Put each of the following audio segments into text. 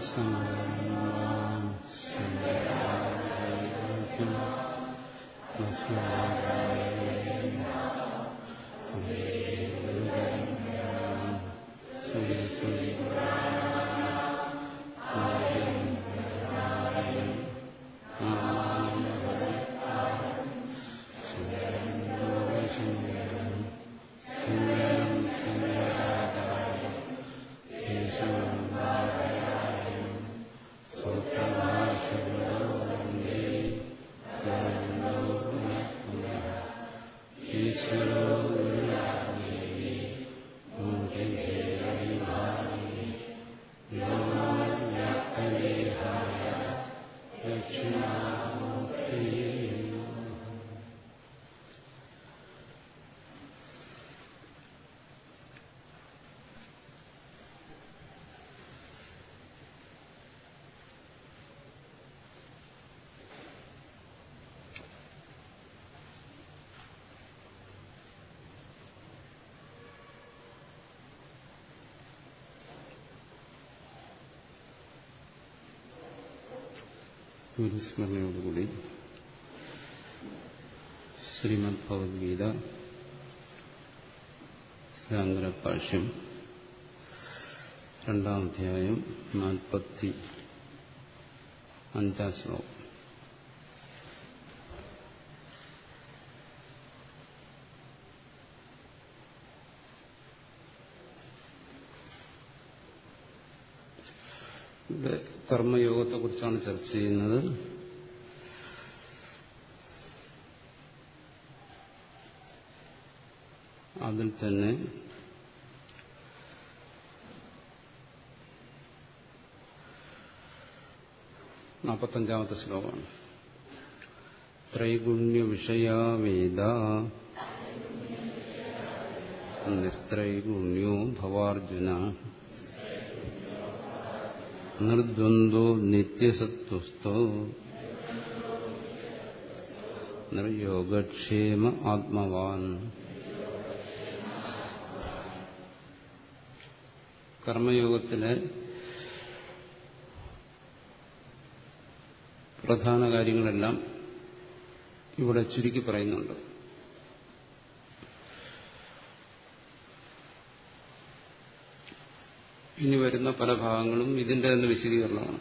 ഗുരുസ്മരണയോടുകൂടി ശ്രീമദ് ഭഗവത്ഗീത സാന്ദ്രഭാഷ്യം രണ്ടാം അധ്യായം നാൽപ്പത്തി അഞ്ചാം ശ്ലോകം ഇവിടെ കർമ്മയോഗത്തെക്കുറിച്ചാണ് ചർച്ച ചെയ്യുന്നത് അതിൽ തന്നെ നാൽപ്പത്തഞ്ചാമത്തെ ശ്ലോകമാണ് ത്രൈഗുണ്യ വിഷയാ വേദ നിസ്ത്രൈഗുണ്യോ ഭവാർജുന നിർദ്വന്ദ്വോ നിത്യസത്വസ്ഥോ നിർയോഗക്ഷേമ ആത്മവാൻ കർമ്മയോഗത്തിലെ പ്രധാന കാര്യങ്ങളെല്ലാം ഇവിടെ ചുരുക്കി പറയുന്നുണ്ട് ഇനി വരുന്ന പല ഭാഗങ്ങളും ഇതിന്റെ തന്നെ വിശദീകരണമാണ്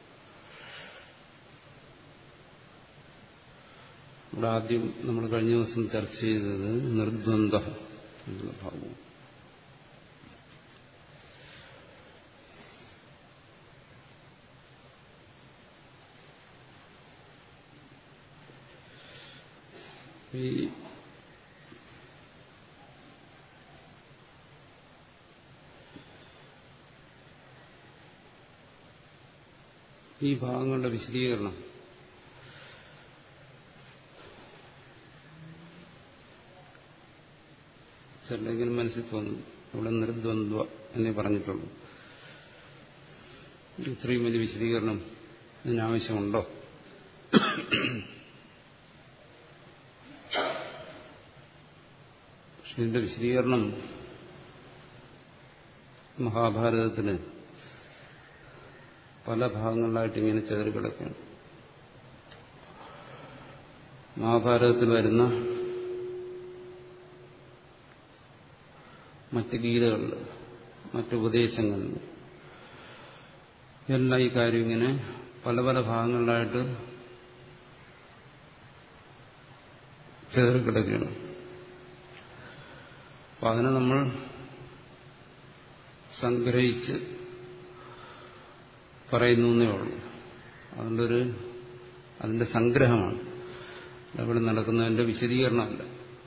ഇവിടെ ആദ്യം നമ്മൾ കഴിഞ്ഞ ദിവസം ചർച്ച ചെയ്തത് നിർദ്വന്ദ് എന്നുള്ള ഭാഗവും ഈ ഈ ഭാഗങ്ങളുടെ വിശദീകരണം ചിലരെങ്കിലും മനസ്സിൽ തോന്നും ഇവിടെ നിർദ്വന്ദ്വ എന്നേ പറഞ്ഞിട്ടുള്ളൂ ഇത്രയും വലിയ വിശദീകരണം ഇതിനാവശ്യമുണ്ടോ പക്ഷെ ഇതിന്റെ വിശദീകരണം മഹാഭാരതത്തിന് പല ഭാഗങ്ങളിലായിട്ട് ഇങ്ങനെ ചേറി കിടക്കുകയാണ് മഹാഭാരതത്തിൽ വരുന്ന മറ്റ് ഗീതകളിൽ മറ്റുപദേശങ്ങളിൽ എല്ലാം ഈ കാര്യം ഇങ്ങനെ പല പല ഭാഗങ്ങളിലായിട്ട് ചേറി കിടക്കുകയാണ് അപ്പം അതിനെ നമ്മൾ സംഗ്രഹിച്ച് പറയുന്നു എന്നേ ഉള്ളൂ അതുകൊണ്ട് ഒരു അതിന്റെ സംഗ്രഹമാണ് അവിടെ നടക്കുന്നതിന്റെ വിശദീകരണമല്ല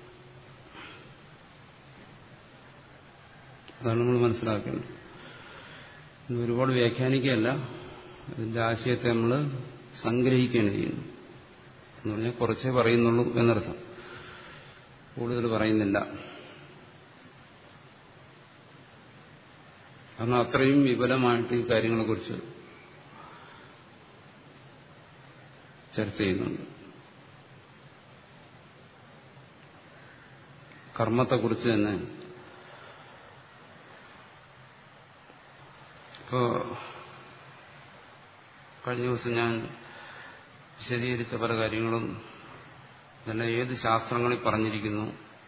അതാണ് നമ്മൾ മനസ്സിലാക്കേണ്ടത് ഇന്ന് ഒരുപാട് വ്യാഖ്യാനിക്കുകയല്ല ഇതിന്റെ ആശയത്തെ നമ്മൾ സംഗ്രഹിക്കുകയാണ് ചെയ്യുന്നു എന്ന് പറഞ്ഞാൽ കുറച്ചേ പറയുന്നുള്ളൂ എന്നർത്ഥം കൂടുതൽ പറയുന്നില്ല കാരണം അത്രയും വിപുലമായിട്ട് ഈ കാര്യങ്ങളെക്കുറിച്ച് ചർച്ച ചെയ്യുന്നുണ്ട് കർമ്മത്തെക്കുറിച്ച് തന്നെ ഇപ്പോ കഴിഞ്ഞ ദിവസം ഞാൻ വിശദീകരിച്ച പല കാര്യങ്ങളും ഇതെല്ലാം ഏത് ശാസ്ത്രങ്ങളിൽ പറഞ്ഞിരിക്കുന്നു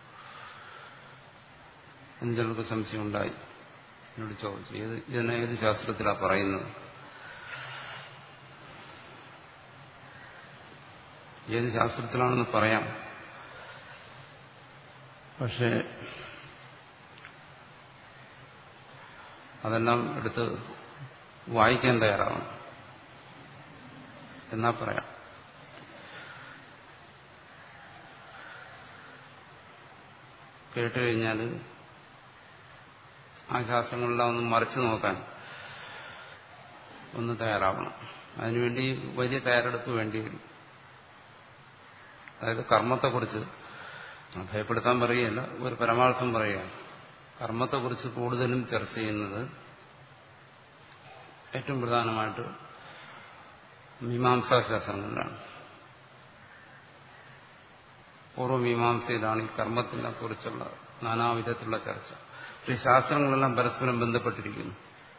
എന്ന് ചിലർക്ക് സംശയം ഉണ്ടായി എന്നോട് ചോദിച്ചു ഏത് ഇതിനെ ഏത് ശാസ്ത്രത്തിലാണ് പറയുന്നത് ഏത് ശാസ്ത്രത്തിലാണെന്ന് പറയാം പക്ഷേ അതെല്ലാം എടുത്ത് വായിക്കാൻ തയ്യാറാവണം എന്നാ പറയാം കേട്ട് കഴിഞ്ഞാൽ ആ ശാസ്ത്രങ്ങളെല്ലാം ഒന്ന് മറിച്ചു നോക്കാൻ ഒന്ന് തയ്യാറാവണം അതിനുവേണ്ടി വലിയ തയ്യാറെടുപ്പ് വേണ്ടിവരും അതായത് കർമ്മത്തെക്കുറിച്ച് ഭയപ്പെടുത്താൻ പറയുകയല്ല ഒരു പരമാർത്ഥം പറയുകയാണ് കർമ്മത്തെക്കുറിച്ച് കൂടുതലും ചർച്ച ചെയ്യുന്നത് ഏറ്റവും പ്രധാനമായിട്ട് മീമാംസാശാസ്ത്രങ്ങളിലാണ് പൂർവ്വമീമാംസയിലാണ് ഈ കർമ്മത്തിനെ കുറിച്ചുള്ള നാനാവിധത്തിലുള്ള ചർച്ച ഈ ശാസ്ത്രങ്ങളെല്ലാം പരസ്പരം ബന്ധപ്പെട്ടിരിക്കുന്നു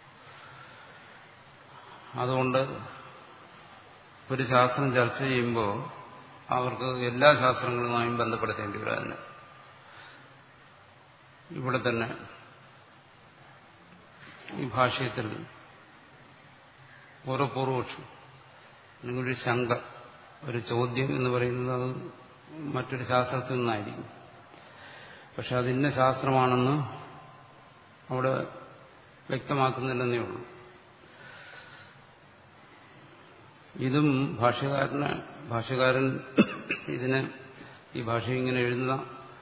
അതുകൊണ്ട് ഒരു ശാസ്ത്രം ചർച്ച ചെയ്യുമ്പോൾ അവർക്ക് എല്ലാ ശാസ്ത്രങ്ങളുമായും ബന്ധപ്പെടുത്തേണ്ടി വരും അതിന് ഇവിടെ തന്നെ ഈ ഭാഷ്യത്തിൽ ഓരോ പൂർവപക്ഷം അല്ലെങ്കിൽ ഒരു ശങ്ക ഒരു ചോദ്യം എന്ന് പറയുന്നത് അത് മറ്റൊരു ശാസ്ത്രത്തിൽ നിന്നായിരിക്കും പക്ഷെ അത് ഇന്ന ശാസ്ത്രമാണെന്ന് അവിടെ വ്യക്തമാക്കുന്നില്ലെന്നേ ഉള്ളൂ ഇതും ഭാഷ്യകാരന് ഭാഷ്യകാരൻ ഇതിനെ ഈ ഭാഷ ഇങ്ങനെ എഴുതുന്ന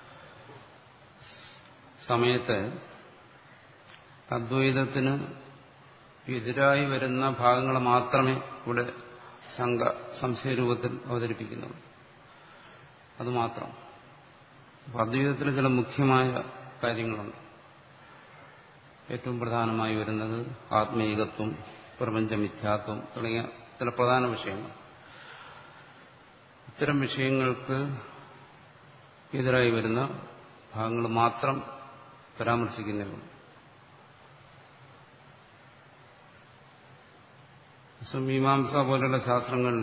സമയത്ത് അദ്വൈതത്തിന് എതിരായി വരുന്ന ഭാഗങ്ങൾ മാത്രമേ ഇവിടെ ശങ്ക സംശയരൂപത്തിൽ അവതരിപ്പിക്കുന്നുള്ളൂ അതുമാത്രം അപ്പം അദ്വൈതത്തിൽ ചില മുഖ്യമായ കാര്യങ്ങളുണ്ട് ഏറ്റവും പ്രധാനമായി വരുന്നത് ആത്മീകത്വം പ്രപഞ്ചമിഥ്യാത്വം തുടങ്ങിയ ചില പ്രധാന വിഷയങ്ങൾ ഇത്തരം വിഷയങ്ങൾക്ക് എതിരായി വരുന്ന ഭാഗങ്ങൾ മാത്രം പരാമർശിക്കുന്നേ മീമാംസ പോലുള്ള ശാസ്ത്രങ്ങളിൽ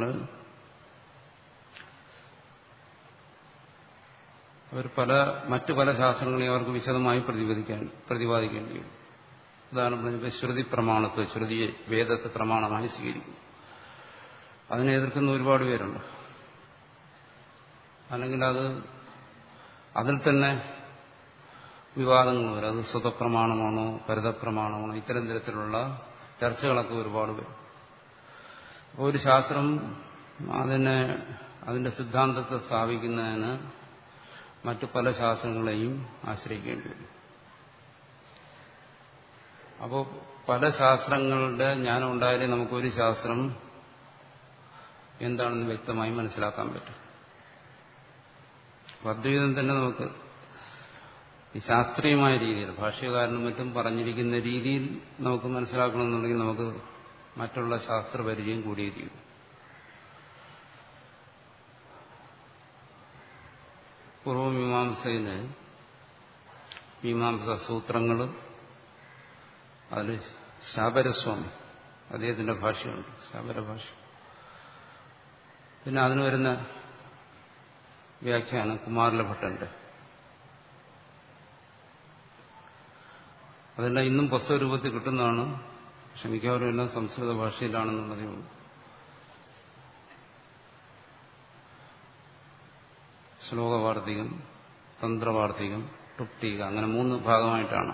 അവർ പല മറ്റു പല ശാസ്ത്രങ്ങളെയും അവർക്ക് വിശദമായി പ്രതിപാദിക്കാൻ പ്രതിപാദിക്കേണ്ടി വരും ഉദാഹരണം പറഞ്ഞപ്പോൾ ശ്രുതി പ്രമാണത്തെ ശ്രുതിയെ വേദത്തെ പ്രമാണമായി സ്വീകരിക്കും അതിനെ എതിർക്കുന്ന ഒരുപാട് പേരുണ്ട് അല്ലെങ്കിൽ അത് അതിൽ തന്നെ വിവാദങ്ങൾ വരും അത് സ്വതപ്രമാണമാണോ പരതപ്രമാണമാണോ ഇത്തരം തരത്തിലുള്ള ചർച്ചകളൊക്കെ ഒരുപാട് വരും അപ്പോൾ ഒരു ശാസ്ത്രം അതിനെ അതിന്റെ സിദ്ധാന്തത്തെ സ്ഥാപിക്കുന്നതിന് മറ്റു പല ശാസ്ത്രങ്ങളെയും ആശ്രയിക്കേണ്ടി വരും അപ്പോൾ പല ശാസ്ത്രങ്ങളുടെ ജ്ഞാനം ഉണ്ടായാലേ നമുക്കൊരു ശാസ്ത്രം എന്താണെന്ന് വ്യക്തമായി മനസ്സിലാക്കാൻ പറ്റും അദ്വൈതം തന്നെ നമുക്ക് ഈ ശാസ്ത്രീയമായ രീതിയിൽ ഭാഷ്യകാരനും മറ്റും പറഞ്ഞിരിക്കുന്ന രീതിയിൽ നമുക്ക് മനസ്സിലാക്കണമെന്നുണ്ടെങ്കിൽ നമുക്ക് മറ്റുള്ള ശാസ്ത്രപരിചയം കൂടിയിരിക്കും പൂർവമീമാംസയില് മീമാംസ സൂത്രങ്ങൾ അതിൽ ശാബരസ്വാമി അദ്ദേഹത്തിന്റെ ഭാഷയുണ്ട് ശാബര ഭാഷ പിന്നെ അതിന് വരുന്ന വ്യാഖ്യാനം കുമാരലഭട്ടന്റെ അതെല്ലാം ഇന്നും പുസ്തക രൂപത്തിൽ കിട്ടുന്നതാണ് പക്ഷെ മിക്കവാറും എല്ലാം സംസ്കൃത ഭാഷയിലാണെന്നുള്ളതേ ഉള്ളൂ ശ്ലോകവാർത്തികം തന്ത്രവാർത്തികം ടുപ്തീക അങ്ങനെ മൂന്ന് ഭാഗമായിട്ടാണ്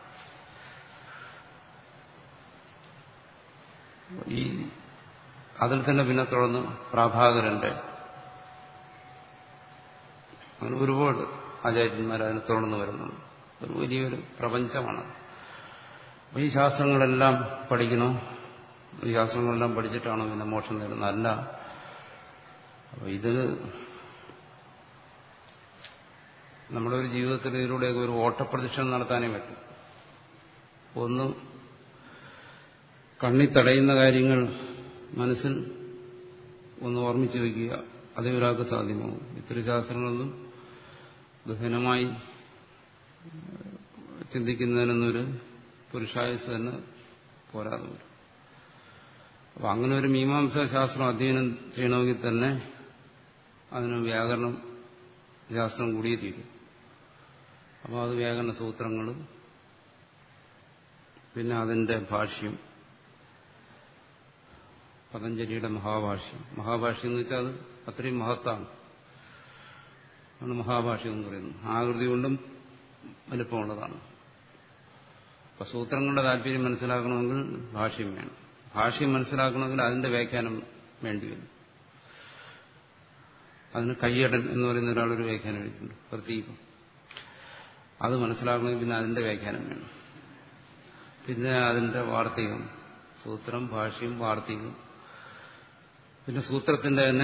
ഈ അതിൽ തന്നെ പിന്നെ തുടർന്ന് പ്രാഭാകരന്റെ അങ്ങനെ ഒരുപാട് ആചാര്യന്മാർ അതിനെ തുടർന്ന് വരുന്നുണ്ട് ഒരു വലിയൊരു പ്രപഞ്ചമാണ് ഈ ശാസ്ത്രങ്ങളെല്ലാം പഠിക്കണോ ഈ ശാസ്ത്രങ്ങളെല്ലാം പഠിച്ചിട്ടാണോ പിന്നെ മോക്ഷം നേടുന്നത് അല്ല അപ്പൊ ഇത് നമ്മുടെ ഒരു ജീവിതത്തിൽ ഇതിലൂടെയൊക്കെ ഒരു ഓട്ടപ്രദക്ഷിണം നടത്താനേ പറ്റും ഒന്ന് കണ്ണി തടയുന്ന കാര്യങ്ങൾ മനസ്സിൽ ഒന്ന് ഓർമ്മിച്ചു വയ്ക്കുക അതേ ഒരാൾക്ക് സാധ്യമാവും ഇത്തരം ശാസ്ത്രങ്ങളൊന്നും ഗഹനമായി ചിന്തിക്കുന്നതിനൊന്നൊരു പുരുഷായുസ് തന്നെ പോരാതെ വരും അപ്പം അങ്ങനെ ഒരു മീമാംസാ ശാസ്ത്രം അധ്യയനം ചെയ്യണമെങ്കിൽ തന്നെ അതിന് വ്യാകരണം ശാസ്ത്രം കൂടിയേ തീരും അപ്പോൾ അത് വ്യാകരണ സൂത്രങ്ങൾ പിന്നെ അതിൻ്റെ ഭാഷ്യം പതഞ്ജലിയുടെ മഹാഭാഷ്യം മഹാഭാഷ്യം എന്ന് വെച്ചാൽ അത് അത്രയും മഹത്താണ് ആണ് മഹാഭാഷ്യം എന്ന് പറയുന്നത് ആകൃതി കൊണ്ടും വലുപ്പമുള്ളതാണ് അപ്പൊ സൂത്രങ്ങളുടെ താല്പര്യം മനസ്സിലാക്കണമെങ്കിൽ ഭാഷ്യം വേണം ഭാഷ്യം മനസ്സിലാക്കണമെങ്കിൽ അതിന്റെ വ്യാഖ്യാനം വേണ്ടി വരും അതിന് കയ്യടൻ എന്ന് പറയുന്ന ഒരാളൊരു വ്യാഖ്യാനം എഴുതിയിട്ടുണ്ട് പ്രതീകം അത് മനസ്സിലാക്കണമെങ്കിൽ പിന്നെ അതിന്റെ വ്യാഖ്യാനം വേണം പിന്നെ അതിന്റെ വാർത്തകം സൂത്രം ഭാഷ്യം വാർത്തകം പിന്നെ സൂത്രത്തിന്റെ തന്നെ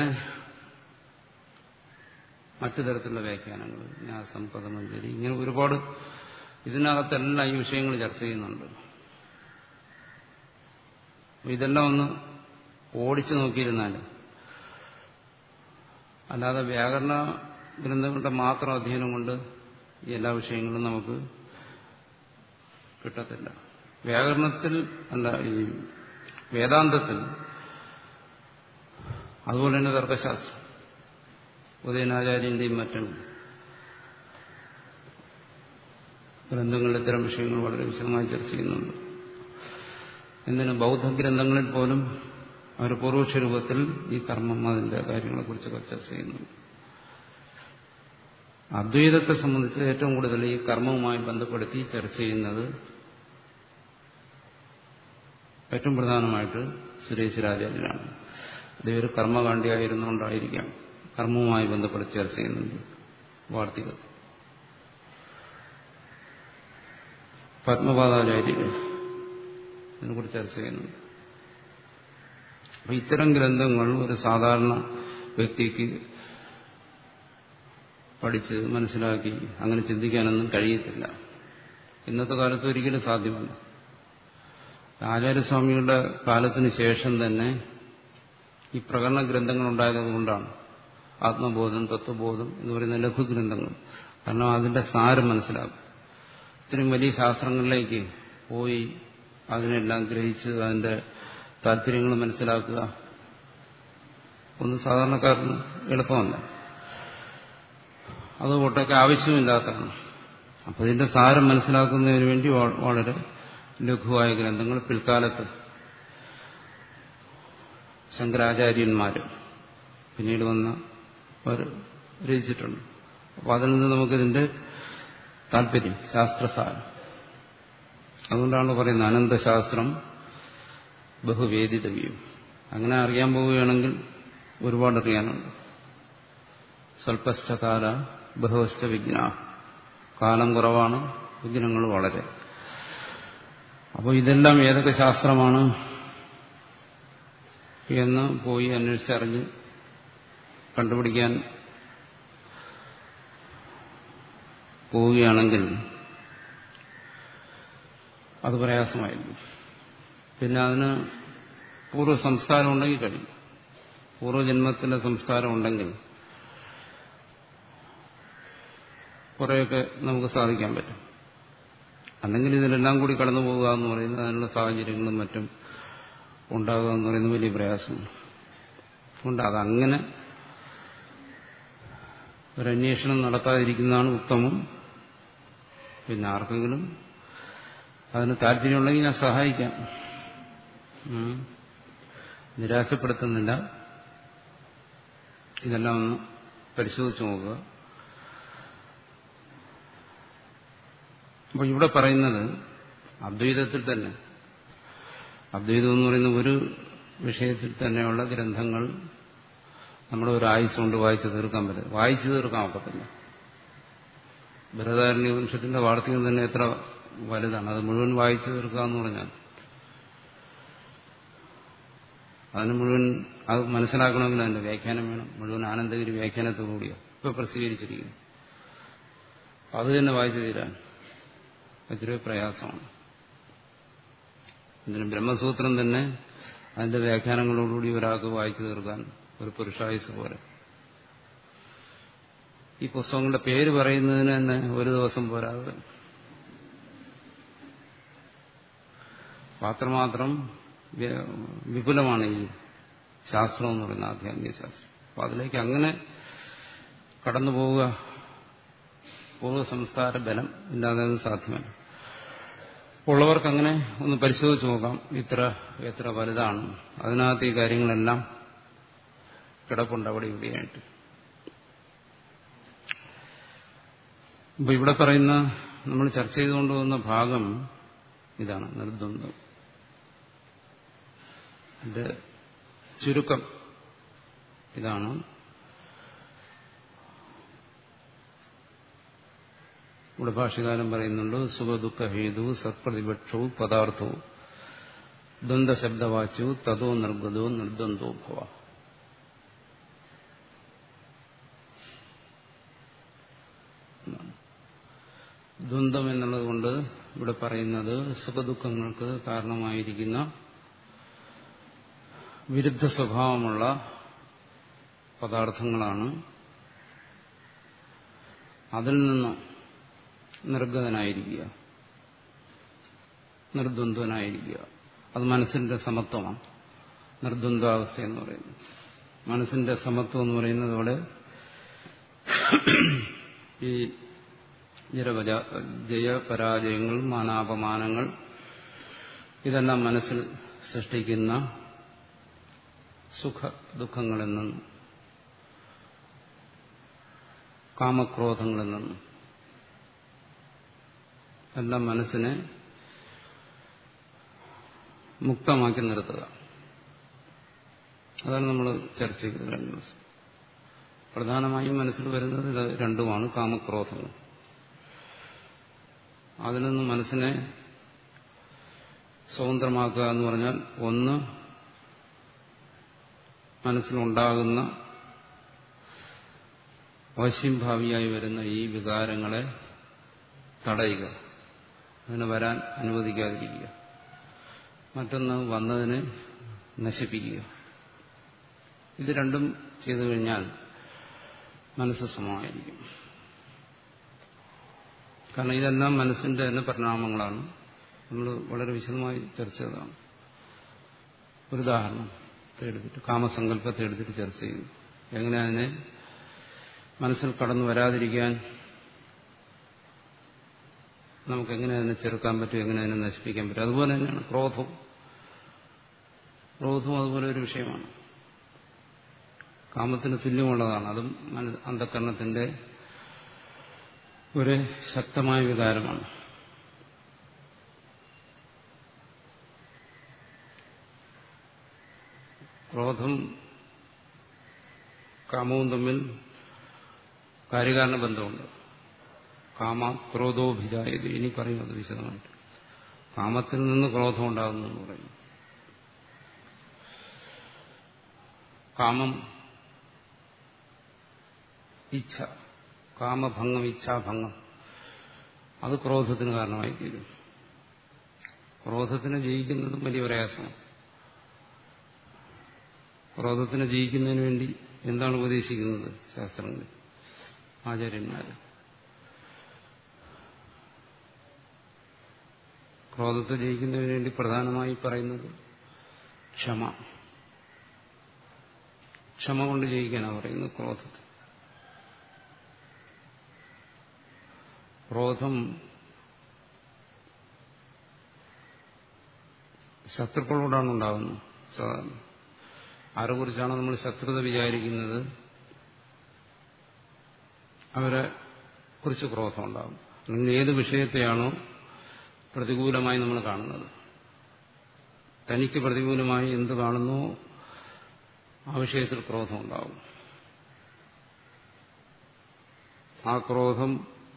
മറ്റു തരത്തിലുള്ള വ്യാഖ്യാനങ്ങൾ ന്യാസം പദമഞ്ജരി ഇങ്ങനെ ഒരുപാട് ഇതിനകത്തെല്ലാം ഈ വിഷയങ്ങൾ ചർച്ച ചെയ്യുന്നുണ്ട് ഇതെല്ലാം ഒന്ന് ഓടിച്ചു നോക്കിയിരുന്നാൽ അല്ലാതെ വ്യാകരണ ഗ്രന്ഥങ്ങളുടെ മാത്രം അധ്യയനം കൊണ്ട് ഈ എല്ലാ വിഷയങ്ങളും നമുക്ക് കിട്ടത്തില്ല വ്യാകരണത്തിൽ അല്ല ഈ വേദാന്തത്തിൽ അതുപോലെ തന്നെ തർക്കശാസ്ത്രം ഉദയനാചാര്യന്റെയും മറ്റും ഗ്രന്ഥങ്ങളിൽ ഇത്തരം വിഷയങ്ങൾ വളരെ വിശദമായി ചർച്ച ചെയ്യുന്നുണ്ട് എന്തിന് ബൗദ്ധഗ്രന്ഥങ്ങളിൽ പോലും അവർ പൂർവക്ഷ രൂപത്തിൽ ഈ കർമ്മം അതിന്റെ കാര്യങ്ങളെക്കുറിച്ചൊക്കെ ചർച്ച ചെയ്യുന്നുണ്ട് അദ്വൈതത്തെ സംബന്ധിച്ച് ഏറ്റവും കൂടുതൽ ഈ കർമ്മവുമായി ബന്ധപ്പെടുത്തി ചർച്ച ചെയ്യുന്നത് ഏറ്റവും പ്രധാനമായിട്ട് സുരേശ്വരാചാര്യനാണ് അദ്ദേഹം ഒരു കർമ്മകാണ്ഡിയായിരുന്നുകൊണ്ടായിരിക്കാം കർമ്മവുമായി ബന്ധപ്പെട്ട് ചർച്ച ചെയ്യുന്നുണ്ട് വാർത്തിക പത്മപാദാചാര്യർ ഇതിനെക്കുറിച്ച് ചർച്ച ചെയ്യുന്നുണ്ട് അപ്പൊ ഇത്തരം ഗ്രന്ഥങ്ങൾ ഒരു സാധാരണ വ്യക്തിക്ക് പഠിച്ച് മനസ്സിലാക്കി അങ്ങനെ ചിന്തിക്കാനൊന്നും കഴിയത്തില്ല ഇന്നത്തെ കാലത്ത് ഒരിക്കലും സാധ്യമല്ല ആചാര്യസ്വാമികളുടെ കാലത്തിന് ശേഷം തന്നെ ഈ പ്രകടന ഗ്രന്ഥങ്ങൾ ഉണ്ടായതുകൊണ്ടാണ് ആത്മബോധം തത്വബോധം എന്ന് പറയുന്ന ലഘുഗ്രന്ഥങ്ങൾ കാരണം അതിന്റെ സാരം മനസ്സിലാക്കും ഇത്രയും വലിയ ശാസ്ത്രങ്ങളിലേക്ക് പോയി അതിനെല്ലാം ഗ്രഹിച്ച് അതിന്റെ താല്പര്യങ്ങൾ മനസ്സിലാക്കുക ഒന്നും സാധാരണക്കാരന് എളുപ്പമല്ല അത് ഒട്ടൊക്കെ ആവശ്യമില്ലാത്തതാണ് അപ്പം ഇതിന്റെ സാരം മനസ്സിലാക്കുന്നതിന് വേണ്ടി വളരെ ലഘുവായ ഗ്രന്ഥങ്ങൾ പിൽക്കാലത്ത് ശങ്കരാചാര്യന്മാർ പിന്നീട് വന്ന അവർ രചിച്ചിട്ടുണ്ട് അപ്പോൾ അതിൽ നിന്ന് നമുക്കിതിന്റെ താല്പര്യം ശാസ്ത്രസാരം അതുകൊണ്ടാണ് പറയുന്നത് അനന്തശാസ്ത്രം ബഹുവേദിതവ്യം അങ്ങനെ അറിയാൻ പോവുകയാണെങ്കിൽ ഒരുപാട് അറിയാനുണ്ട് സ്വൽപ്പശ്ചകാല ബഹുവസ്ഥ വിജ്ഞ കാലം കുറവാണ് വിഘ്നങ്ങൾ വളരെ അപ്പോൾ ഇതെല്ലാം ഏതൊക്കെ ശാസ്ത്രമാണ് എന്ന് പോയി അന്വേഷിച്ചറിഞ്ഞ് കണ്ടുപിടിക്കാൻ പോവുകയാണെങ്കിൽ അത് പ്രയാസമായിരുന്നു പിന്നെ അതിന് പൂർവ്വ സംസ്കാരം ഉണ്ടെങ്കിൽ കഴിയും പൂർവ്വജന്മത്തിലെ സംസ്കാരം ഉണ്ടെങ്കിൽ കുറേയൊക്കെ നമുക്ക് സാധിക്കാൻ പറ്റും അല്ലെങ്കിൽ ഇതിലെല്ലാം കൂടി കടന്നു പോകുക എന്ന് പറയുന്നത് അതിനുള്ള സാഹചര്യങ്ങളും മറ്റും ഉണ്ടാകുക എന്ന് പറയുന്നത് വലിയ പ്രയാസമാണ് അതുകൊണ്ട് അതങ്ങനെ ഒരു അന്വേഷണം നടത്താതിരിക്കുന്നതാണ് ഉത്തമം പിന്നെ ആർക്കെങ്കിലും അതിന് താല്പര്യമുണ്ടെങ്കിൽ ഞാൻ സഹായിക്കാം നിരാശപ്പെടുത്തുന്നില്ല ഇതെല്ലാം ഒന്ന് പരിശോധിച്ച് നോക്കുക അപ്പോൾ ഇവിടെ പറയുന്നത് അദ്വൈതത്തിൽ തന്നെ അദ്വൈതം എന്ന് പറയുന്ന ഒരു വിഷയത്തിൽ തന്നെയുള്ള ഗ്രന്ഥങ്ങൾ നമ്മുടെ ഒരു ആയുസ് കൊണ്ട് വായിച്ചു തീർക്കാൻ പറ്റില്ല വായിച്ചു തീർക്കാൻ ഒക്കത്തില്ല ബൃഹദാരണ്യ വംശത്തിന്റെ വാർത്തകം തന്നെ എത്ര വലുതാണ് അത് മുഴുവൻ വായിച്ചു തീർക്കുക എന്ന് പറഞ്ഞാൽ അതിന് മുഴുവൻ അത് മനസ്സിലാക്കണമെങ്കിൽ അതിന്റെ വ്യാഖ്യാനം വേണം മുഴുവൻ ആനന്ദഗിരി വ്യാഖ്യാനത്തോടുകൂടിയാണ് ഇപ്പൊ പ്രസിദ്ധീകരിച്ചിരിക്കുന്നു അത് തന്നെ വായിച്ചു തീരാൻ എത്രയോ പ്രയാസമാണ് ഇതിന് ബ്രഹ്മസൂത്രം തന്നെ അതിന്റെ വ്യാഖ്യാനങ്ങളോടുകൂടി ഒരാൾക്ക് വായിച്ചു തീർക്കാൻ ഒരു പുരുഷായുസ് പോലെ ഈ പുസ്തകങ്ങളുടെ പേര് പറയുന്നതിന് തന്നെ ഒരു ദിവസം പോരാതെ അത്രമാത്രം വിപുലമാണ് ഈ ശാസ്ത്രം എന്ന് പറയുന്ന ആധ്യാത്മിക ശാസ്ത്രം അപ്പൊ അതിലേക്ക് അങ്ങനെ കടന്നു പോവുക പൂർവ്വ സംസ്കാര ബലം ഇല്ലാതെ അത് സാധ്യമല്ല ഉള്ളവർക്ക് അങ്ങനെ ഒന്ന് പരിശോധിച്ച് നോക്കാം ഇത്ര എത്ര വലുതാണ് അതിനകത്ത് ഈ കാര്യങ്ങളെല്ലാം കിടപ്പുണ്ട് അവിടെ ഇവിടെയായിട്ട് അപ്പൊ ഇവിടെ പറയുന്ന നമ്മൾ ചർച്ച ചെയ്തുകൊണ്ട് വന്ന ഭാഗം ഇതാണ് നിർദ്വന്ദ്വം അതിന്റെ ചുരുക്കം ഇതാണ് ഇവിടെ ഭാഷകാലം പറയുന്നുണ്ട് സുഖദുഃഖ ഹേതു സത്പ്രതിപക്ഷവും പദാർത്ഥവും ദ്വന്ദ്ശബ്ദവാച്ചു തതോ നിർഗതോ നിർദ്വന്ദ്വോ ഭവ ദ്വന്ദ്വം എന്നുള്ളത് കൊണ്ട് ഇവിടെ പറയുന്നത് സുഖദുഃഖങ്ങൾക്ക് കാരണമായിരിക്കുന്ന വിരുദ്ധ സ്വഭാവമുള്ള പദാർത്ഥങ്ങളാണ് അതിൽ നിന്ന് നിർഗതനായിരിക്കുക നിർദ്വന്ദ്വനായിരിക്കുക അത് മനസ്സിന്റെ സമത്വമാണ് നിർദ്വന്ദ്വാവസ്ഥ എന്ന് പറയുന്നത് മനസ്സിന്റെ സമത്വം എന്ന് പറയുന്നത് ഇവിടെ ഈ ജരപജ ജയപരാജയങ്ങൾ മാനാപമാനങ്ങൾ ഇതെല്ലാം മനസ്സിൽ സൃഷ്ടിക്കുന്ന സുഖ ദുഃഖങ്ങളിൽ നിന്നും കാമക്രോധങ്ങളിൽ നിന്നും എല്ലാം മനസ്സിനെ മുക്തമാക്കി നിർത്തുക അതാണ് നമ്മൾ ചർച്ച ചെയ്തത് കഴിഞ്ഞ ദിവസം പ്രധാനമായും മനസ്സിൽ വരുന്നത് ഇത് രണ്ടുമാണ് കാമക്രോധങ്ങൾ അതിൽ നിന്ന് മനസ്സിനെ സ്വതന്ത്രമാക്കുക എന്ന് പറഞ്ഞാൽ ഒന്ന് മനസ്സിലുണ്ടാകുന്ന വശ്യംഭാവിയായി വരുന്ന ഈ വികാരങ്ങളെ തടയുക അതിനെ വരാൻ അനുവദിക്കാതിരിക്കുക മറ്റൊന്ന് വന്നതിനെ നശിപ്പിക്കുക ഇത് രണ്ടും ചെയ്തു കഴിഞ്ഞാൽ മനസ്സ് സമമായിരിക്കും കാരണം ഇതെല്ലാം മനസ്സിന്റെ തന്നെ പരിണാമങ്ങളാണ് നമ്മൾ വളരെ വിശദമായി ചർച്ച ചെയ്തതാണ് ഒരു ഉദാഹരണം എടുത്തിട്ട് കാമസങ്കല്പത്തെ എടുത്തിട്ട് ചർച്ച ചെയ്തു എങ്ങനെ അതിനെ മനസ്സിൽ കടന്നു വരാതിരിക്കാൻ നമുക്ക് എങ്ങനെ അതിനെ ചെറുക്കാൻ പറ്റും എങ്ങനെ അതിനെ നശിപ്പിക്കാൻ പറ്റും അതുപോലെ തന്നെയാണ് ക്രോധവും ക്രോധവും അതുപോലെ ഒരു വിഷയമാണ് കാമത്തിന് തുല്യമുള്ളതാണ് അതും അന്ധകരണത്തിന്റെ ഒരു ശക്തമായ വികാരമാണ് ക്രോധം കാമവും തമ്മിൽ കാര്യകാരണ ബന്ധമുണ്ട് കാമ ക്രോധോഭിജായത് ഇനി പറയുന്നത് വിശദമായിട്ട് കാമത്തിൽ നിന്ന് ക്രോധം ഉണ്ടാകുന്നു എന്ന് പറയുന്നു കാമം ഇച്ഛ കാമഭംഗം ഇച്ഛാഭംഗം അത് ക്രോധത്തിന് കാരണമായി തീരും ക്രോധത്തിന് ജയിക്കുന്നതും വലിയ പ്രയാസമാണ് ക്രോധത്തിനെ ജയിക്കുന്നതിന് വേണ്ടി എന്താണ് ഉപദേശിക്കുന്നത് ശാസ്ത്രങ്ങളിൽ ആചാര്യന്മാർ ക്രോധത്തെ ജയിക്കുന്നതിന് വേണ്ടി പ്രധാനമായി പറയുന്നത് ക്ഷമ ക്ഷമ കൊണ്ട് ജയിക്കാനാണ് പറയുന്നത് ക്രോധത്തെ ക്രോധം ശത്രുക്കളോടാണ് ഉണ്ടാകുന്നത് സാധാരണ ആരെക്കുറിച്ചാണ് നമ്മൾ ശത്രുത വിചാരിക്കുന്നത് അവരെ കുറിച്ച് ക്രോധം ഉണ്ടാകും അല്ലെങ്കിൽ ഏത് വിഷയത്തെയാണോ പ്രതികൂലമായി നമ്മൾ കാണുന്നത് തനിക്ക് പ്രതികൂലമായി എന്ത് കാണുന്നോ ആ വിഷയത്തിൽ ക്രോധം ഉണ്ടാവും ആ ക്രോധം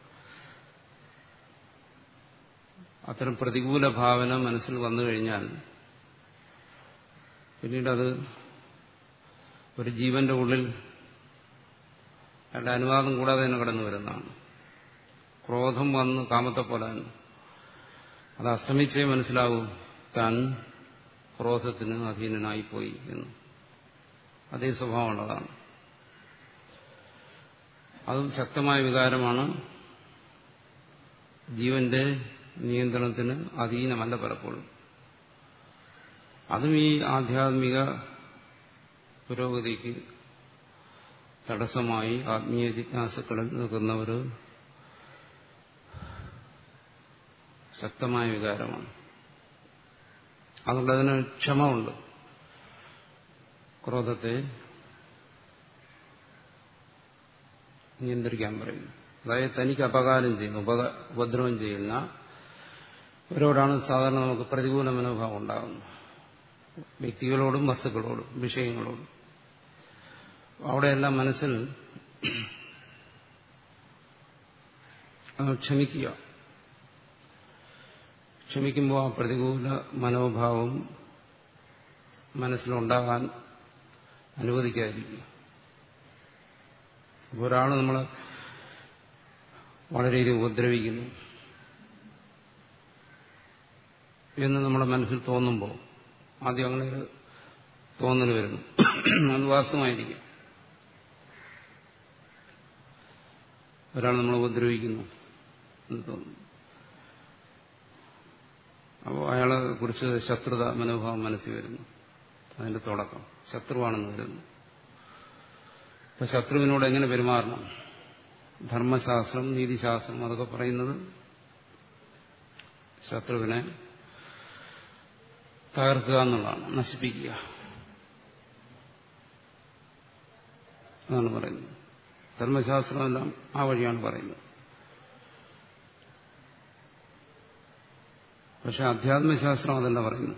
അത്തരം പ്രതികൂല ഭാവന മനസ്സിൽ വന്നു കഴിഞ്ഞാൽ പിന്നീടത് ഒരു ജീവന്റെ ഉള്ളിൽ അയാളുടെ അനുവാദം കൂടാതെ തന്നെ കടന്നു വരുന്നതാണ് ക്രോധം വന്ന് കാമത്തെ പോലെ അത് അസ്തമിച്ചേ മനസ്സിലാവും താൻ ക്രോധത്തിന് അധീനനായിപ്പോയി എന്ന് അതേ സ്വഭാവമുള്ളതാണ് അതും ശക്തമായ വികാരമാണ് ജീവന്റെ നിയന്ത്രണത്തിന് അധീനമല്ല പലപ്പോഴും അതും ഈ ആധ്യാത്മിക പുരോഗതിക്ക് തടസ്സമായി ആത്മീയ ജിജ്ഞാസുക്കളിൽ നിൽക്കുന്ന ഒരു ശക്തമായ വികാരമാണ് അതുകൊണ്ട് അതിന് ക്ഷമ ഉണ്ട് ക്രോധത്തെ നിയന്ത്രിക്കാൻ പറയുന്നു അതായത് തനിക്ക് അപകാരം ചെയ്യുന്ന ഉപക ഉപദ്രവം ചെയ്യുന്ന ഇവരോടാണ് സാധാരണ നമുക്ക് പ്രതികൂല മനോഭാവം ഉണ്ടാകുന്നത് വ്യക്തികളോടും വസ്തുക്കളോടും വിഷയങ്ങളോടും അവിടെയെല്ലാം മനസ്സിൽ ക്ഷമിക്കുക ക്ഷമിക്കുമ്പോൾ ആ പ്രതികൂല മനോഭാവം മനസ്സിലുണ്ടാകാൻ അനുവദിക്കാതിരിക്കുക ഒരാൾ നമ്മൾ വളരെയധികം ഉപദ്രവിക്കുന്നു എന്ന് നമ്മുടെ മനസ്സിൽ തോന്നുമ്പോൾ ആദ്യം അങ്ങനെ ഒരു തോന്നൽ വരുന്നു അത് വാസ്തവമായിരിക്കും ഒരാൾ നമ്മൾ ഉപദ്രവിക്കുന്നു എന്ന് തോന്നുന്നു അപ്പോൾ അയാളെ കുറിച്ച് ശത്രുത മനോഭാവം മനസ്സിൽ വരുന്നു അതിന്റെ തുടക്കം ശത്രുവാണെന്ന് വരുന്നു അപ്പൊ ശത്രുവിനോട് എങ്ങനെ പെരുമാറണം ധർമ്മശാസ്ത്രം നീതിശാസ്ത്രം അതൊക്കെ പറയുന്നത് ശത്രുവിനെ തകർക്കുക എന്നുള്ളതാണ് നശിപ്പിക്കുക അതാണ് പറയുന്നത് ധർമ്മശാസ്ത്രമെല്ലാം ആ വഴിയാണ് പറയുന്നത് പക്ഷെ അധ്യാത്മശാസ്ത്രം അതല്ല പറയുന്നു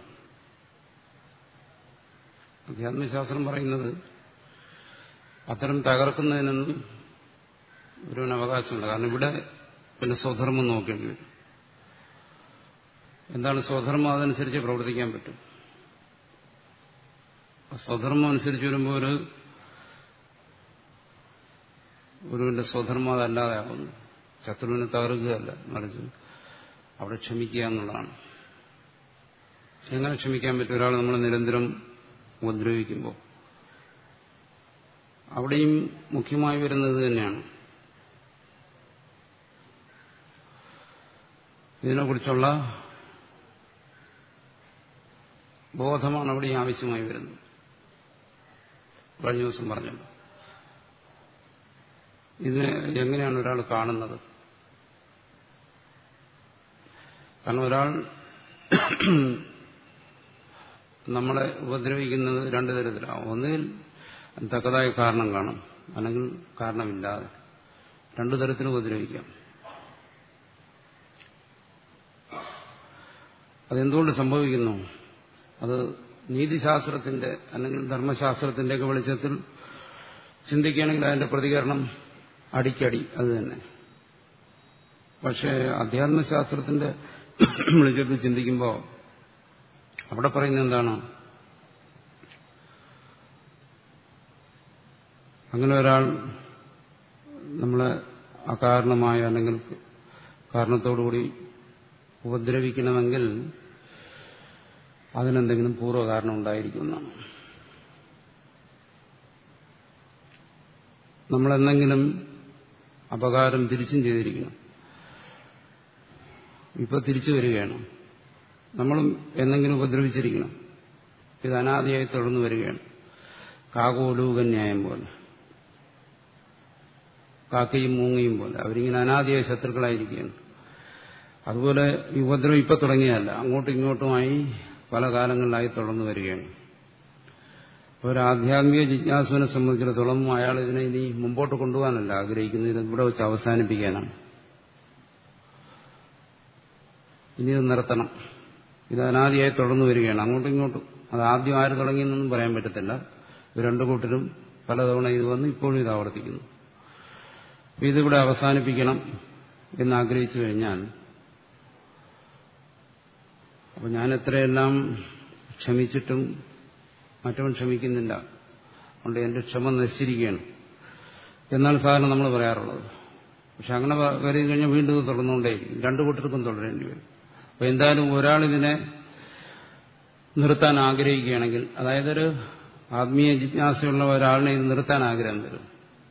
അധ്യാത്മശാസ്ത്രം പറയുന്നത് അത്തരം തകർക്കുന്നതിനൊന്നും ഒരുവന് അവകാശമുണ്ട് കാരണം ഇവിടെ പിന്നെ സ്വധർമ്മം നോക്കേണ്ടി വരും എന്താണ് സ്വധർമ്മം അതനുസരിച്ച് പ്രവർത്തിക്കാൻ പറ്റും സ്വധർമ്മം അനുസരിച്ച് വരുമ്പോൾ ഒരു ഒരുവിന്റെ സ്വധർമ്മം അതല്ലാതെ ആകുന്നു ശത്രുവിനെ തകർക്കുകയല്ല മറിച്ച് അവിടെ ക്ഷമിക്കുക എന്നുള്ളതാണ് എങ്ങനെ ക്ഷമിക്കാൻ പറ്റും ഒരാൾ നമ്മൾ നിരന്തരം ഉപദ്രവിക്കുമ്പോൾ അവിടെയും മുഖ്യമായി വരുന്നത് തന്നെയാണ് ഇതിനെക്കുറിച്ചുള്ള ബോധമാണ് അവിടെ ആവശ്യമായി വരുന്നത് കഴിഞ്ഞ ദിവസം പറഞ്ഞത് ഇതിനെ എങ്ങനെയാണ് ഒരാൾ കാണുന്നത് കാരണം ഒരാൾ നമ്മളെ ഉപദ്രവിക്കുന്നത് രണ്ടു തരത്തിലാവും ഒന്നുകിൽ തക്കതായ കാരണം കാണും അല്ലെങ്കിൽ കാരണമില്ലാതെ രണ്ടു തരത്തിലും ഉപദ്രവിക്കാം അതെന്തുകൊണ്ട് സംഭവിക്കുന്നു അത് നീതിശാസ്ത്രത്തിന്റെ അല്ലെങ്കിൽ ധർമ്മശാസ്ത്രത്തിന്റെയൊക്കെ വെളിച്ചത്തിൽ ചിന്തിക്കുകയാണെങ്കിൽ അതിന്റെ പ്രതികരണം അടിക്കടി അത് തന്നെ പക്ഷേ അധ്യാത്മശാസ്ത്രത്തിന്റെ വെളിച്ചത്തിൽ ചിന്തിക്കുമ്പോൾ അവിടെ പറയുന്നത് എന്താണ് അങ്ങനെ ഒരാൾ നമ്മളെ അകാരണമായ അല്ലെങ്കിൽ കാരണത്തോടുകൂടി ഉപദ്രവിക്കണമെങ്കിൽ അതിനെന്തെങ്കിലും പൂർവ്വകാരണം ഉണ്ടായിരിക്കുന്നതാണ് നമ്മളെന്തെങ്കിലും അപകാരം തിരിച്ചും ചെയ്തിരിക്കണം ഇപ്പൊ തിരിച്ചു വരികയാണ് നമ്മളും എന്തെങ്കിലും ഉപദ്രവിച്ചിരിക്കണം ഇത് അനാദിയായി തുടർന്നു വരികയാണ് കാകോലൂകന്യായം പോലെ കാക്കയും മൂങ്ങയും പോലെ അവരിങ്ങനെ അനാദിയായ ശത്രുക്കളായിരിക്കുകയാണ് അതുപോലെ ഈ ഉപദ്രവം ഇപ്പൊ തുടങ്ങിയതല്ല അങ്ങോട്ടും ഇങ്ങോട്ടുമായി പല കാലങ്ങളിലായി തുടർന്നു വരികയാണ് ഒരു ആധ്യാത്മിക ജിജ്ഞാസുവിനെ സംബന്ധിച്ചിടത്തോളം അയാൾ ഇതിനെ ഇനി മുമ്പോട്ട് കൊണ്ടുപോകാനല്ല ആഗ്രഹിക്കുന്നത് ഇത് ഇവിടെ വെച്ച് അവസാനിപ്പിക്കാനാണ് ഇനി ഇത് നിർത്തണം ഇത് അനാദിയായി തുടർന്നു വരികയാണ് അങ്ങോട്ടും ഇങ്ങോട്ടും അത് ആദ്യം ആര് തുടങ്ങിയെന്നൊന്നും പറയാൻ പറ്റത്തില്ല ഇത് രണ്ടു കൂട്ടരും പലതവണ ഇത് വന്ന് ഇപ്പോഴും ഇത് ആവർത്തിക്കുന്നു ഇതിവിടെ അവസാനിപ്പിക്കണം എന്നാഗ്രഹിച്ചു കഴിഞ്ഞാൽ അപ്പൊ ഞാൻ എത്രയെല്ലാം ക്ഷമിച്ചിട്ടും മറ്റവൻ ക്ഷമിക്കുന്നില്ല അതുകൊണ്ട് എന്റെ ക്ഷമ നശിച്ചിരിക്കുകയാണ് എന്നാണ് സാധാരണ നമ്മൾ പറയാറുള്ളത് പക്ഷെ അങ്ങനെ കരുതി കഴിഞ്ഞാൽ വീണ്ടും ഇത് തുടർന്നുകൊണ്ടേയിരിക്കും രണ്ടു കൂട്ടർക്കും തുടരേണ്ടി വരും അപ്പൊ എന്തായാലും ഒരാൾ ഇതിനെ നിർത്താൻ ആഗ്രഹിക്കുകയാണെങ്കിൽ അതായത് ഒരു ആത്മീയ ജിജ്ഞാസയുള്ള ഒരാളിനെ ഇത് നിർത്താൻ ആഗ്രഹം വരും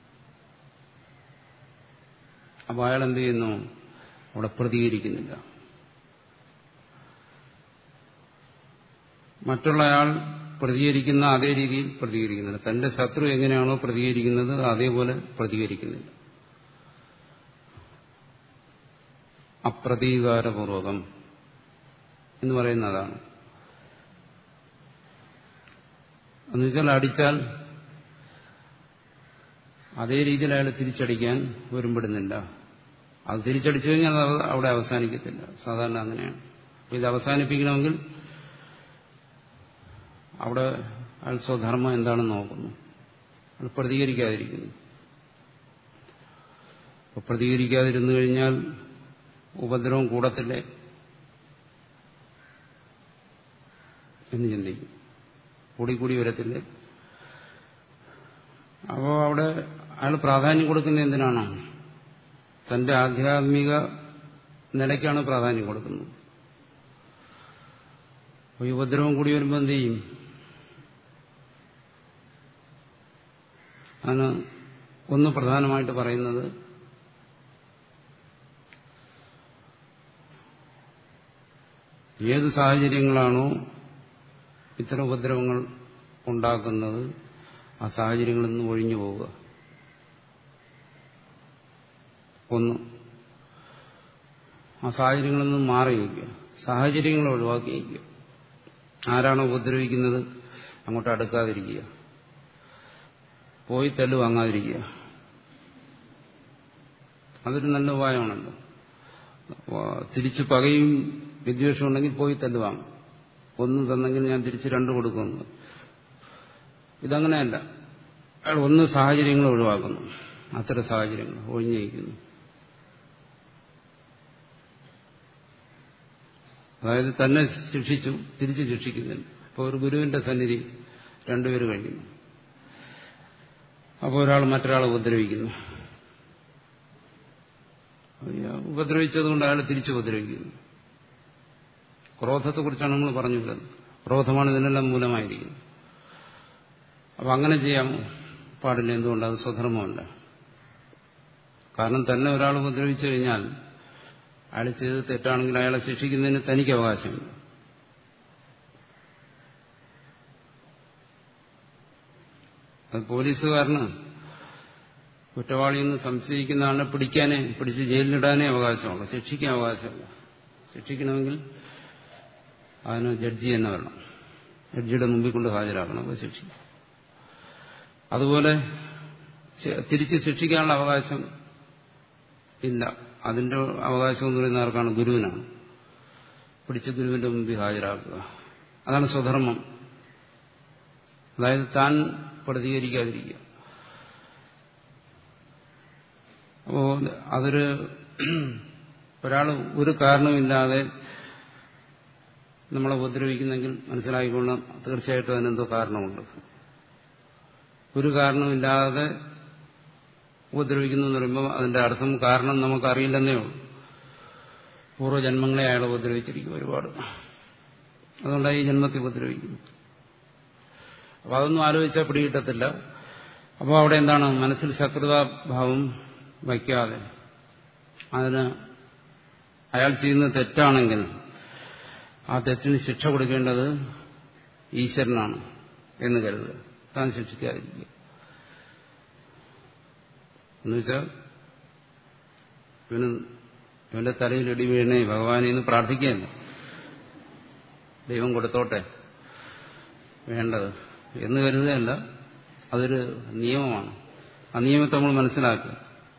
അപ്പോൾ അയാൾ എന്ത് ചെയ്യുന്നു അവിടെ പ്രതികരിക്കുന്നില്ല മറ്റുള്ളയാൾ പ്രതികരിക്കുന്ന അതേ രീതിയിൽ പ്രതികരിക്കുന്നില്ല തന്റെ ശത്രു എങ്ങനെയാണോ പ്രതികരിക്കുന്നത് അതേപോലെ പ്രതികരിക്കുന്നില്ല അപ്രതീകാരപൂർവകം എന്ന് പറയുന്നതാണ് എന്നുവെച്ചാൽ അടിച്ചാൽ അതേ രീതിയിൽ അയാൾ തിരിച്ചടിക്കാൻ വരുമ്പോഴുന്നില്ല അത് തിരിച്ചടിച്ചു കഴിഞ്ഞാൽ അത് അവിടെ അവസാനിക്കത്തില്ല സാധാരണ അങ്ങനെയാണ് അപ്പൊ ഇത് അവസാനിപ്പിക്കണമെങ്കിൽ അവിടെ അയാൾ സ്വധർമ്മം എന്താണെന്ന് നോക്കുന്നു അയാൾ പ്രതികരിക്കാതിരിക്കുന്നു അപ്പൊ പ്രതികരിക്കാതിരുന്നു കഴിഞ്ഞാൽ ഉപദ്രവം കൂടത്തില്ലേ എന്ന് ചിന്തിക്കും കൂടിക്കൂടി വരത്തില്ലേ അപ്പോൾ അവിടെ അയാൾ പ്രാധാന്യം കൊടുക്കുന്നത് എന്തിനാണ് തന്റെ ആധ്യാത്മിക നിലയ്ക്കാണ് പ്രാധാന്യം കൊടുക്കുന്നത് അപ്പോൾ ഈ ഉപദ്രവം കൂടി വരുമ്പോൾ എന്ത് ചെയ്യും അതിന് ഒന്ന് പ്രധാനമായിട്ട് പറയുന്നത് ഏത് സാഹചര്യങ്ങളാണോ ഇത്തരം ഉപദ്രവങ്ങൾ ഉണ്ടാക്കുന്നത് ആ സാഹചര്യങ്ങളിൽ നിന്ന് ഒഴിഞ്ഞു പോവുക ഒന്ന് ആ സാഹചര്യങ്ങളിൽ നിന്ന് മാറി വയ്ക്കുക സാഹചര്യങ്ങൾ ഒഴിവാക്കി വയ്ക്കുക ആരാണോ ഉപദ്രവിക്കുന്നത് അങ്ങോട്ട് അടുക്കാതിരിക്കുക പോയി തല്ലു വാങ്ങാതിരിക്കുക അതൊരു നല്ല ഉപായമാണല്ലോ തിരിച്ച് പകയും വിദ്വേഷം ഉണ്ടെങ്കിൽ പോയി തല്ലു വാങ്ങും ഒന്ന് തന്നെങ്കിൽ ഞാൻ തിരിച്ച് രണ്ട് കൊടുക്കുന്നു ഇതങ്ങനെയല്ല അയാൾ ഒന്ന് സാഹചര്യങ്ങൾ ഒഴിവാക്കുന്നു അത്തരം സാഹചര്യങ്ങൾ ഒഴിഞ്ഞിരിക്കുന്നു അതായത് തന്നെ ശിക്ഷിച്ചു തിരിച്ച് ശിക്ഷിക്കുന്നില്ല ഇപ്പോൾ ഒരു ഗുരുവിന്റെ സന്നിധി രണ്ടുപേര് കഴിയുന്നു അപ്പോൾ ഒരാൾ മറ്റൊരാളെ ഉപദ്രവിക്കുന്നു ഉപദ്രവിച്ചതുകൊണ്ട് അയാൾ തിരിച്ചു ഉപദ്രവിക്കുന്നു ക്രോധത്തെക്കുറിച്ചാണ് നമ്മൾ പറഞ്ഞു വരുന്നത് ക്രോധമാണ് ഇതിനെല്ലാം മൂലമായിരിക്കുന്നത് അപ്പം അങ്ങനെ ചെയ്യാമോ പാടില്ല എന്തുകൊണ്ട് അത് സ്വധർമ്മമല്ല കാരണം തന്നെ ഒരാൾ ഉപദ്രവിച്ചു കഴിഞ്ഞാൽ അയാൾ ചെയ്തത് തെറ്റാണെങ്കിൽ അയാളെ ശിക്ഷിക്കുന്നതിന് തനിക്ക് അവകാശമുണ്ട് അത് പോലീസുകാരന് കുറ്റവാളിയെന്ന് സംശയിക്കുന്ന ആളിനെ പിടിക്കാനേ പിടിച്ച് ജയിലിലിടാനേ അവകാശമുള്ളൂ ശിക്ഷിക്കാൻ അവകാശമില്ല ശിക്ഷിക്കണമെങ്കിൽ അതിന് ജഡ്ജി തന്നെ വരണം ജഡ്ജിയുടെ മുമ്പിൽ കൊണ്ട് ഹാജരാക്കണം അപ്പോൾ ശിക്ഷിക്കും അതുപോലെ തിരിച്ച് ശിക്ഷിക്കാനുള്ള അവകാശം ഇല്ല അതിന്റെ അവകാശം എന്ന് പറയുന്ന ആർക്കാണ് ഗുരുവിനാണ് പിടിച്ച് ഗുരുവിന്റെ മുമ്പിൽ ഹാജരാക്കുക അതാണ് സ്വധർമ്മം അതായത് താൻ പ്രതികരിക്കാതിരിക്കുക അപ്പോ അതൊരു ഒരാൾ ഒരു കാരണമില്ലാതെ നമ്മളെ ഉപദ്രവിക്കുന്നെങ്കിൽ മനസ്സിലാക്കിക്കൊള്ളാം തീർച്ചയായിട്ടും അതിനെന്തോ കാരണമുണ്ട് ഒരു കാരണമില്ലാതെ ഉപദ്രവിക്കുന്നു എന്ന് പറയുമ്പോൾ അതിന്റെ അർത്ഥം കാരണം നമുക്കറിയില്ലെന്നേ ഉള്ളൂ പൂർവ്വജന്മങ്ങളെ അയാൾ ഉപദ്രവിച്ചിരിക്കും ഒരുപാട് അതുകൊണ്ടാണ് ഈ ജന്മത്തിൽ ഉപദ്രവിക്കുന്നു അപ്പോൾ അതൊന്നും ആലോചിച്ചാൽ പിടികിട്ടത്തില്ല അപ്പോൾ അവിടെ എന്താണ് മനസ്സിൽ ശത്രുതാഭാവം വയ്ക്കാതെ അതിന് അയാൾ ചെയ്യുന്നത് തെറ്റാണെങ്കിൽ ആ തെറ്റിന് ശിക്ഷ കൊടുക്കേണ്ടത് ഈശ്വരനാണ് എന്ന് കരുതുക താൻ ശിക്ഷിക്കാതിരിക്കുക എന്നുവെച്ചാൽ ഇവന് ഇവന്റെ തലയിൽ ഇടി വീണേ ഭഗവാനെ എന്ന് പ്രാർത്ഥിക്കുകയല്ല ദൈവം കൊടുത്തോട്ടെ വേണ്ടത് എന്ന് കരുതുകയല്ല അതൊരു നിയമമാണ് ആ നിയമത്തെ നമ്മൾ മനസ്സിലാക്കുക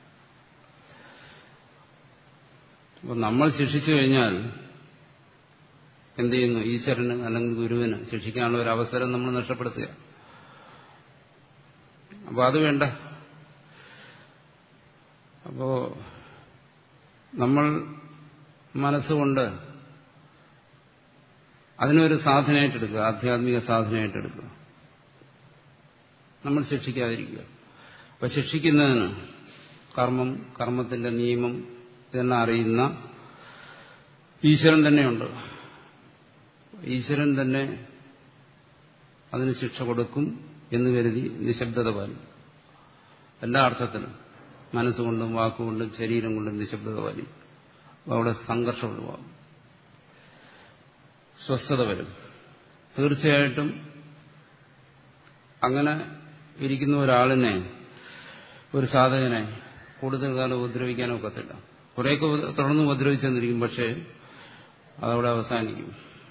അപ്പം നമ്മൾ ശിക്ഷിച്ചു കഴിഞ്ഞാൽ എന്ത് ചെയ്യുന്നു ഈശ്വരന് അല്ലെങ്കിൽ ഗുരുവിന് ശിക്ഷിക്കാനുള്ള ഒരു അവസരം നമ്മൾ നഷ്ടപ്പെടുത്തുക അപ്പോൾ അത് വേണ്ട അപ്പോ നമ്മൾ മനസ്സുകൊണ്ട് അതിനൊരു സാധനയായിട്ടെടുക്കുക ആധ്യാത്മിക സാധനയായിട്ടെടുക്കുക നമ്മൾ ശിക്ഷിക്കാതിരിക്കുക അപ്പൊ ശിക്ഷിക്കുന്നതിന് കർമ്മം കർമ്മത്തിന്റെ നിയമം ഇതെല്ലാം അറിയുന്ന ഈശ്വരൻ തന്നെയുണ്ട് ഈശ്വരൻ തന്നെ അതിന് ശിക്ഷ കൊടുക്കും എന്ന് കരുതി നിശബ്ദത പാലിക്കും എല്ലാ അർത്ഥത്തിലും മനസ്സുകൊണ്ടും വാക്കുകൊണ്ടും ശരീരം കൊണ്ടും നിശബ്ദത പാലിക്കും അപ്പോൾ അവിടെ സംഘർഷം ഒഴിവാകും സ്വസ്ഥത വരും തീർച്ചയായിട്ടും അങ്ങനെ ഇരിക്കുന്ന ഒരാളിനെ ഒരു സാധകനെ കൂടുതൽ കാലം ഉപദ്രവിക്കാനോ ഒക്കത്തില്ല കുറേയൊക്കെ തുടർന്ന് ഉപദ്രവിച്ചെന്നിരിക്കും പക്ഷേ അതവിടെ അവസാനിക്കും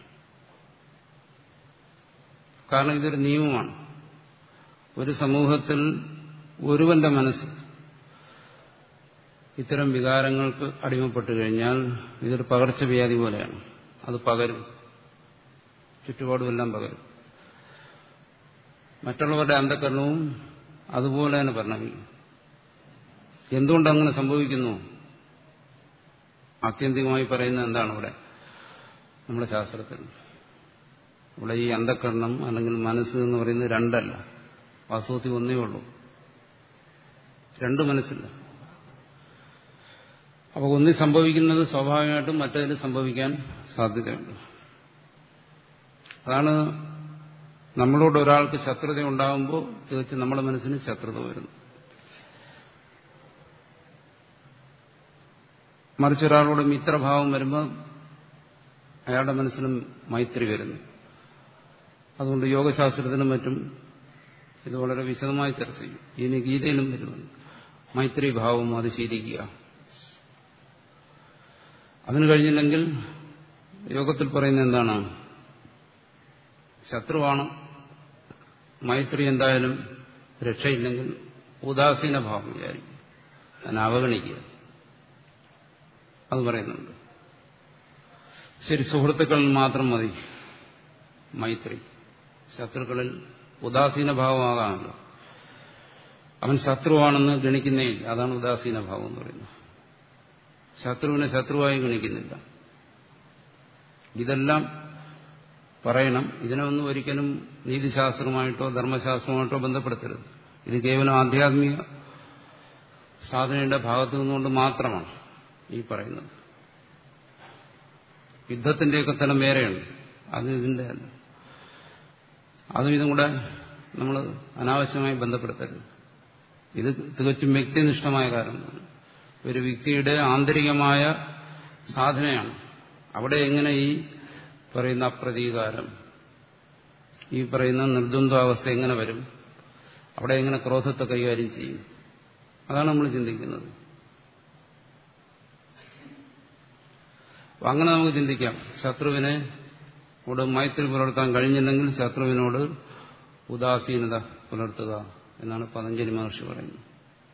കാരണം ഇതൊരു നിയമമാണ് ഒരു സമൂഹത്തിൽ ഒരുവന്റെ മനസ്സ് ഇത്തരം വികാരങ്ങൾക്ക് അടിമപ്പെട്ടു കഴിഞ്ഞാൽ ഇതൊരു പകർച്ചവ്യാധി പോലെയാണ് അത് പകരും ചുറ്റുപാടുമെല്ലാം പകരും മറ്റുള്ളവരുടെ അന്ധകരണവും അതുപോലെ തന്നെ പരിണമിക്കും എന്തുകൊണ്ട് അങ്ങനെ സംഭവിക്കുന്നു ആത്യന്തികമായി പറയുന്നത് എന്താണ് ഇവിടെ നമ്മുടെ ശാസ്ത്രത്തിൽ ഇവിടെ ഈ അന്ധകരണം അല്ലെങ്കിൽ മനസ്സ് എന്ന് പറയുന്നത് രണ്ടല്ല വാസ്തവത്തിൽ ഒന്നേ ഉള്ളൂ രണ്ട് മനസ്സില്ല അപ്പോൾ ഒന്നി സംഭവിക്കുന്നത് സ്വാഭാവികമായിട്ടും മറ്റേതിൽ സംഭവിക്കാൻ സാധ്യതയുണ്ട് അതാണ് നമ്മളോട് ഒരാൾക്ക് ശത്രുത ഉണ്ടാകുമ്പോൾ തീർച്ചയായും നമ്മുടെ മനസ്സിന് ശത്രുത വരുന്നു മറിച്ച് ഒരാളോട് മിത്രഭാവം വരുമ്പോൾ അയാളുടെ മനസ്സിലും മൈത്രി വരുന്നു അതുകൊണ്ട് യോഗശാസ്ത്രത്തിനും മറ്റും ഇത് വളരെ വിശദമായി ചർച്ച ചെയ്യും ഇനി ഗീതയിലും വരുന്നുണ്ട് മൈത്രി ഭാവം അത് ശീലിക്കുക അതിന് കഴിഞ്ഞില്ലെങ്കിൽ യോഗത്തിൽ പറയുന്നത് എന്താണ് ശത്രുവാണ് മൈത്രി എന്തായാലും രക്ഷയില്ലെങ്കിൽ ഉദാസീന ഭാവം വിചാരിക്കും അതിനെ അവഗണിക്കുക അത് പറയുന്നുണ്ട് ശരി സുഹൃത്തുക്കളിൽ മാത്രം മതി മൈത്രി ശത്രുക്കളിൽ ഉദാസീന ഭാവമാകാമല്ലോ അവൻ ശത്രുവാണെന്ന് ഗണിക്കുന്നേയില്ല അതാണ് ഉദാസീന ഭാവം എന്ന് പറയുന്നത് ശത്രുവിനെ ശത്രുവായി ഗണിക്കുന്നില്ല ഇതെല്ലാം പറയണം ഇതിനെ ഒന്നും ഒരിക്കലും നീതിശാസ്ത്രമായിട്ടോ ധർമ്മശാസ്ത്രമായിട്ടോ ബന്ധപ്പെടുത്തരുത് ഇത് കേവലം ആധ്യാത്മിക സാധനയുടെ ഭാഗത്തു നിന്നുകൊണ്ട് മാത്രമാണ് ഈ പറയുന്നത് യുദ്ധത്തിന്റെയൊക്കെ തലം വേറെയാണ് അത് ഇതിന്റെ അല്ല അതും ഇതും കൂടെ നമ്മൾ അനാവശ്യമായി ബന്ധപ്പെടുത്തരുത് ഇത് തികച്ചും വ്യക്തിനിഷ്ഠമായ കാര്യമാണ് ഒരു വ്യക്തിയുടെ ആന്തരികമായ സാധനയാണ് അവിടെ എങ്ങനെ ഈ പറയുന്ന അപ്രതീകാരം ഈ പറയുന്ന നിർദ്വന്ദ്വാവസ്ഥ എങ്ങനെ വരും അവിടെ എങ്ങനെ ക്രോധത്തെ കൈകാര്യം ചെയ്യും അതാണ് നമ്മൾ ചിന്തിക്കുന്നത് അങ്ങനെ നമുക്ക് ചിന്തിക്കാം ശത്രുവിനെ ോട് മൈത്രി പുലർത്താൻ കഴിഞ്ഞില്ലെങ്കിൽ ശത്രുവിനോട് ഉദാസീനത പുലർത്തുക എന്നാണ് പതഞ്ജലി മഹർഷി പറയുന്നത്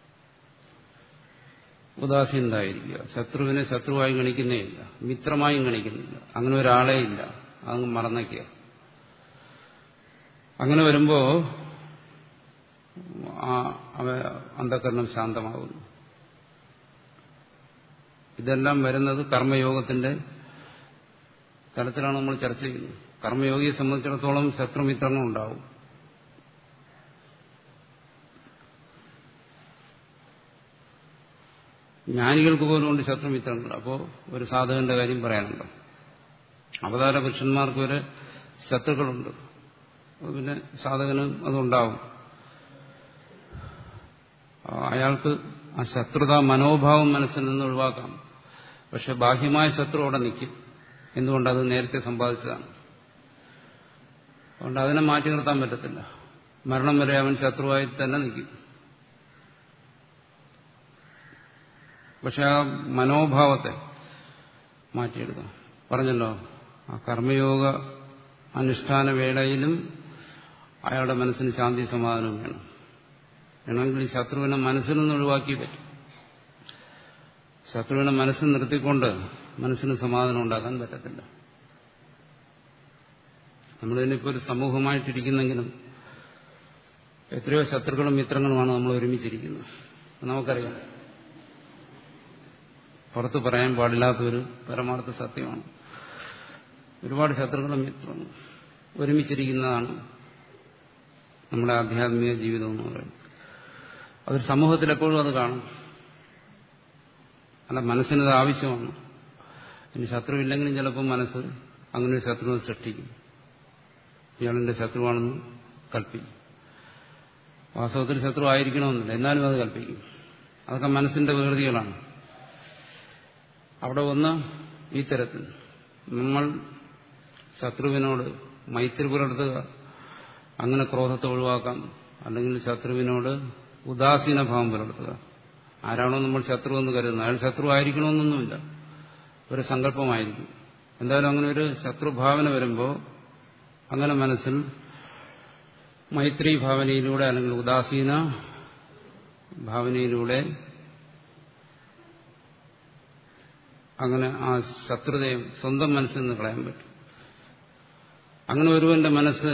ഉദാസീനതായിരിക്കുക ശത്രുവിനെ ശത്രുവായി ഗണിക്കുന്നേ ഇല്ല മിത്രമായും ഗണിക്കുന്നില്ല അങ്ങനെ ഒരാളെ ഇല്ല അതങ്ങ് മറന്നയ്ക്കുക അങ്ങനെ വരുമ്പോ അവ അന്ധകരണം ശാന്തമാകുന്നു ഇതെല്ലാം വരുന്നത് കർമ്മയോഗത്തിന്റെ തലത്തിലാണ് നമ്മൾ ചർച്ച ചെയ്യുന്നത് കർമ്മയോഗിയെ സംബന്ധിച്ചിടത്തോളം ശത്രുമിത്രങ്ങൾ ഉണ്ടാവും ജ്ഞാനികൾക്ക് പോലും ഉണ്ട് ശത്രുമിത്രങ്ങൾ അപ്പോൾ ഒരു സാധകന്റെ കാര്യം പറയാനുണ്ടോ അവതാര പുരുഷന്മാർക്ക് വരെ ശത്രുക്കളുണ്ട് പിന്നെ സാധകനും അതുണ്ടാവും അയാൾക്ക് ആ ശത്രുത മനോഭാവം മനസ്സിൽ നിന്ന് ഒഴിവാക്കാം പക്ഷെ ബാഹ്യമായ ശത്രു അവിടെ നിൽക്കും എന്തുകൊണ്ട് അത് നേരത്തെ സമ്പാദിച്ചതാണ് അതുകൊണ്ട് അതിനെ മാറ്റി നിർത്താൻ പറ്റത്തില്ല മരണം വരെ അവൻ ശത്രുവായി തന്നെ നിൽക്കും പക്ഷെ ആ മനോഭാവത്തെ മാറ്റിയെടുക്കാം പറഞ്ഞല്ലോ ആ കർമ്മയോഗ അനുഷ്ഠാന വേളയിലും അയാളുടെ മനസ്സിന് ശാന്തി സമാധാനവും വേണം വേണമെങ്കിൽ ഈ ശത്രുവിനെ മനസ്സിൽ നിന്ന് ഒഴിവാക്കി പറ്റും ശത്രുവിനെ മനസ്സിൽ നിർത്തിക്കൊണ്ട് മനസ്സിന് സമാധാനം ഉണ്ടാക്കാൻ പറ്റത്തില്ല നമ്മളിതിനിപ്പോൾ ഒരു സമൂഹമായിട്ടിരിക്കുന്നെങ്കിലും എത്രയോ ശത്രുക്കളും മിത്രങ്ങളുമാണ് നമ്മൾ ഒരുമിച്ചിരിക്കുന്നത് നമുക്കറിയാം പുറത്ത് പറയാൻ പാടില്ലാത്തൊരു പരമാർത്ഥ സത്യമാണ് ഒരുപാട് ശത്രുക്കളും മിത്രങ്ങളും ഒരുമിച്ചിരിക്കുന്നതാണ് നമ്മുടെ ആധ്യാത്മിക ജീവിതം എന്ന് പറയുന്നത് അതൊരു സമൂഹത്തിൽ എപ്പോഴും അത് കാണും അല്ല മനസ്സിനത് ആവശ്യമാണ് ഇനി ശത്രു ഇല്ലെങ്കിലും ചിലപ്പോൾ മനസ്സ് അങ്ങനെ ഒരു ശത്രുവിനെ സൃഷ്ടിക്കും ഇയാളെന്റെ ശത്രുവാണെന്ന് കൽപ്പിക്കും വാസ്തവത്തിൽ ശത്രു ആയിരിക്കണമെന്നില്ല എന്നാലും അത് കൽപ്പിക്കും അതൊക്കെ മനസ്സിന്റെ വികൃതികളാണ് അവിടെ ഒന്ന് ഈ തരത്തിൽ നമ്മൾ ശത്രുവിനോട് മൈത്രി പുലർത്തുക അങ്ങനെ ക്രോധത്തെ ഒഴിവാക്കാം അല്ലെങ്കിൽ ശത്രുവിനോട് ഉദാസീന ഭാവം പുലർത്തുക ആരാണോ നമ്മൾ ശത്രു എന്ന് കരുതുന്നത് അയാൾ ശത്രു ആയിരിക്കണമെന്നൊന്നുമില്ല ഒരു സങ്കല്പമായിരിക്കും എന്തായാലും അങ്ങനെ ഒരു ശത്രുഭാവന വരുമ്പോൾ അങ്ങനെ മനസ്സിൽ മൈത്രി ഭാവനയിലൂടെ അല്ലെങ്കിൽ ഉദാസീന ഭാവനയിലൂടെ അങ്ങനെ ആ ശത്രുതയും സ്വന്തം മനസ്സിൽ നിന്ന് കളയാൻ പറ്റും അങ്ങനെ ഒരുവന്റെ മനസ്സ്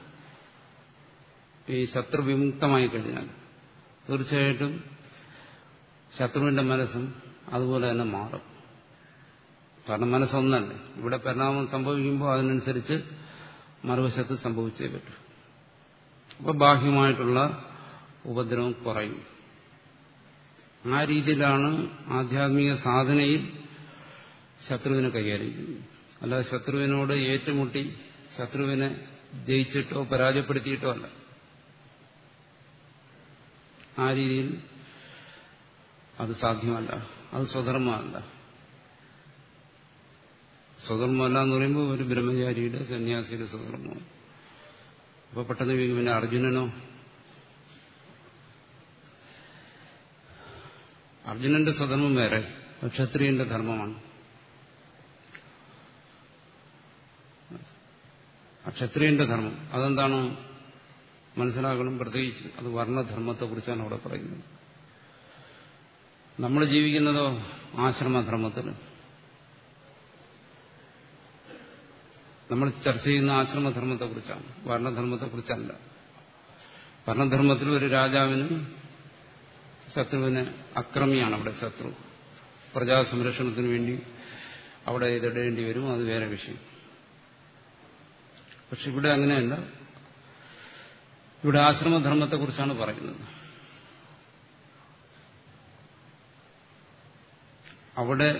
ഈ ശത്രുവിമുക്തമായി കഴിഞ്ഞാൽ തീർച്ചയായിട്ടും ശത്രുവിന്റെ മനസ്സും അതുപോലെ തന്നെ മാറും കാരണം മനസ്സൊന്നല്ലേ ഇവിടെ പരിണാമം സംഭവിക്കുമ്പോൾ അതിനനുസരിച്ച് മറുവശത്ത് സംഭവിച്ചേ പറ്റും അപ്പോൾ ബാഹ്യമായിട്ടുള്ള ഉപദ്രവം കുറയും ആ രീതിയിലാണ് ആധ്യാത്മിക സാധനയിൽ ശത്രുവിനെ കൈകാര്യം ചെയ്യുന്നത് അല്ലാതെ ശത്രുവിനോട് ഏറ്റുമുട്ടി ശത്രുവിനെ ജയിച്ചിട്ടോ പരാജയപ്പെടുത്തിയിട്ടോ അല്ല ആ രീതിയിൽ അത് സാധ്യമല്ല അത് സ്വധർമ്മമല്ല സ്വധർമ്മമല്ല എന്ന് പറയുമ്പോൾ ഒരു ബ്രഹ്മചാരിയുടെ സന്യാസിയുടെ സ്വധർമ്മമാണ് അപ്പൊ പെട്ടെന്ന് പിന്നെ അർജുനനോ അർജുനന്റെ സ്വധർമ്മം വേറെ ക്ഷത്രിയന്റെ ധർമ്മമാണ് ക്ഷത്രിയന്റെ ധർമ്മം അതെന്താണ് മനസ്സിലാക്കണം പ്രത്യേകിച്ച് അത് വർണ്ണധർമ്മത്തെക്കുറിച്ചാണ് അവിടെ പറയുന്നത് നമ്മൾ ജീവിക്കുന്നതോ ആശ്രമധർമ്മത്തിൽ നമ്മൾ ചർച്ച ചെയ്യുന്ന ആശ്രമധർമ്മത്തെക്കുറിച്ചാണ് വർണ്ണധർമ്മത്തെക്കുറിച്ചല്ല വർണ്ണധർമ്മത്തിൽ ഒരു രാജാവിന് ശത്രുവിന് അക്രമിയാണ് അവിടെ ശത്രു പ്രജാസംരക്ഷണത്തിന് വേണ്ടി അവിടെ എതിടേണ്ടി വരും അത് വേറെ വിഷയം പക്ഷെ ഇവിടെ അങ്ങനെയല്ല ഇവിടെ ആശ്രമധർമ്മത്തെക്കുറിച്ചാണ് പറയുന്നത് അവിടെ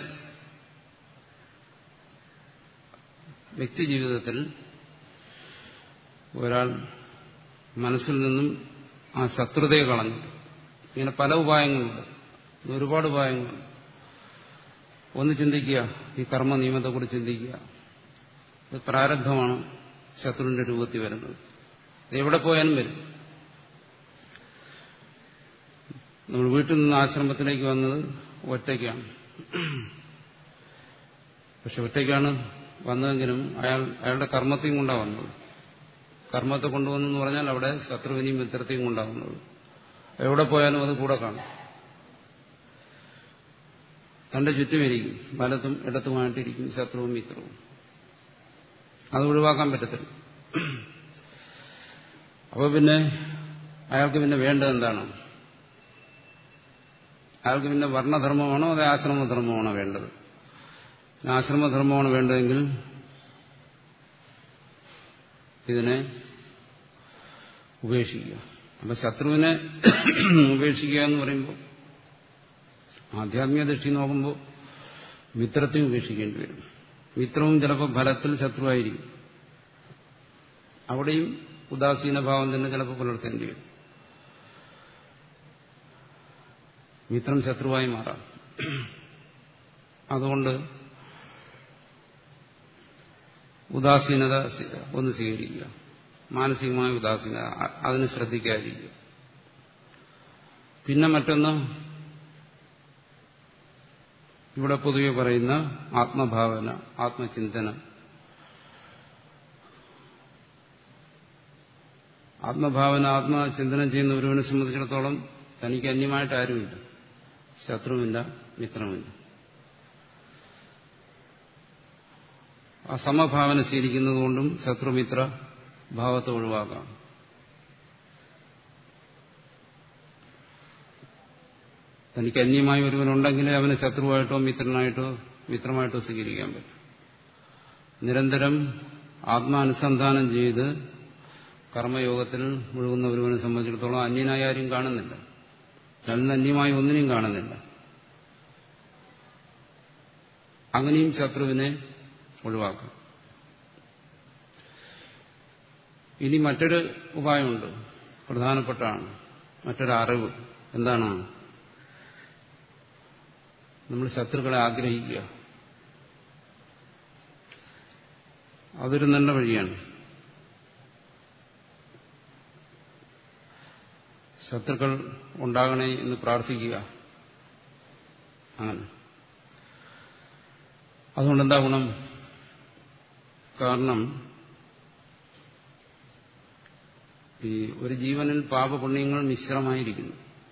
വ്യക്തിജീവിതത്തിൽ ഒരാൾ മനസ്സിൽ നിന്നും ആ ശത്രുതയെ കളഞ്ഞു ഇങ്ങനെ പല ഉപായങ്ങളുണ്ട് ഒരുപാട് ഉപായങ്ങളുണ്ട് ഒന്ന് ചിന്തിക്കുക ഈ കർമ്മ നിയമത്തെക്കുറിച്ച് ചിന്തിക്കുക ഇത് പ്രാരബ്ധമാണ് ശത്രുവിന്റെ രൂപത്തിൽ വരുന്നത് ഇത് എവിടെ പോയാലും വരും നമ്മൾ വീട്ടിൽ നിന്ന് ആശ്രമത്തിലേക്ക് വന്നത് ഒറ്റയ്ക്കാണ് പക്ഷെ ഒറ്റയ്ക്കാണ് വന്നതെങ്കിലും അയാൾ അയാളുടെ കർമ്മത്തെയും കൊണ്ടാണ് വന്നത് കർമ്മത്തെ കൊണ്ടുവന്നെന്ന് പറഞ്ഞാൽ അവിടെ ശത്രുവിനെയും മിത്രത്തെയും കൊണ്ടാവുന്നത് എവിടെ പോയാലും അത് കൂടെ കാണും തന്റെ ചുറ്റുമിരിക്കും വലത്തും ഇടത്തുമായിട്ടിരിക്കും ശത്രുവും മിത്രവും അത് ഒഴിവാക്കാൻ പറ്റത്തില്ല അപ്പോൾ പിന്നെ അയാൾക്ക് പിന്നെ വേണ്ടത് എന്താണ് അയാൾക്ക് പിന്നെ വർണ്ണധർമ്മമാണോ അതേ ആശ്രമധർമ്മമാണോ വേണ്ടത് ആശ്രമധർമ്മമാണ് വേണ്ടതെങ്കിൽ ഇതിനെ ഉപേക്ഷിക്കുക അപ്പൊ ശത്രുവിനെ ഉപേക്ഷിക്കുക എന്ന് പറയുമ്പോൾ ആധ്യാത്മിക ദൃഷ്ടി നോക്കുമ്പോൾ മിത്രത്തെ ഉപേക്ഷിക്കേണ്ടി വരും മിത്രവും ചിലപ്പോൾ ഫലത്തിൽ ശത്രുവായിരിക്കും അവിടെയും ഉദാസീന ഭാവം തന്നെ ചിലപ്പോൾ പുലർത്തേണ്ടി വരും മിത്രം ശത്രുവായി മാറാം അതുകൊണ്ട് ഉദാസീനത ഒന്ന് സ്വീകരിക്കുക മാനസികമായ ഉദാസീനത അതിന് ശ്രദ്ധിക്കാതിരിക്കുക പിന്നെ മറ്റൊന്ന് ഇവിടെ പൊതുവെ പറയുന്ന ആത്മഭാവന ആത്മചിന്തനം ആത്മഭാവന ആത്മചിന്തനം ചെയ്യുന്ന ഒരുവനെ സംബന്ധിച്ചിടത്തോളം തനിക്ക് അന്യമായിട്ട് ആരുമില്ല ശത്രുവില്ല മിത്രമില്ല ആ സമഭാവന ശീലിക്കുന്നതുകൊണ്ടും ശത്രുമിത്ര ഭാവത്തെ ഒഴിവാക്കാം തനിക്ക് അന്യമായി ഒരുവനുണ്ടെങ്കിലേ അവന് ശത്രുവായിട്ടോ മിത്രനായിട്ടോ മിത്രമായിട്ടോ സ്വീകരിക്കാൻ പറ്റും നിരന്തരം ആത്മാനുസന്ധാനം ചെയ്ത് കർമ്മയോഗത്തിൽ മുഴുകുന്ന ഒരുവനെ സംബന്ധിച്ചിടത്തോളം അന്യനായ ആരും കാണുന്നില്ല തന്നെ അന്യമായി ഒന്നിനെയും കാണുന്നില്ല അങ്ങനെയും ശത്രുവിനെ ഒഴിവാക്കാം ഇനി മറ്റൊരു ഉപായമുണ്ട് പ്രധാനപ്പെട്ടാണ് മറ്റൊരു അറിവ് എന്താണ് നമ്മൾ ശത്രുക്കളെ ആഗ്രഹിക്കുക അതൊരു നല്ല വഴിയാണ് ശത്രുക്കൾ ഉണ്ടാകണേ എന്ന് പ്രാർത്ഥിക്കുക അങ്ങനെ അതുകൊണ്ട് എന്താ ഗുണം കാരണം ഈ ഒരു ജീവനിൽ പാപപുണ്യങ്ങൾ മിശ്രമായിരിക്കുന്നു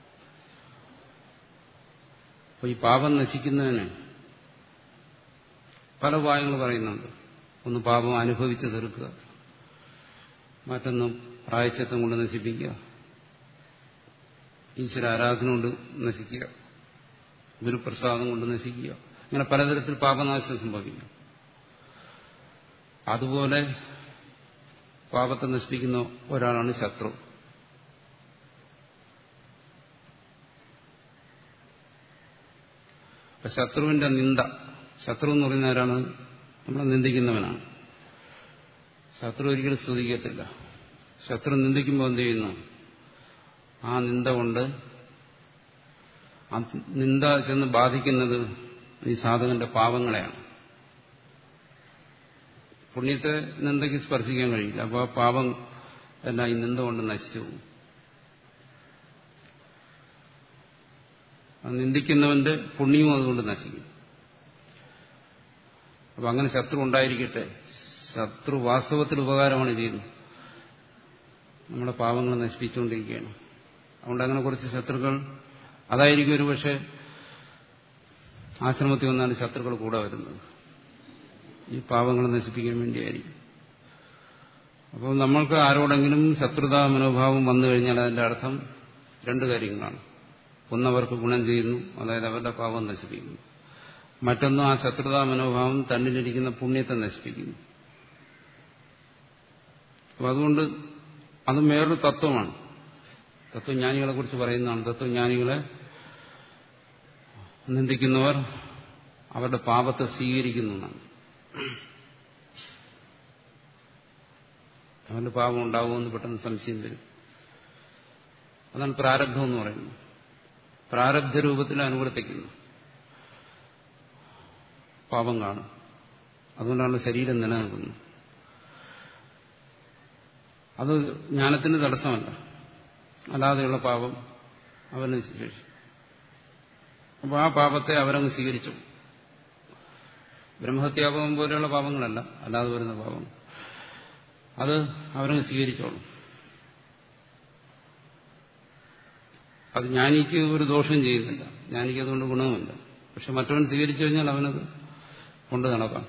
അപ്പൊ ഈ പാപം നശിക്കുന്നതിന് പല ഉപായങ്ങൾ പറയുന്നുണ്ട് ഒന്ന് പാപം അനുഭവിച്ച് തീർക്കുക മറ്റൊന്ന് പ്രായച്ചത്വം കൊണ്ട് നശിപ്പിക്കുക ഈശ്വര ആരാധന കൊണ്ട് നശിക്കുക ഗുരുപ്രസാദം കൊണ്ട് നശിക്കുക ഇങ്ങനെ പലതരത്തിൽ പാപനാശം സംഭവിക്കും അതുപോലെ പാപത്തെ നശിപ്പിക്കുന്ന ഒരാളാണ് ശത്രു അപ്പൊ ശത്രുവിന്റെ നിന്ദ ശത്രു എന്ന് പറയുന്ന ആരാണ് നമ്മളെ നിന്ദിക്കുന്നവനാണ് ശത്രു ഒരിക്കലും സ്തുതിക്കത്തില്ല ശത്രു നിന്ദിക്കുമ്പോൾ എന്ത് ചെയ്യുന്നു ആ നിന്ദ കൊണ്ട് ആ നിന്ദ ചെന്ന് ബാധിക്കുന്നത് ഈ സാധകന്റെ പാപങ്ങളെയാണ് പുണ്യത്തെ നിന്ദയ്ക്ക് സ്പർശിക്കാൻ കഴിയില്ല അപ്പോൾ ആ പാപം എല്ലാം ഈ നിന്ദ കൊണ്ട് നശിച്ചു പോകും ആ നിന്ദിക്കുന്നവന്റെ പുണ്യവും അതുകൊണ്ട് നശിക്കും അപ്പൊ അങ്ങനെ ശത്രു ഉണ്ടായിരിക്കട്ടെ ശത്രു വാസ്തവത്തിൽ ഉപകാരമാണ് ചെയ്യുന്നത് നമ്മുടെ പാവങ്ങൾ നശിപ്പിച്ചുകൊണ്ടിരിക്കുകയാണ് അതുകൊണ്ട് അങ്ങനെ കുറച്ച് ശത്രുക്കൾ അതായിരിക്കും ഒരു പക്ഷേ ആശ്രമത്തിൽ വന്നാണ് ശത്രുക്കൾ കൂടെ വരുന്നത് ഈ പാവങ്ങളെ നശിപ്പിക്കാൻ വേണ്ടിയായിരിക്കും അപ്പോൾ നമ്മൾക്ക് ആരോടെങ്കിലും ശത്രുതാ മനോഭാവം വന്നു കഴിഞ്ഞാൽ അതിന്റെ അർത്ഥം രണ്ട് കാര്യങ്ങളാണ് ഒന്നവർക്ക് ഗുണം ചെയ്യുന്നു അതായത് അവരുടെ പാവം നശിപ്പിക്കുന്നു മറ്റൊന്ന് ആ ശത്രുതാ മനോഭാവം തന്നിലിരിക്കുന്ന പുണ്യത്തെ നശിപ്പിക്കുന്നു അപ്പം അതുകൊണ്ട് അതും വേറൊരു തത്വമാണ് തത്വജ്ഞാനികളെ കുറിച്ച് പറയുന്നതാണ് തത്വജ്ഞാനികളെ നിന്ദിക്കുന്നവർ അവരുടെ പാപത്തെ സ്വീകരിക്കുന്നതാണ് അവന്റെ പാപം ഉണ്ടാകുമെന്ന് പെട്ടെന്ന് സംശയം വരും അതാണ് പ്രാരബ്ധം എന്ന് പറയുന്നത് പ്രാരബ്ധ രൂപത്തിൽ അനുവർത്തിക്കുന്നു പാപം കാണും അതുകൊണ്ടാണ് ശരീരം നിലനിൽക്കുന്നത് അത് ജ്ഞാനത്തിന് തടസ്സമല്ല അല്ലാതെയുള്ള പാപം അവന് ശേഷി അപ്പോൾ ആ പാപത്തെ അവരങ്ങ് സ്വീകരിച്ചു ബ്രഹ്മഹത്യാപാപം പോലെയുള്ള പാപങ്ങളല്ല അല്ലാതെ വരുന്ന പാപം അത് അവരങ്ങ് സ്വീകരിച്ചോളും അത് ജ്ഞാനിക്ക് ഒരു ദോഷം ചെയ്യുന്നില്ല ജ്ഞാനിക്ക് അതുകൊണ്ട് ഗുണവുമില്ല പക്ഷെ മറ്റവൻ സ്വീകരിച്ചു കഴിഞ്ഞാൽ അവനത് കൊണ്ട് നടക്കാം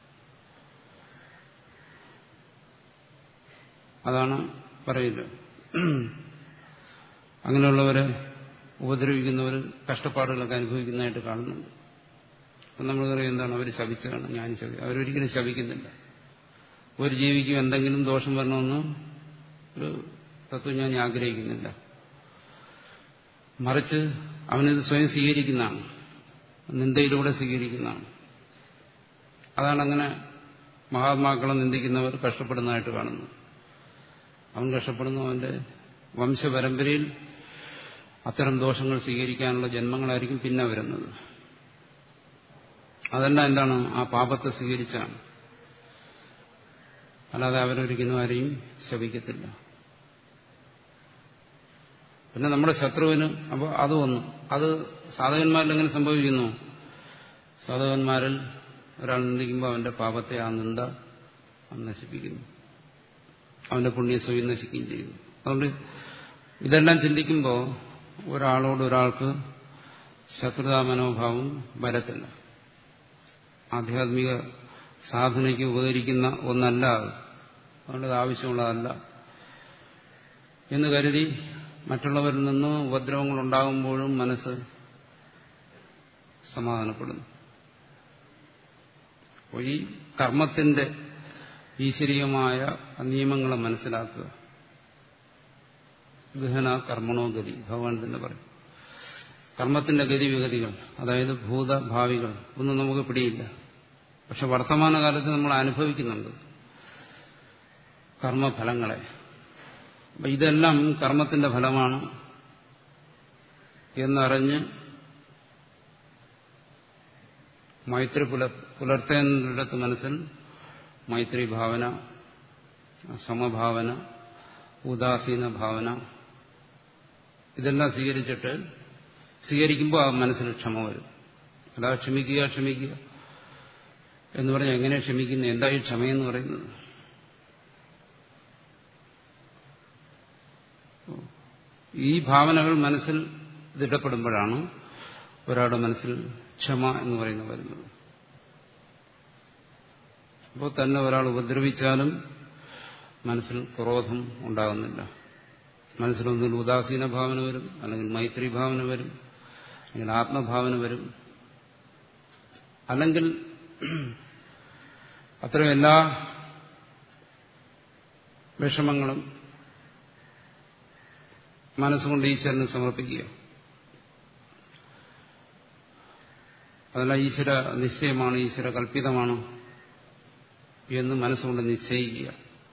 അതാണ് പറയുന്നത് അങ്ങനെയുള്ളവരെ ഉപദ്രവിക്കുന്നവർ കഷ്ടപ്പാടുകളൊക്കെ അനുഭവിക്കുന്നതായിട്ട് കാണുന്നുണ്ട് അപ്പം നമ്മൾ പറയും എന്താണ് അവർ ശപിച്ചതാണ് ഞാൻ ശപി അവരൊരിക്കലും ശപിക്കുന്നില്ല ഒരു ജീവിക്കും എന്തെങ്കിലും ദോഷം വരണമെന്ന് ഒരു തത്വം ഞാൻ ആഗ്രഹിക്കുന്നില്ല മറിച്ച് അവനിത് സ്വയം സ്വീകരിക്കുന്നതാണ് നിന്ദയിലൂടെ സ്വീകരിക്കുന്നതാണ് അതാണ് അങ്ങനെ മഹാത്മാക്കളെ നിന്ദിക്കുന്നവർ കഷ്ടപ്പെടുന്നതായിട്ട് കാണുന്നു അവൻ കഷ്ടപ്പെടുന്നു അവന്റെ വംശപരമ്പരയിൽ അത്തരം ദോഷങ്ങൾ സ്വീകരിക്കാനുള്ള ജന്മങ്ങളായിരിക്കും പിന്നെ വരുന്നത് അതെല്ലാം എന്താണ് ആ പാപത്തെ സ്വീകരിച്ചാണ് അല്ലാതെ അവരൊരിക്കലും ആരെയും ശപിക്കത്തില്ല പിന്നെ നമ്മുടെ ശത്രുവിന് അപ്പോൾ അത് വന്നു അത് സാധകന്മാരിൽ എങ്ങനെ സംഭവിക്കുന്നു സാധകന്മാരിൽ ഒരാൾ നിന്ദിക്കുമ്പോൾ അവന്റെ പാപത്തെ ആ നിന്ദ നശിപ്പിക്കുന്നു അവന്റെ പുണ്യ സ്വയം നശിക്കുകയും ചെയ്യുന്നു അതുകൊണ്ട് ഇതെല്ലാം ചിന്തിക്കുമ്പോൾ ഒരാളോട് ഒരാൾക്ക് ശത്രുതാ മനോഭാവം വരത്തില്ല ആധ്യാത്മിക സാധനയ്ക്ക് ഉപകരിക്കുന്ന ഒന്നല്ല അത് അതുകൊണ്ട് അത് ആവശ്യമുള്ളതല്ല എന്ന് കരുതി മറ്റുള്ളവരിൽ നിന്ന് ഉപദ്രവങ്ങൾ ഉണ്ടാകുമ്പോഴും മനസ്സ് സമാധാനപ്പെടുന്നു അപ്പോൾ ഈ കർമ്മത്തിന്റെ ഈശ്വരീയമായ നിയമങ്ങളെ മനസ്സിലാക്കുക ഗഹന കർമ്മണോ ഗതി ഭഗവാൻ തന്നെ പറയും കർമ്മത്തിന്റെ ഗതിവിഗതികൾ അതായത് ഭൂതഭാവികൾ ഒന്നും നമുക്ക് പിടിയില്ല പക്ഷെ വർത്തമാനകാലത്ത് നമ്മൾ അനുഭവിക്കുന്നുണ്ട് കർമ്മഫലങ്ങളെ അപ്പൊ ഇതെല്ലാം കർമ്മത്തിന്റെ ഫലമാണ് എന്നറിഞ്ഞ് മൈത്രി പുല പുലർത്തേണ്ടിടത്ത് മനസ്സിൽ മൈത്രി ഭാവന സമഭാവന ഉദാസീന ഭാവന ഇതെല്ലാം സ്വീകരിച്ചിട്ട് സ്വീകരിക്കുമ്പോൾ ആ മനസ്സിന് ക്ഷമ വരും അല്ലാതെ ക്ഷമിക്കുക ക്ഷമിക്കുക എന്ന് പറഞ്ഞാൽ എങ്ങനെ ക്ഷമിക്കുന്നു എന്തായി ക്ഷമയെന്ന് പറയുന്നത് ഈ ഭാവനകൾ മനസ്സിൽ ദൃഢപ്പെടുമ്പോഴാണ് ഒരാളുടെ മനസ്സിൽ ക്ഷമ എന്ന് പറയുന്നത് വരുന്നത് അപ്പോൾ തന്നെ ഒരാൾ ഉപദ്രവിച്ചാലും മനസ്സിൽ ക്രോധം ഉണ്ടാകുന്നില്ല മനസ്സിലൊന്നിൽ ഉദാസീന ഭാവന വരും അല്ലെങ്കിൽ മൈത്രി ഭാവന വരും അല്ലെങ്കിൽ ആത്മഭാവന വരും അല്ലെങ്കിൽ അത്തരം എല്ലാ വിഷമങ്ങളും മനസ്സുകൊണ്ട് ഈശ്വരന് സമർപ്പിക്കുക അതല്ല ഈശ്വര നിശ്ചയമാണ് ഈശ്വര കൽപ്പിതമാണ് എന്ന് മനസ്സുകൊണ്ട് നിശ്ചയിക്കുക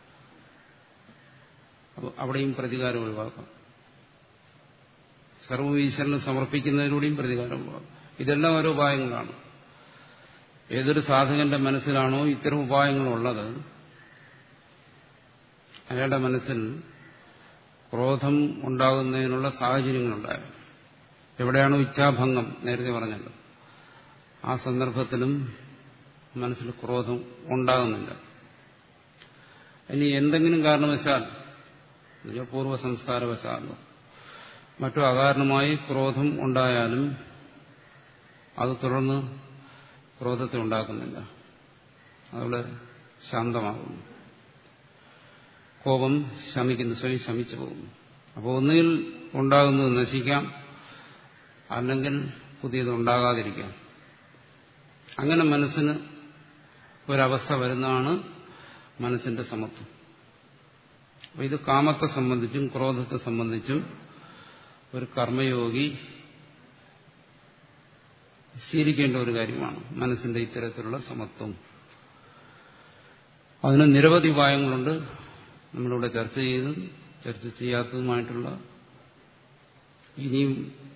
അവിടെയും പ്രതികാരം ഒഴിവാക്കാം സർവ്വ ഈശ്വരന് സമർപ്പിക്കുന്നതിലൂടെയും പ്രതികാരം ഒഴിവാക്കാം ഇതെല്ലാം ഓരോ ഉപായങ്ങളാണ് ഏതൊരു സാധകന്റെ മനസ്സിലാണോ ഇത്തരം ഉപായങ്ങളുള്ളത് അയാളുടെ മനസ്സിൽ ക്രോധം ഉണ്ടാകുന്നതിനുള്ള സാഹചര്യങ്ങളുണ്ടായ എവിടെയാണോ ഇച്ഛാഭംഗം നേരത്തെ പറഞ്ഞല്ലോ ആ സന്ദർഭത്തിലും മനസ്സിൽ ക്രോധം ഉണ്ടാകുന്നില്ല ഇനി എന്തെങ്കിലും കാരണവശാൽ പൂർവ്വ സംസ്കാരവശാലോ മറ്റു അകാരണമായി ക്രോധം ഉണ്ടായാലും അത് തുടർന്ന് ക്രോധത്തെ ഉണ്ടാക്കുന്നില്ല അതവിടെ ശാന്തമാകുന്നു കോപം ശമിക്കുന്നു സ്വയം ശമിച്ചു പോകുന്നു അപ്പോൾ ഒന്നുകിൽ ഉണ്ടാകുന്നത് നശിക്കാം അല്ലെങ്കിൽ പുതിയത് ഉണ്ടാകാതിരിക്കാം അങ്ങനെ മനസ്സിന് ഒരവസ്ഥ വരുന്നതാണ് മനസ്സിന്റെ സമത്വം അപ്പോൾ ഇത് കാമത്തെ സംബന്ധിച്ചും ക്രോധത്തെ സംബന്ധിച്ചും ഒരു കർമ്മയോഗി ശീലിക്കേണ്ട ഒരു കാര്യമാണ് മനസ്സിന്റെ ഇത്തരത്തിലുള്ള സമത്വം അതിന് നിരവധി ഉപായങ്ങളുണ്ട് നമ്മളിവിടെ ചർച്ച ചെയ്തും ചർച്ച ചെയ്യാത്തതുമായിട്ടുള്ള ഇനിയും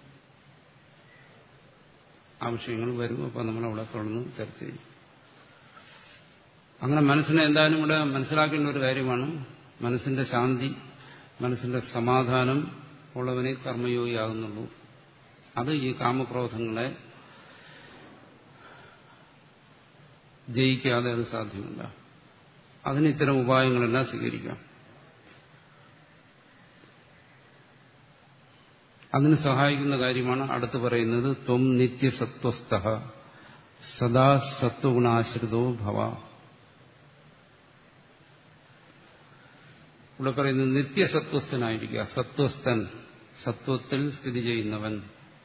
ആവശ്യങ്ങൾ വരും അപ്പോൾ നമ്മളവിടെ തുടർന്ന് ചർച്ച ചെയ്യും അങ്ങനെ മനസ്സിനെ എന്തായാലും ഇവിടെ മനസ്സിലാക്കേണ്ട ഒരു കാര്യമാണ് മനസ്സിന്റെ ശാന്തി മനസ്സിന്റെ സമാധാനം ഉള്ളവനെ കർമ്മയോഗിയാകുന്നുള്ളൂ അത് ഈ കാമക്രോധങ്ങളെ ജയിക്കാതെ അത് സാധ്യമല്ല അതിന് ഇത്തരം ഉപായങ്ങളെല്ലാം സ്വീകരിക്കാം അതിന് സഹായിക്കുന്ന കാര്യമാണ് അടുത്ത് പറയുന്നത് ത്വം നിത്യസത്വസ്ഥ സദാ സത്വഗുണാശ്രിതോ ഭവ ഇവിടെ പറയുന്നത് നിത്യസത്വസ്ഥനായിരിക്കുക സത്വസ്ഥൻ സത്വത്തിൽ സ്ഥിതി ചെയ്യുന്നവൻ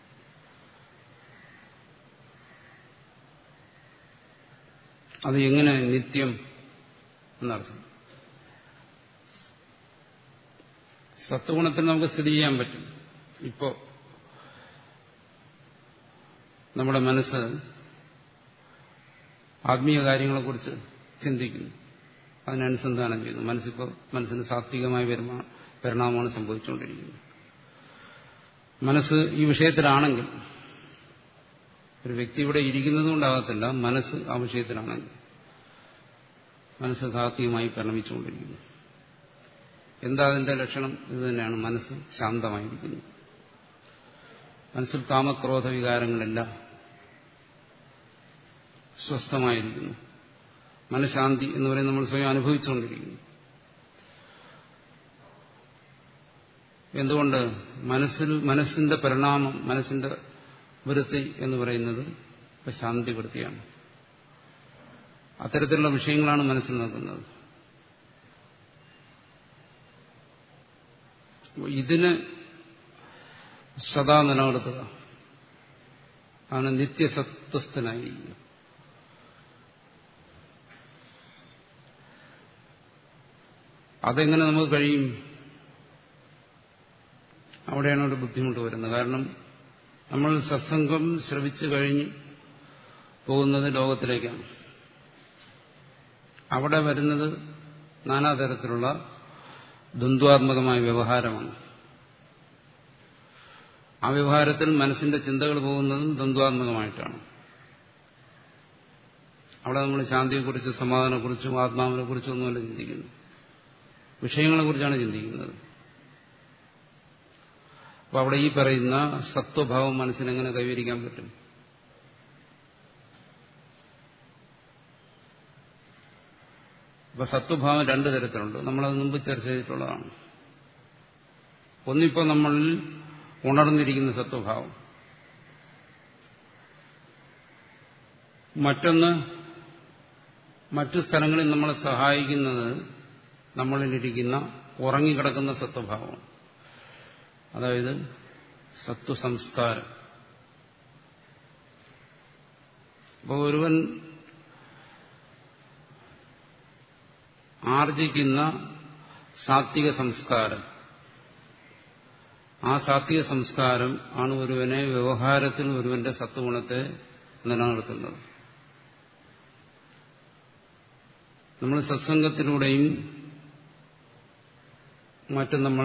അത് എങ്ങനെ നിത്യം എന്നർത്ഥം സത്വഗുണത്തിൽ നമുക്ക് സ്ഥിതി ചെയ്യാൻ പറ്റും ഇപ്പോ നമ്മുടെ മനസ്സ് ആത്മീയ കാര്യങ്ങളെക്കുറിച്ച് ചിന്തിക്കുന്നു അതിനനുസന്ധാനം ചെയ്യുന്നു മനസ്സിപ്പോൾ മനസ്സിന് സാത്വികമായ പരിണാമമാണ് സംഭവിച്ചുകൊണ്ടിരിക്കുന്നത് മനസ്സ് ഈ വിഷയത്തിലാണെങ്കിൽ ഒരു വ്യക്തി ഇവിടെ ഇരിക്കുന്നതുകൊണ്ടാകത്തില്ല മനസ്സ് ആ വിഷയത്തിലാണെങ്കിൽ മനസ്സ് സാത്വികമായി പരിണമിച്ചുകൊണ്ടിരിക്കുന്നു എന്താ അതിന്റെ ലക്ഷണം ഇത് തന്നെയാണ് മനസ്സ് ശാന്തമായിരിക്കുന്നു മനസ്സിൽ കാമക്രോധ വികാരങ്ങളില്ല സ്വസ്ഥമായിരിക്കുന്നു മനഃശാന്തി എന്ന് പറയുന്നത് നമ്മൾ സ്വയം അനുഭവിച്ചുകൊണ്ടിരിക്കുന്നു എന്തുകൊണ്ട് മനസ്സിൽ മനസ്സിന്റെ പരിണാമം മനസ്സിന്റെ വൃത്തി എന്ന് പറയുന്നത് ശാന്തി വൃത്തിയാണ് അത്തരത്തിലുള്ള വിഷയങ്ങളാണ് മനസ്സിൽ നിൽക്കുന്നത് ഇതിന് സദാ നിലനിർത്തുക ആണ് നിത്യസത്വസ്ഥനായി അതെങ്ങനെ നമുക്ക് കഴിയും അവിടെയാണ് ഒരു ബുദ്ധിമുട്ട് വരുന്നത് കാരണം നമ്മൾ സത്സംഗം ശ്രവിച്ചു കഴിഞ്ഞ് പോകുന്നത് ലോകത്തിലേക്കാണ് അവിടെ വരുന്നത് നാനാതരത്തിലുള്ള ദ്വന്ദ്വാത്മകമായ വ്യവഹാരമാണ് ആ വ്യവഹാരത്തിൽ മനസ്സിന്റെ ചിന്തകൾ പോകുന്നതും ദ്വന്ദ്വാത്മകമായിട്ടാണ് അവിടെ നമ്മൾ ശാന്തിയെക്കുറിച്ച് സമാധാനത്തെക്കുറിച്ചും ആത്മാവിനെക്കുറിച്ചും ഒന്നുമല്ല ചിന്തിക്കുന്നു വിഷയങ്ങളെക്കുറിച്ചാണ് ചിന്തിക്കുന്നത് അപ്പോൾ അവിടെ ഈ പറയുന്ന സത്വഭാവം മനസ്സിനെങ്ങനെ കൈവരിക്കാൻ പറ്റും അപ്പൊ സത്വഭാവം രണ്ടു തരത്തിലുണ്ട് നമ്മളത് മുമ്പ് ചർച്ച ചെയ്തിട്ടുള്ളതാണ് ഒന്നിപ്പോ നമ്മളിൽ ഉണർന്നിരിക്കുന്ന സത്വഭാവം മറ്റൊന്ന് മറ്റു സ്ഥലങ്ങളിൽ നമ്മളെ സഹായിക്കുന്നത് നമ്മളിലിരിക്കുന്ന ഉറങ്ങിക്കിടക്കുന്ന സത്വഭാവം അതായത് സത്വസംസ്കാരം അപ്പോൾ ഒരുവൻ ആർജിക്കുന്ന സാത്വിക സംസ്കാരം ആ സാത്വിക സംസ്കാരം ആണ് ഒരുവനെ വ്യവഹാരത്തിൽ ഒരുവന്റെ സത്വഗുണത്തെ നിലനിർത്തുന്നത് നമ്മൾ സത്സംഗത്തിലൂടെയും മറ്റും നമ്മൾ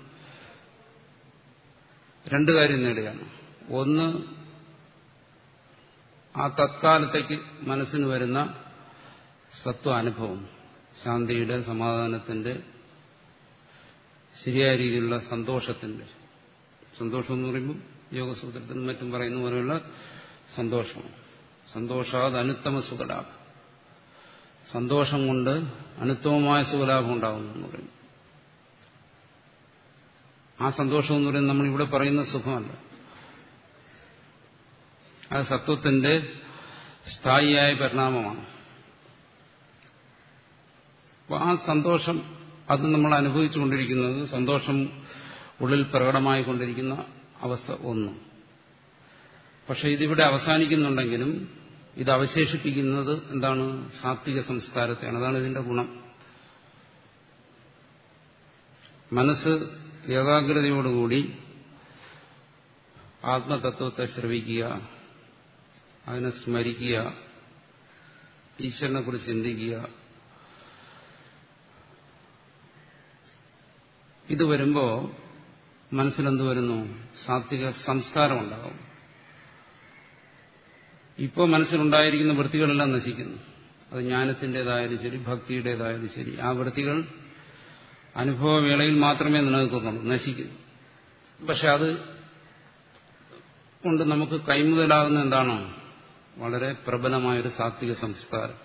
രണ്ടു കാര്യം നേടുകയാണ് ഒന്ന് ആ തത്കാലത്തേക്ക് മനസ്സിന് വരുന്ന സത്വ അനുഭവം ശാന്തിയുടെ സമാധാനത്തിന്റെ ശരിയായ രീതിയിലുള്ള സന്തോഷത്തിന്റെ സന്തോഷം എന്ന് പറയുമ്പോൾ യോഗസൂത്രത്തിനും മറ്റും പറയുന്ന പോലെയുള്ള സന്തോഷം സന്തോഷാത് അനുത്തമ സുഖലാഭം സന്തോഷം കൊണ്ട് അനുത്തമമായ സുഖലാഭം ഉണ്ടാകുന്നു എന്ന് പറയും ആ സന്തോഷം എന്ന് പറയുന്നത് നമ്മളിവിടെ പറയുന്ന സുഖമല്ല അത് സത്വത്തിന്റെ സ്ഥായിയായ പരിണാമമാണ് അപ്പോൾ ആ സന്തോഷം അത് നമ്മൾ അനുഭവിച്ചുകൊണ്ടിരിക്കുന്നത് സന്തോഷം ഉള്ളിൽ പ്രകടമായിക്കൊണ്ടിരിക്കുന്ന അവസ്ഥ ഒന്ന് പക്ഷെ ഇതിവിടെ അവസാനിക്കുന്നുണ്ടെങ്കിലും ഇത് അവശേഷിപ്പിക്കുന്നത് എന്താണ് സാത്വിക സംസ്കാരത്തെയാണ് അതാണ് ഇതിന്റെ ഗുണം മനസ്സ് ഏകാഗ്രതയോടുകൂടി ആത്മതത്വത്തെ ശ്രവിക്കുക അതിനെ സ്മരിക്കുക ഈശ്വരനെ കുറിച്ച് ചിന്തിക്കുക ഇത് വരുമ്പോൾ മനസ്സിലെന്ത് വരുന്നു സാത്വിക സംസ്കാരം ഉണ്ടാകും ഇപ്പോൾ മനസ്സിലുണ്ടായിരിക്കുന്ന വൃത്തികളെല്ലാം നശിക്കുന്നു അത് ജ്ഞാനത്തിൻ്റെതായാലും ശരി ഭക്തിയുടേതായാലും ശരി ആ വൃത്തികൾ അനുഭവവേളയിൽ മാത്രമേ നിലനിൽക്കുന്നുള്ളൂ നശിക്കുന്നു പക്ഷെ അത് കൊണ്ട് നമുക്ക് കൈമുതലാകുന്ന എന്താണോ വളരെ പ്രബലമായൊരു സാത്വിക സംസ്കാരം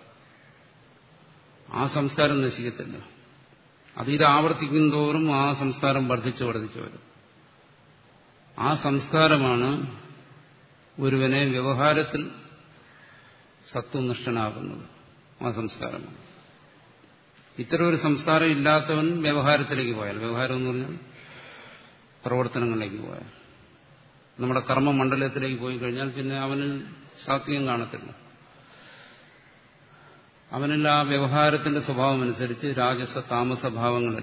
ആ സംസ്കാരം നശിക്കത്തില്ല അത് ഇത് ആവർത്തിക്കുന്തോറും ആ സംസ്കാരം വർദ്ധിച്ചു വർദ്ധിച്ചു വരും ആ സംസ്കാരമാണ് ഒരുവനെ വ്യവഹാരത്തിൽ സത്വനിഷ്ഠനാകുന്നത് ആ സംസ്കാരമാണ് ഇത്തരം ഒരു സംസ്കാരം ഇല്ലാത്തവൻ വ്യവഹാരത്തിലേക്ക് പോയാൽ വ്യവഹാരം എന്ന് പറഞ്ഞാൽ പ്രവർത്തനങ്ങളിലേക്ക് പോയാൽ നമ്മുടെ കർമ്മമണ്ഡലത്തിലേക്ക് പോയി കഴിഞ്ഞാൽ പിന്നെ അവനിൽ സാത്വികം കാണത്തില്ല അവനിൽ ആ വ്യവഹാരത്തിന്റെ സ്വഭാവം അനുസരിച്ച് രാജസ താമസ ഭാവങ്ങളിൽ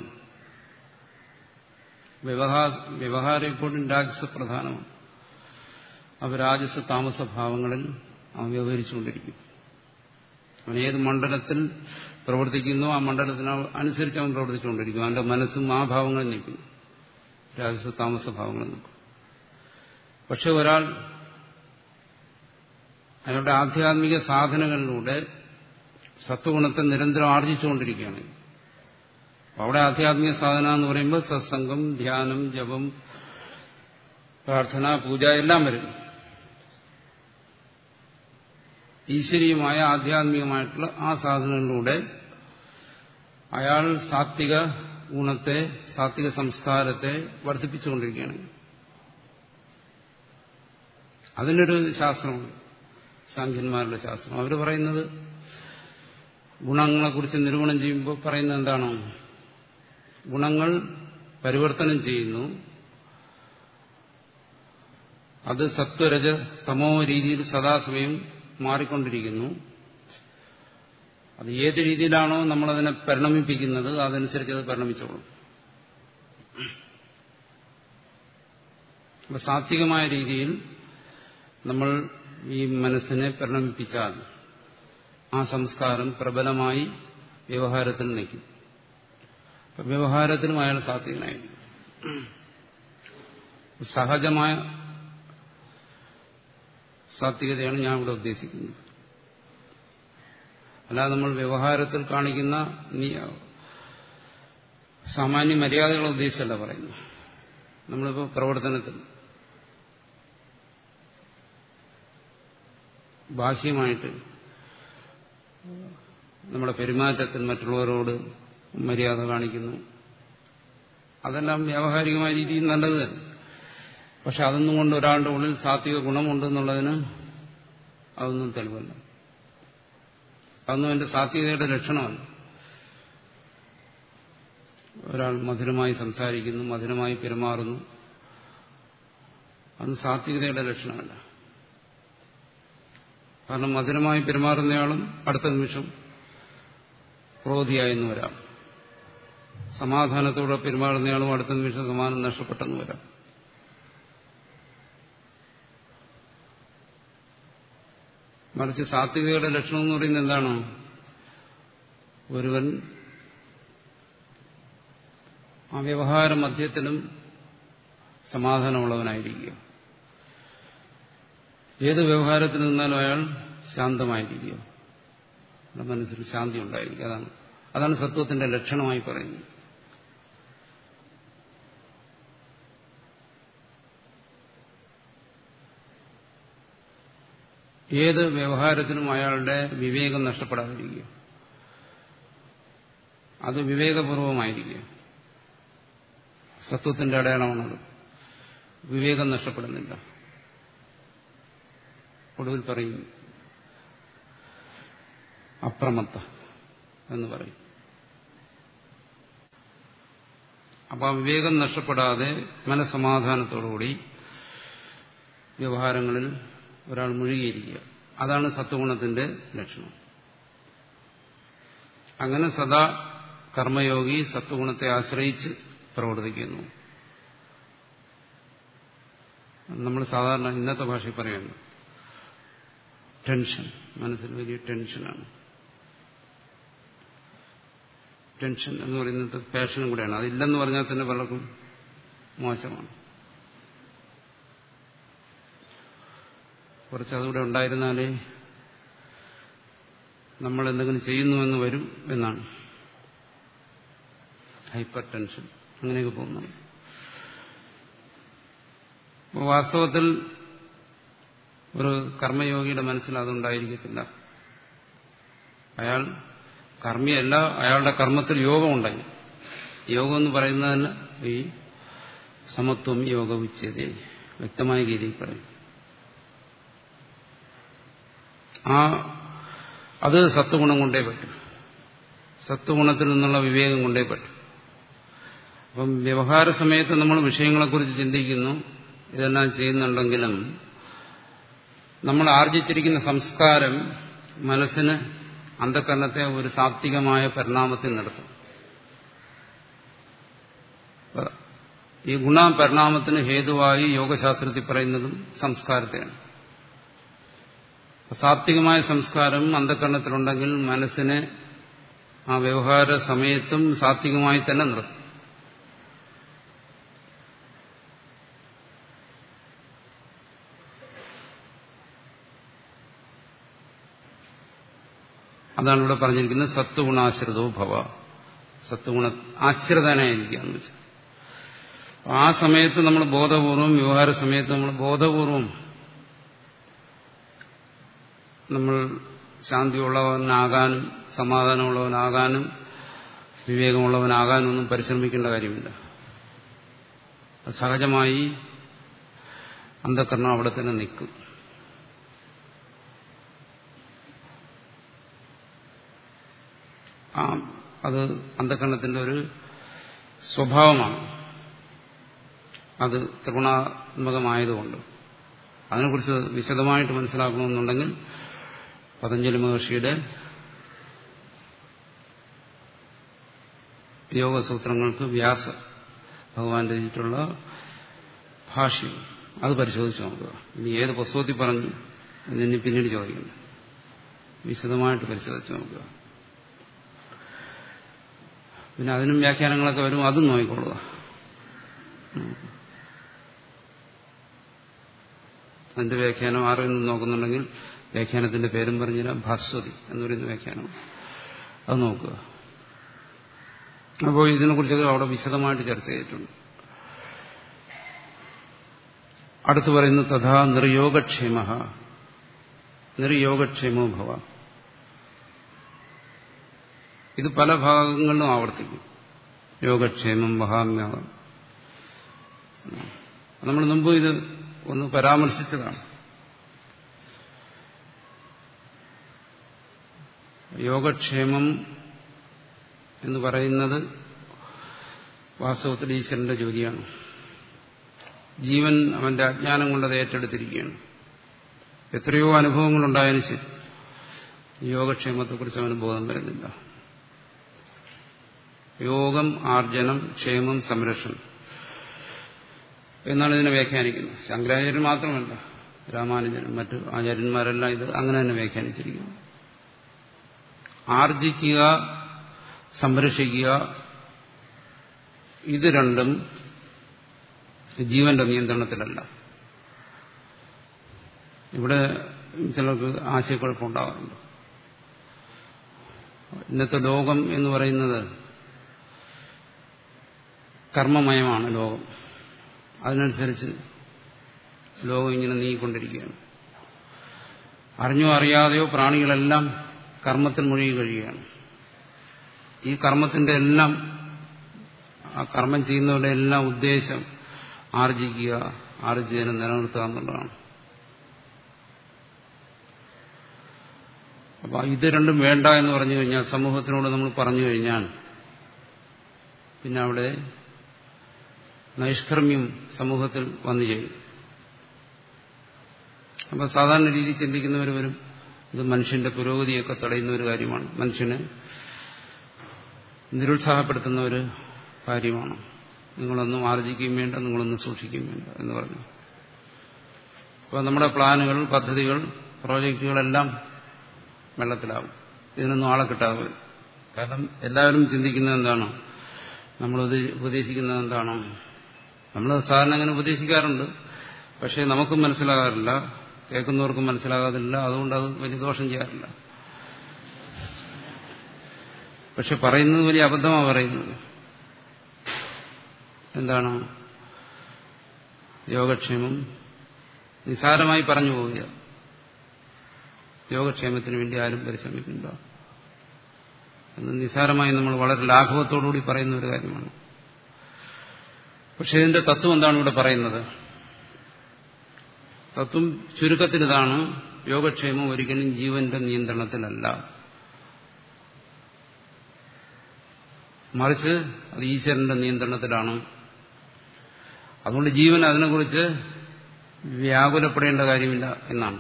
വ്യവഹാരം ഇപ്പോഴും രാജസ പ്രധാനമാണ് അവ രാജസ താമസ ഭാവങ്ങളിൽ അവൻ വ്യവഹരിച്ചുകൊണ്ടിരിക്കും അവൻ ഏത് മണ്ഡലത്തിൽ പ്രവർത്തിക്കുന്നോ ആ മണ്ഡലത്തിന് അനുസരിച്ച് അവൻ പ്രവർത്തിച്ചുകൊണ്ടിരിക്കും അവന്റെ മനസ്സും ആ ഭാവങ്ങളിൽ നിൽക്കും രാജസ താമസ ഭാവങ്ങളിൽ നിൽക്കും പക്ഷെ ഒരാൾ അയാളുടെ ആധ്യാത്മിക സാധനങ്ങളിലൂടെ സത്വഗുണത്തെ നിരന്തരം ആർജിച്ചുകൊണ്ടിരിക്കുകയാണ് അവിടെ ആധ്യാത്മിക സാധന എന്ന് പറയുമ്പോൾ സത്സംഗം ധ്യാനം ജപം പ്രാർത്ഥന പൂജ എല്ലാം വരും ഈശ്വരീയമായ ആധ്യാത്മികമായിട്ടുള്ള ആ സാധനങ്ങളിലൂടെ അയാൾ സാത്വിക ഗുണത്തെ സാത്വിക സംസ്കാരത്തെ വർദ്ധിപ്പിച്ചുകൊണ്ടിരിക്കുകയാണ് അതിനൊരു ശാസ്ത്രമുണ്ട് സാഖ്യന്മാരുടെ ശാസ്ത്രം അവർ പറയുന്നത് ഗുണങ്ങളെക്കുറിച്ച് നിരൂപണം ചെയ്യുമ്പോൾ പറയുന്നത് എന്താണോ ഗുണങ്ങൾ പരിവർത്തനം ചെയ്യുന്നു അത് സത്വരജ തമോ രീതിയിൽ സദാസമയം മാറിക്കൊണ്ടിരിക്കുന്നു അത് ഏത് രീതിയിലാണോ നമ്മളതിനെ പരിണമിപ്പിക്കുന്നത് അതനുസരിച്ച് അത് പരിണമിച്ചോളും അപ്പൊ സാത്വികമായ രീതിയിൽ നമ്മൾ ഈ മനസ്സിനെ പരിണമിപ്പിച്ചാൽ ആ സംസ്കാരം പ്രബലമായി വ്യവഹാരത്തിൽ നിൽക്കും വ്യവഹാരത്തിനും അയാൾ സാത്വികനായിരിക്കും സഹജമായ സാത്വികതയാണ് ഞാൻ ഇവിടെ ഉദ്ദേശിക്കുന്നത് അല്ലാതെ നമ്മൾ വ്യവഹാരത്തിൽ കാണിക്കുന്ന സാമാന്യ മര്യാദകളെ ഉദ്ദേശിച്ചല്ല പറയുന്നു നമ്മളിപ്പോൾ പ്രവർത്തനത്തിൽ ബാഹ്യമായിട്ട് നമ്മുടെ പെരുമാറ്റത്തിൽ മറ്റുള്ളവരോട് മര്യാദ കാണിക്കുന്നു അതെല്ലാം വ്യാവഹാരികമായ രീതിയിൽ നല്ലത് തന്നെ പക്ഷെ അതൊന്നും കൊണ്ട് ഒരാളുടെ ഉള്ളിൽ സാത്വിക ഗുണമുണ്ടെന്നുള്ളതിന് അതൊന്നും തെളിവല്ല അതൊന്നും എന്റെ സാത്വികതയുടെ ലക്ഷണമല്ല ഒരാൾ മധുരമായി സംസാരിക്കുന്നു മധുരമായി പെരുമാറുന്നു അത് സാത്വികതയുടെ ലക്ഷണമല്ല കാരണം മധുരമായി പെരുമാറുന്നയാളും അടുത്ത നിമിഷം ക്രോധിയായെന്ന് വരാം സമാധാനത്തോടെ പെരുമാറുന്നയാളും അടുത്ത നിമിഷം സമാധാനം നഷ്ടപ്പെട്ടെന്ന് വരാം മറിച്ച് സാത്വികതയുടെ ലക്ഷണം എന്ന് പറയുന്നത് എന്താണ് ഒരുവൻ ആ വ്യവഹാര മധ്യത്തിലും സമാധാനമുള്ളവനായിരിക്കുക ഏത് വ്യവഹാരത്തിൽ നിന്നാലും അയാൾ ശാന്തമായിരിക്കുക മനസ്സിൽ ശാന്തി ഉണ്ടായിരിക്കുക അതാണ് അതാണ് സത്വത്തിന്റെ ലക്ഷണമായി പറയുന്നത് ഏത് വ്യവഹാരത്തിനും അയാളുടെ വിവേകം നഷ്ടപ്പെടാതിരിക്കുക അത് വിവേകപൂർവമായിരിക്കുക സത്വത്തിന്റെ അടയാളമാണത് വിവേകം നഷ്ടപ്പെടുന്നില്ല ഒടുവിൽ പറയും അപ്രമത്ത എന്ന് പറയും അപ്പൊ ആ വിവേകം നഷ്ടപ്പെടാതെ മനസമാധാനത്തോടുകൂടി വ്യവഹാരങ്ങളിൽ ഒരാൾ മുഴുകിയിരിക്കുക അതാണ് സത്വഗുണത്തിന്റെ ലക്ഷണം അങ്ങനെ സദാ കർമ്മയോഗി സത്വഗുണത്തെ ആശ്രയിച്ച് പ്രവർത്തിക്കുന്നു നമ്മൾ സാധാരണ ഇന്നത്തെ ഭാഷയിൽ പറയുന്നു ടെൻഷൻ മനസ്സിൽ വലിയ ടെൻഷനാണ് ടെൻഷൻ എന്ന് പറയുന്നത് പാഷനും കൂടെയാണ് അതില്ലെന്ന് പറഞ്ഞാൽ തന്നെ പലർക്കും മോശമാണ് കുറച്ച് അതുകൂടെ ഉണ്ടായിരുന്നാലേ നമ്മൾ എന്തെങ്കിലും ചെയ്യുന്നുവെന്ന് വരും എന്നാണ് ഹൈപ്പർ ടെൻഷൻ അങ്ങനെയൊക്കെ പോകുന്നു വാസ്തവത്തിൽ ഒരു കർമ്മയോഗിയുടെ മനസ്സിൽ അതുണ്ടായിരിക്കത്തില്ല അയാൾ കർമ്മിയല്ല അയാളുടെ കർമ്മത്തിൽ യോഗമുണ്ടായി യോഗം എന്ന് പറയുന്നതന്നെ ഈ സമത്വം യോഗ ഉച്ചത വ്യക്തമായ രീതിയിൽ പറയും ആ അത് സത്വഗുണം കൊണ്ടേ പറ്റും സത്വഗുണത്തിൽ നിന്നുള്ള വിവേകം കൊണ്ടേ പറ്റും അപ്പം വ്യവഹാര സമയത്ത് നമ്മൾ വിഷയങ്ങളെക്കുറിച്ച് ചിന്തിക്കുന്നു ഇതെല്ലാം ചെയ്യുന്നുണ്ടെങ്കിലും നമ്മൾ ആർജിച്ചിരിക്കുന്ന സംസ്കാരം മനസ്സിന് അന്ധകരണത്തെ ഒരു സാത്വികമായ പരിണാമത്തിൽ നടത്തും ഈ ഗുണപരിണാമത്തിന് ഹേതുവായി യോഗശാസ്ത്രത്തിൽ പറയുന്നതും സംസ്കാരത്തെയാണ് സാത്വികമായ സംസ്കാരം അന്ധകരണത്തിലുണ്ടെങ്കിൽ മനസ്സിനെ ആ വ്യവഹാര സമയത്തും സാത്വികമായി തന്നെ നിർത്തും അതാണ് ഇവിടെ പറഞ്ഞിരിക്കുന്നത് സത്വഗുണാശ്രിതോ ഭവ സത്വഗുണ ആശ്രിതനായിരിക്കുക എന്ന് വെച്ചാൽ ആ സമയത്ത് നമ്മൾ ബോധപൂർവം വ്യവഹാര സമയത്ത് നമ്മൾ ബോധപൂർവം നമ്മൾ ശാന്തിയുള്ളവനാകാനും സമാധാനമുള്ളവനാകാനും വിവേകമുള്ളവനാകാനും ഒന്നും പരിശ്രമിക്കേണ്ട കാര്യമില്ല സഹജമായി അന്ധകരണം അവിടെ തന്നെ നിൽക്കും ആ അത് അന്ധകരണത്തിന്റെ ഒരു സ്വഭാവമാണ് അത് ത്രിഗുണാത്മകമായതുകൊണ്ട് അതിനെക്കുറിച്ച് വിശദമായിട്ട് മനസ്സിലാക്കണമെന്നുണ്ടെങ്കിൽ പതഞ്ജലി മഹർഷിയുടെ യോഗസൂത്രങ്ങൾക്ക് വ്യാസ ഭഗവാൻ രചിച്ചിട്ടുള്ള ഭാഷ്യം അത് പരിശോധിച്ച് നോക്കുക ഇനി ഏത് പുസ്തകത്തിൽ പറഞ്ഞു ഇതിനി പിന്നീട് ചോദിക്കണ്ട വിശദമായിട്ട് പരിശോധിച്ച് നോക്കുക പിന്നെ അതിനും വ്യാഖ്യാനങ്ങളൊക്കെ വരും അതും നോക്കിക്കൊള്ളുക അതിന്റെ വ്യാഖ്യാനം ആരെങ്കിലും നോക്കുന്നുണ്ടെങ്കിൽ വ്യാഖ്യാനത്തിന്റെ പേരും പറഞ്ഞുതരാം ഭാസ്വതി എന്ന് പറയുന്ന വ്യാഖ്യാനം അത് നോക്കുക അപ്പോൾ ഇതിനെക്കുറിച്ചൊക്കെ അവിടെ വിശദമായിട്ട് ചർച്ച ചെയ്തിട്ടുണ്ട് അടുത്തു പറയുന്നു തഥാ നിർയോഗക്ഷേമ നിർയോഗക്ഷേമോ ഭവ ഇത് പല ഭാഗങ്ങളിലും ആവർത്തിക്കും യോഗക്ഷേമം വഹാമ്യാകം നമ്മൾ മുമ്പ് ഇത് ഒന്ന് പരാമർശിച്ചതാണ് യോഗക്ഷേമം എന്ന് പറയുന്നത് വാസ്തവത്തിൽ ഈശ്വരന്റെ ജോലിയാണ് ജീവൻ അവന്റെ അജ്ഞാനം കൊണ്ട് അത് ഏറ്റെടുത്തിരിക്കുകയാണ് എത്രയോ അനുഭവങ്ങളുണ്ടായതിനു ശരി യോഗക്ഷേമത്തെക്കുറിച്ച് അവന് ബോധം വരുന്നില്ല യോഗം ആർജനം ക്ഷേമം സംരക്ഷണം എന്നാണ് ഇതിനെ വ്യാഖ്യാനിക്കുന്നത് ശങ്കരാചാര്യൻ മാത്രമല്ല രാമാനുജനും മറ്റു ആചാര്യന്മാരെല്ലാം ഇത് അങ്ങനെ തന്നെ വ്യാഖ്യാനിച്ചിരിക്കുന്നു ആർജിക്കുക സംരക്ഷിക്കുക ഇത് രണ്ടും ജീവന്റെ നിയന്ത്രണത്തിലല്ല ഇവിടെ ചിലർക്ക് ആശയക്കുഴപ്പമുണ്ടാകാറുണ്ട് ഇന്നത്തെ ലോകം എന്ന് പറയുന്നത് കർമ്മമയമാണ് ലോകം അതിനനുസരിച്ച് ലോകം ഇങ്ങനെ നീങ്ങിക്കൊണ്ടിരിക്കുകയാണ് അറിഞ്ഞോ അറിയാതെയോ പ്രാണികളെല്ലാം കർമ്മത്തിൽ മുഴുകി കഴിയുകയാണ് ഈ കർമ്മത്തിന്റെ എല്ലാം ആ കർമ്മം ചെയ്യുന്നവരുടെ എല്ലാം ഉദ്ദേശം ആർജിക്കുക ആർജിച്ചതിനെ നിലനിർത്തുക എന്നുള്ളതാണ് അപ്പൊ ഇത് രണ്ടും വേണ്ട എന്ന് പറഞ്ഞു കഴിഞ്ഞാൽ സമൂഹത്തിനോട് നമ്മൾ പറഞ്ഞു കഴിഞ്ഞാൽ പിന്നെ അവിടെ നൈഷ്കർമ്മ്യം സമൂഹത്തിൽ വന്നു ചെയ്യും അപ്പൊ സാധാരണ രീതിയിൽ ചിന്തിക്കുന്നവർ വരും ഇത് മനുഷ്യന്റെ പുരോഗതിയൊക്കെ തടയുന്ന ഒരു കാര്യമാണ് മനുഷ്യനെ നിരുത്സാഹപ്പെടുത്തുന്ന ഒരു കാര്യമാണ് നിങ്ങളൊന്നും ആർജിക്കുകയും വേണ്ട നിങ്ങളൊന്നും സൂക്ഷിക്കുകയും വേണ്ട എന്ന് പറഞ്ഞു അപ്പോൾ നമ്മുടെ പ്ലാനുകൾ പദ്ധതികൾ പ്രോജക്റ്റുകളെല്ലാം വെള്ളത്തിലാവും ഇതിനൊന്നും ആളെ കിട്ടാതെ വരും കാരണം എല്ലാവരും ചിന്തിക്കുന്നത് എന്താണ് നമ്മൾ ഉപദേശിക്കുന്നത് എന്താണോ നമ്മൾ സാധാരണ അങ്ങനെ ഉപദേശിക്കാറുണ്ട് പക്ഷേ നമുക്കും മനസ്സിലാകാറില്ല കേൾക്കുന്നവർക്കും മനസ്സിലാകാതില്ല അതുകൊണ്ട് അത് വലിയ ദോഷം ചെയ്യാറില്ല പക്ഷെ പറയുന്നത് വലിയ അബദ്ധമാണ് പറയുന്നത് എന്താണ് യോഗക്ഷേമം നിസാരമായി പറഞ്ഞു പോവുക യോഗക്ഷേമത്തിന് വേണ്ടി ആരും പരിശ്രമിക്കില്ല എന്ന് നിസാരമായി നമ്മൾ വളരെ ലാഘവത്തോടുകൂടി പറയുന്ന ഒരു കാര്യമാണ് പക്ഷെ ഇതിന്റെ തത്വം എന്താണ് ഇവിടെ പറയുന്നത് തത്വം ചുരുക്കത്തിൽ ഇതാണ് യോഗക്ഷേമം ഒരിക്കലും ജീവന്റെ നിയന്ത്രണത്തിലല്ല മറിച്ച് അത് ഈശ്വരന്റെ നിയന്ത്രണത്തിലാണ് അതുകൊണ്ട് ജീവൻ അതിനെക്കുറിച്ച് വ്യാകുലപ്പെടേണ്ട കാര്യമില്ല എന്നാണ്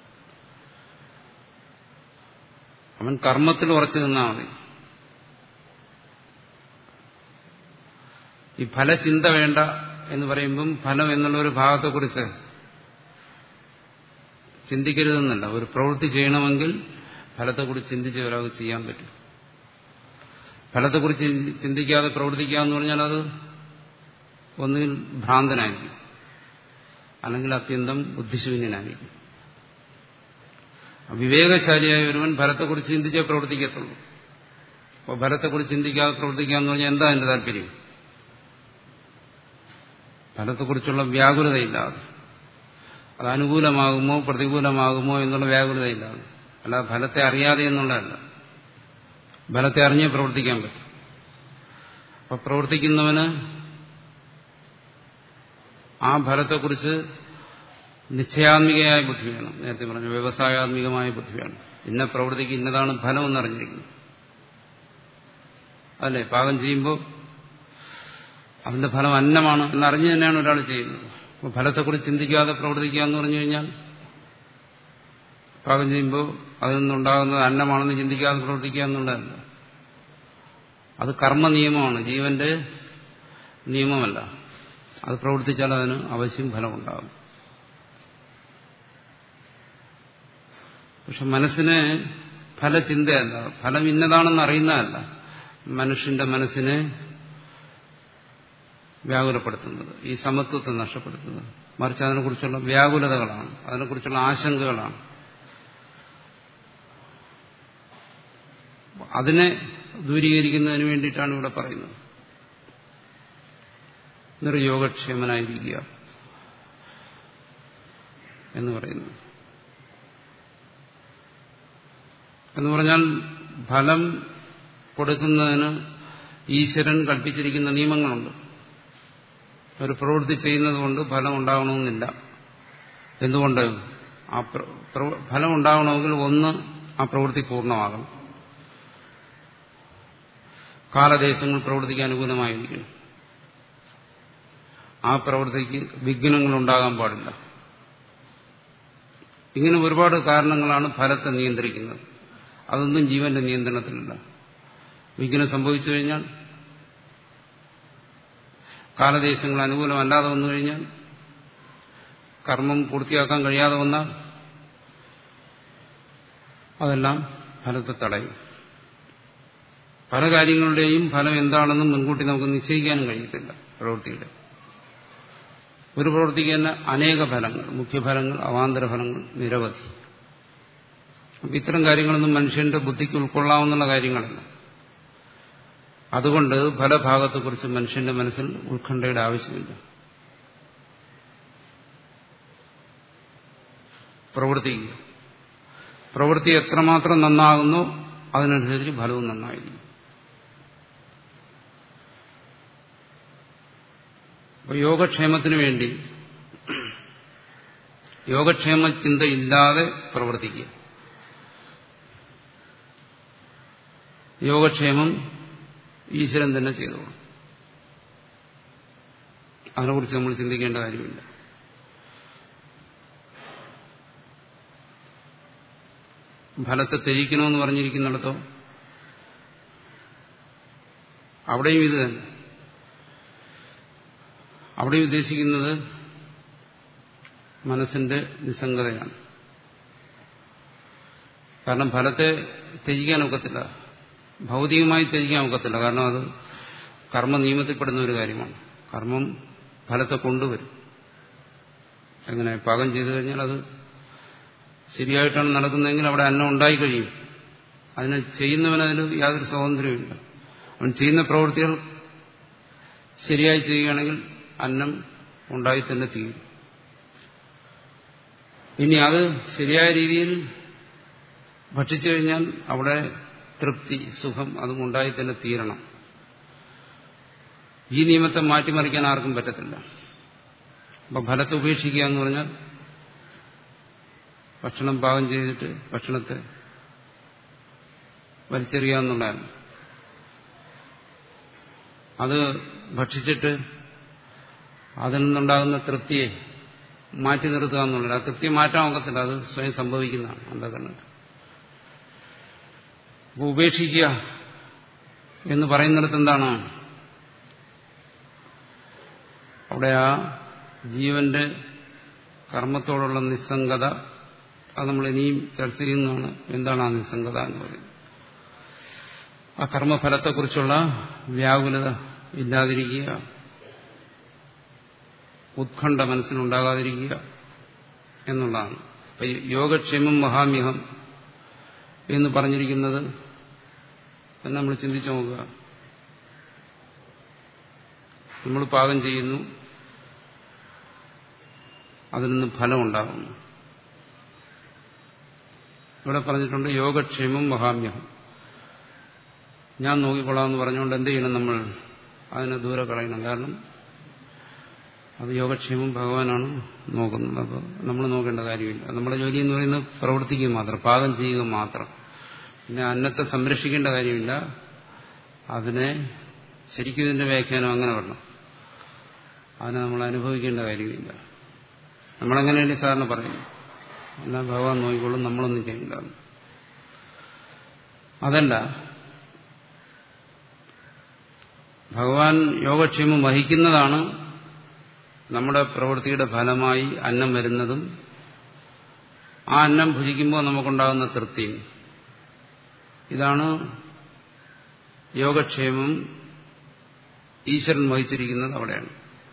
അവൻ കർമ്മത്തിൽ ഉറച്ചു നിന്നാൽ മതി ഈ ഫലചിന്ത വേണ്ട എന്ന് പറയുമ്പം ഫലം എന്നുള്ള ഒരു ഭാഗത്തെക്കുറിച്ച് ചിന്തിക്കരുതെന്നല്ല ഒരു പ്രവൃത്തി ചെയ്യണമെങ്കിൽ ഫലത്തെക്കുറിച്ച് ചിന്തിച്ച് ഒരാൾക്ക് ചെയ്യാൻ പറ്റും ഫലത്തെക്കുറിച്ച് ചിന്തിക്കാതെ പ്രവർത്തിക്കുക എന്ന് പറഞ്ഞാൽ അത് ഒന്നുകിൽ ഭ്രാന്തനായിരിക്കും അല്ലെങ്കിൽ അത്യന്തം ബുദ്ധിശൂന്യനായിരിക്കും വിവേകശാലിയായ ഒരുവൻ ഫലത്തെക്കുറിച്ച് ചിന്തിച്ചേ പ്രവർത്തിക്കത്തുള്ളൂ അപ്പോൾ ഫലത്തെക്കുറിച്ച് ചിന്തിക്കാതെ പ്രവർത്തിക്കുക എന്ന് പറഞ്ഞാൽ എന്താ എന്റെ താല്പര്യം ഫലത്തെക്കുറിച്ചുള്ള വ്യാകുലതയില്ലാതെ അത് അനുകൂലമാകുമോ പ്രതികൂലമാകുമോ എന്നുള്ള വ്യാകുലതയില്ലാതെ അല്ല ഫലത്തെ അറിയാതെ എന്നുള്ളതല്ല ഫലത്തെ അറിഞ്ഞേ പ്രവർത്തിക്കാൻ പറ്റും അപ്പൊ പ്രവർത്തിക്കുന്നവന് ആ ഫലത്തെക്കുറിച്ച് നിശ്ചയാത്മികമായ ബുദ്ധി വേണം നേരത്തെ പറഞ്ഞു വ്യവസായാത്മികമായ ബുദ്ധി വേണം ഇന്ന പ്രവൃത്തിക്ക് ഇന്നതാണ് ഫലം എന്നറിഞ്ഞിരിക്കുന്നു അല്ലേ പാകം ചെയ്യുമ്പോൾ അതിന്റെ ഫലം അന്നമാണ് എന്നറിഞ്ഞു തന്നെയാണ് ഒരാൾ ചെയ്യുന്നത് അപ്പോൾ ഫലത്തെക്കുറിച്ച് ചിന്തിക്കാതെ പ്രവർത്തിക്കുക എന്ന് പറഞ്ഞു കഴിഞ്ഞാൽ പാകം ചെയ്യുമ്പോൾ അതിൽ നിന്നുണ്ടാകുന്നത് അന്നമാണെന്ന് ചിന്തിക്കാതെ പ്രവർത്തിക്കുക എന്നുള്ളതല്ല അത് കർമ്മ നിയമമാണ് ജീവന്റെ നിയമമല്ല അത് പ്രവർത്തിച്ചാൽ അതിന് അവശ്യം ഫലമുണ്ടാകും പക്ഷെ മനസ്സിന് ഫലചിന്തയല്ല ഫലം ഇന്നതാണെന്ന് അറിയുന്നതല്ല മനുഷ്യന്റെ മനസ്സിനെ വ്യാകുലപ്പെടുത്തുന്നത് ഈ സമത്വത്തെ നഷ്ടപ്പെടുത്തുന്നത് മറിച്ച് അതിനെക്കുറിച്ചുള്ള വ്യാകുലതകളാണ് അതിനെക്കുറിച്ചുള്ള ആശങ്കകളാണ് അതിനെ ദൂരീകരിക്കുന്നതിന് വേണ്ടിയിട്ടാണ് ഇവിടെ പറയുന്നത് നിർയോഗക്ഷേമനായിരിക്കുക എന്ന് പറയുന്നു എന്ന് പറഞ്ഞാൽ ഫലം കൊടുക്കുന്നതിന് ഈശ്വരൻ കൽപ്പിച്ചിരിക്കുന്ന നിയമങ്ങളുണ്ട് ഒരു പ്രവൃത്തി ചെയ്യുന്നത് കൊണ്ട് ഫലം ഉണ്ടാകണമെന്നില്ല എന്തുകൊണ്ട് ആ ഫലം ഉണ്ടാകണമെങ്കിൽ ഒന്ന് ആ പ്രവൃത്തി പൂർണ്ണമാകണം കാലദേശങ്ങൾ പ്രവൃത്തിക്ക് അനുകൂലമായിരിക്കും ആ പ്രവൃത്തിക്ക് വിഘ്നങ്ങൾ ഉണ്ടാകാൻ പാടില്ല ഇങ്ങനെ ഒരുപാട് കാരണങ്ങളാണ് ഫലത്തെ നിയന്ത്രിക്കുന്നത് അതൊന്നും ജീവന്റെ നിയന്ത്രണത്തിലില്ല വിഘ്നം സംഭവിച്ചു കഴിഞ്ഞാൽ കാലദേശങ്ങൾ അനുകൂലമല്ലാതെ വന്നു കഴിഞ്ഞാൽ കർമ്മം പൂർത്തിയാക്കാൻ കഴിയാതെ വന്നാൽ അതെല്ലാം ഫലത്തെ തടയും പല കാര്യങ്ങളുടെയും ഫലം എന്താണെന്ന് മുൻകൂട്ടി നമുക്ക് നിശ്ചയിക്കാനും കഴിയത്തില്ല പ്രവൃത്തിയുടെ ഒരു പ്രവൃത്തിക്ക് തന്നെ അനേക ഫലങ്ങൾ മുഖ്യഫലങ്ങൾ അവാന്തര ഫലങ്ങൾ നിരവധി അപ്പം ഇത്തരം കാര്യങ്ങളൊന്നും മനുഷ്യന്റെ ബുദ്ധിക്ക് ഉൾക്കൊള്ളാവുന്ന കാര്യങ്ങളല്ല അതുകൊണ്ട് ഫലഭാഗത്തെക്കുറിച്ച് മനുഷ്യന്റെ മനസ്സിൽ ഉത്കണ്ഠയുടെ ആവശ്യമില്ല പ്രവൃത്തിക്കുക പ്രവൃത്തി എത്രമാത്രം നന്നാകുന്നു അതിനനുസരിച്ച് ഫലവും നന്നായിരിക്കും അപ്പോൾ യോഗക്ഷേമത്തിന് വേണ്ടി യോഗക്ഷേമ ചിന്തയില്ലാതെ പ്രവർത്തിക്കുക യോഗക്ഷേമം ഈശ്വരൻ തന്നെ ചെയ്തോളും അതിനെക്കുറിച്ച് നമ്മൾ ചിന്തിക്കേണ്ട കാര്യമില്ല ഫലത്തെ ത്യജിക്കണമെന്ന് പറഞ്ഞിരിക്കുന്നിടത്തോ അവിടെയും ഇത് തന്നെ അവിടെയും ഉദ്ദേശിക്കുന്നത് മനസ്സിന്റെ നിസ്സംഗതയാണ് കാരണം ഫലത്തെ ത്യജിക്കാൻ ഒക്കത്തില്ല ഭൗതികമായി ത്യജിക്കാൻ ഒക്കത്തില്ല കാരണം അത് കർമ്മ നിയമത്തിൽപ്പെടുന്ന ഒരു കാര്യമാണ് കർമ്മം ഫലത്തെ കൊണ്ടുവരും എങ്ങനെ പാകം ചെയ്തു കഴിഞ്ഞാൽ അത് ശരിയായിട്ടാണ് നടക്കുന്നതെങ്കിൽ അവിടെ അന്നം ഉണ്ടായി കഴിയും അതിനെ ചെയ്യുന്നവനതിൽ യാതൊരു സ്വാതന്ത്ര്യമില്ല അവൻ ചെയ്യുന്ന പ്രവൃത്തികൾ ശരിയായി ചെയ്യുകയാണെങ്കിൽ അന്നം ഉണ്ടായി തന്നെ തീരും ഇനി അത് ശരിയായ രീതിയിൽ ഭക്ഷിച്ചു കഴിഞ്ഞാൽ അവിടെ തൃപ്തി സുഖം അതും ഉണ്ടായി തന്നെ തീരണം ഈ നിയമത്തെ മാറ്റിമറിക്കാൻ ആർക്കും പറ്റത്തില്ല അപ്പൊ ഫലത്തെ ഉപേക്ഷിക്കുക എന്ന് പറഞ്ഞാൽ ഭക്ഷണം പാകം ചെയ്തിട്ട് ഭക്ഷണത്തെ വലിച്ചെറിയുക എന്നുള്ളതാണ് അത് ഭക്ഷിച്ചിട്ട് അതിൽ നിന്നുണ്ടാകുന്ന തൃപ്തിയെ മാറ്റി നിർത്തുക എന്നുള്ളത് ആ തൃപ്തി മാറ്റാൻ ഒക്കത്തില്ല അത് സ്വയം സംഭവിക്കുന്നതാണ് അന്ധകരണത്തിൽ അപ്പോൾ ഉപേക്ഷിക്കുക എന്ന് പറയുന്നിടത്ത് എന്താണ് അവിടെ ആ ജീവന്റെ കർമ്മത്തോടുള്ള നിസ്സംഗത അത് നമ്മൾ ഇനിയും ചർച്ച ചെയ്യുന്നതാണ് എന്താണ് ആ നിസ്സംഗത എന്ന് പറയുന്നത് ആ കർമ്മഫലത്തെക്കുറിച്ചുള്ള വ്യാകുലത ഇല്ലാതിരിക്കുക ഉത്കണ്ഠ മനസ്സിലുണ്ടാകാതിരിക്കുക എന്നുള്ളതാണ് അപ്പൊ യോഗക്ഷേമം മഹാമ്യഹം എന്ന് പറഞ്ഞിരിക്കുന്നത് എന്ന് നമ്മൾ ചിന്തിച്ചു നോക്കുക നമ്മൾ പാകം ചെയ്യുന്നു അതിൽ നിന്ന് ഫലമുണ്ടാകുന്നു ഇവിടെ പറഞ്ഞിട്ടുണ്ട് യോഗക്ഷേമം മഹാമ്യഹം ഞാൻ നോക്കിക്കൊള്ളാമെന്ന് പറഞ്ഞുകൊണ്ട് എന്ത് ചെയ്യണം നമ്മൾ അതിനെ ദൂരെ കളയണം കാരണം അത് യോഗക്ഷേമം ഭഗവാനാണ് നോക്കുന്നത് അപ്പോൾ നമ്മൾ നോക്കേണ്ട കാര്യമില്ല നമ്മുടെ ജോലി എന്ന് പറയുന്നത് പ്രവർത്തിക്കുക മാത്രം പാകം ചെയ്യുക മാത്രം പിന്നെ അന്നത്തെ സംരക്ഷിക്കേണ്ട കാര്യമില്ല അതിനെ ശരിക്കും ഇതിന്റെ വ്യാഖ്യാനം അങ്ങനെ വരണം അതിനെ നമ്മൾ അനുഭവിക്കേണ്ട കാര്യമില്ല നമ്മളെങ്ങനെയല്ലേ സാറിന് പറയുന്നു എന്നാൽ ഭഗവാൻ നോക്കിക്കോളും നമ്മളൊന്നും ചെയ്യില്ല അതല്ല ഭഗവാൻ യോഗക്ഷേമം വഹിക്കുന്നതാണ് നമ്മുടെ പ്രവൃത്തിയുടെ ഫലമായി അന്നം വരുന്നതും ആ അന്നം ഭുജിക്കുമ്പോൾ നമുക്കുണ്ടാകുന്ന തൃപ്തിയും ഇതാണ് യോഗക്ഷേമം ഈശ്വരൻ വഹിച്ചിരിക്കുന്നത് അവിടെയാണ്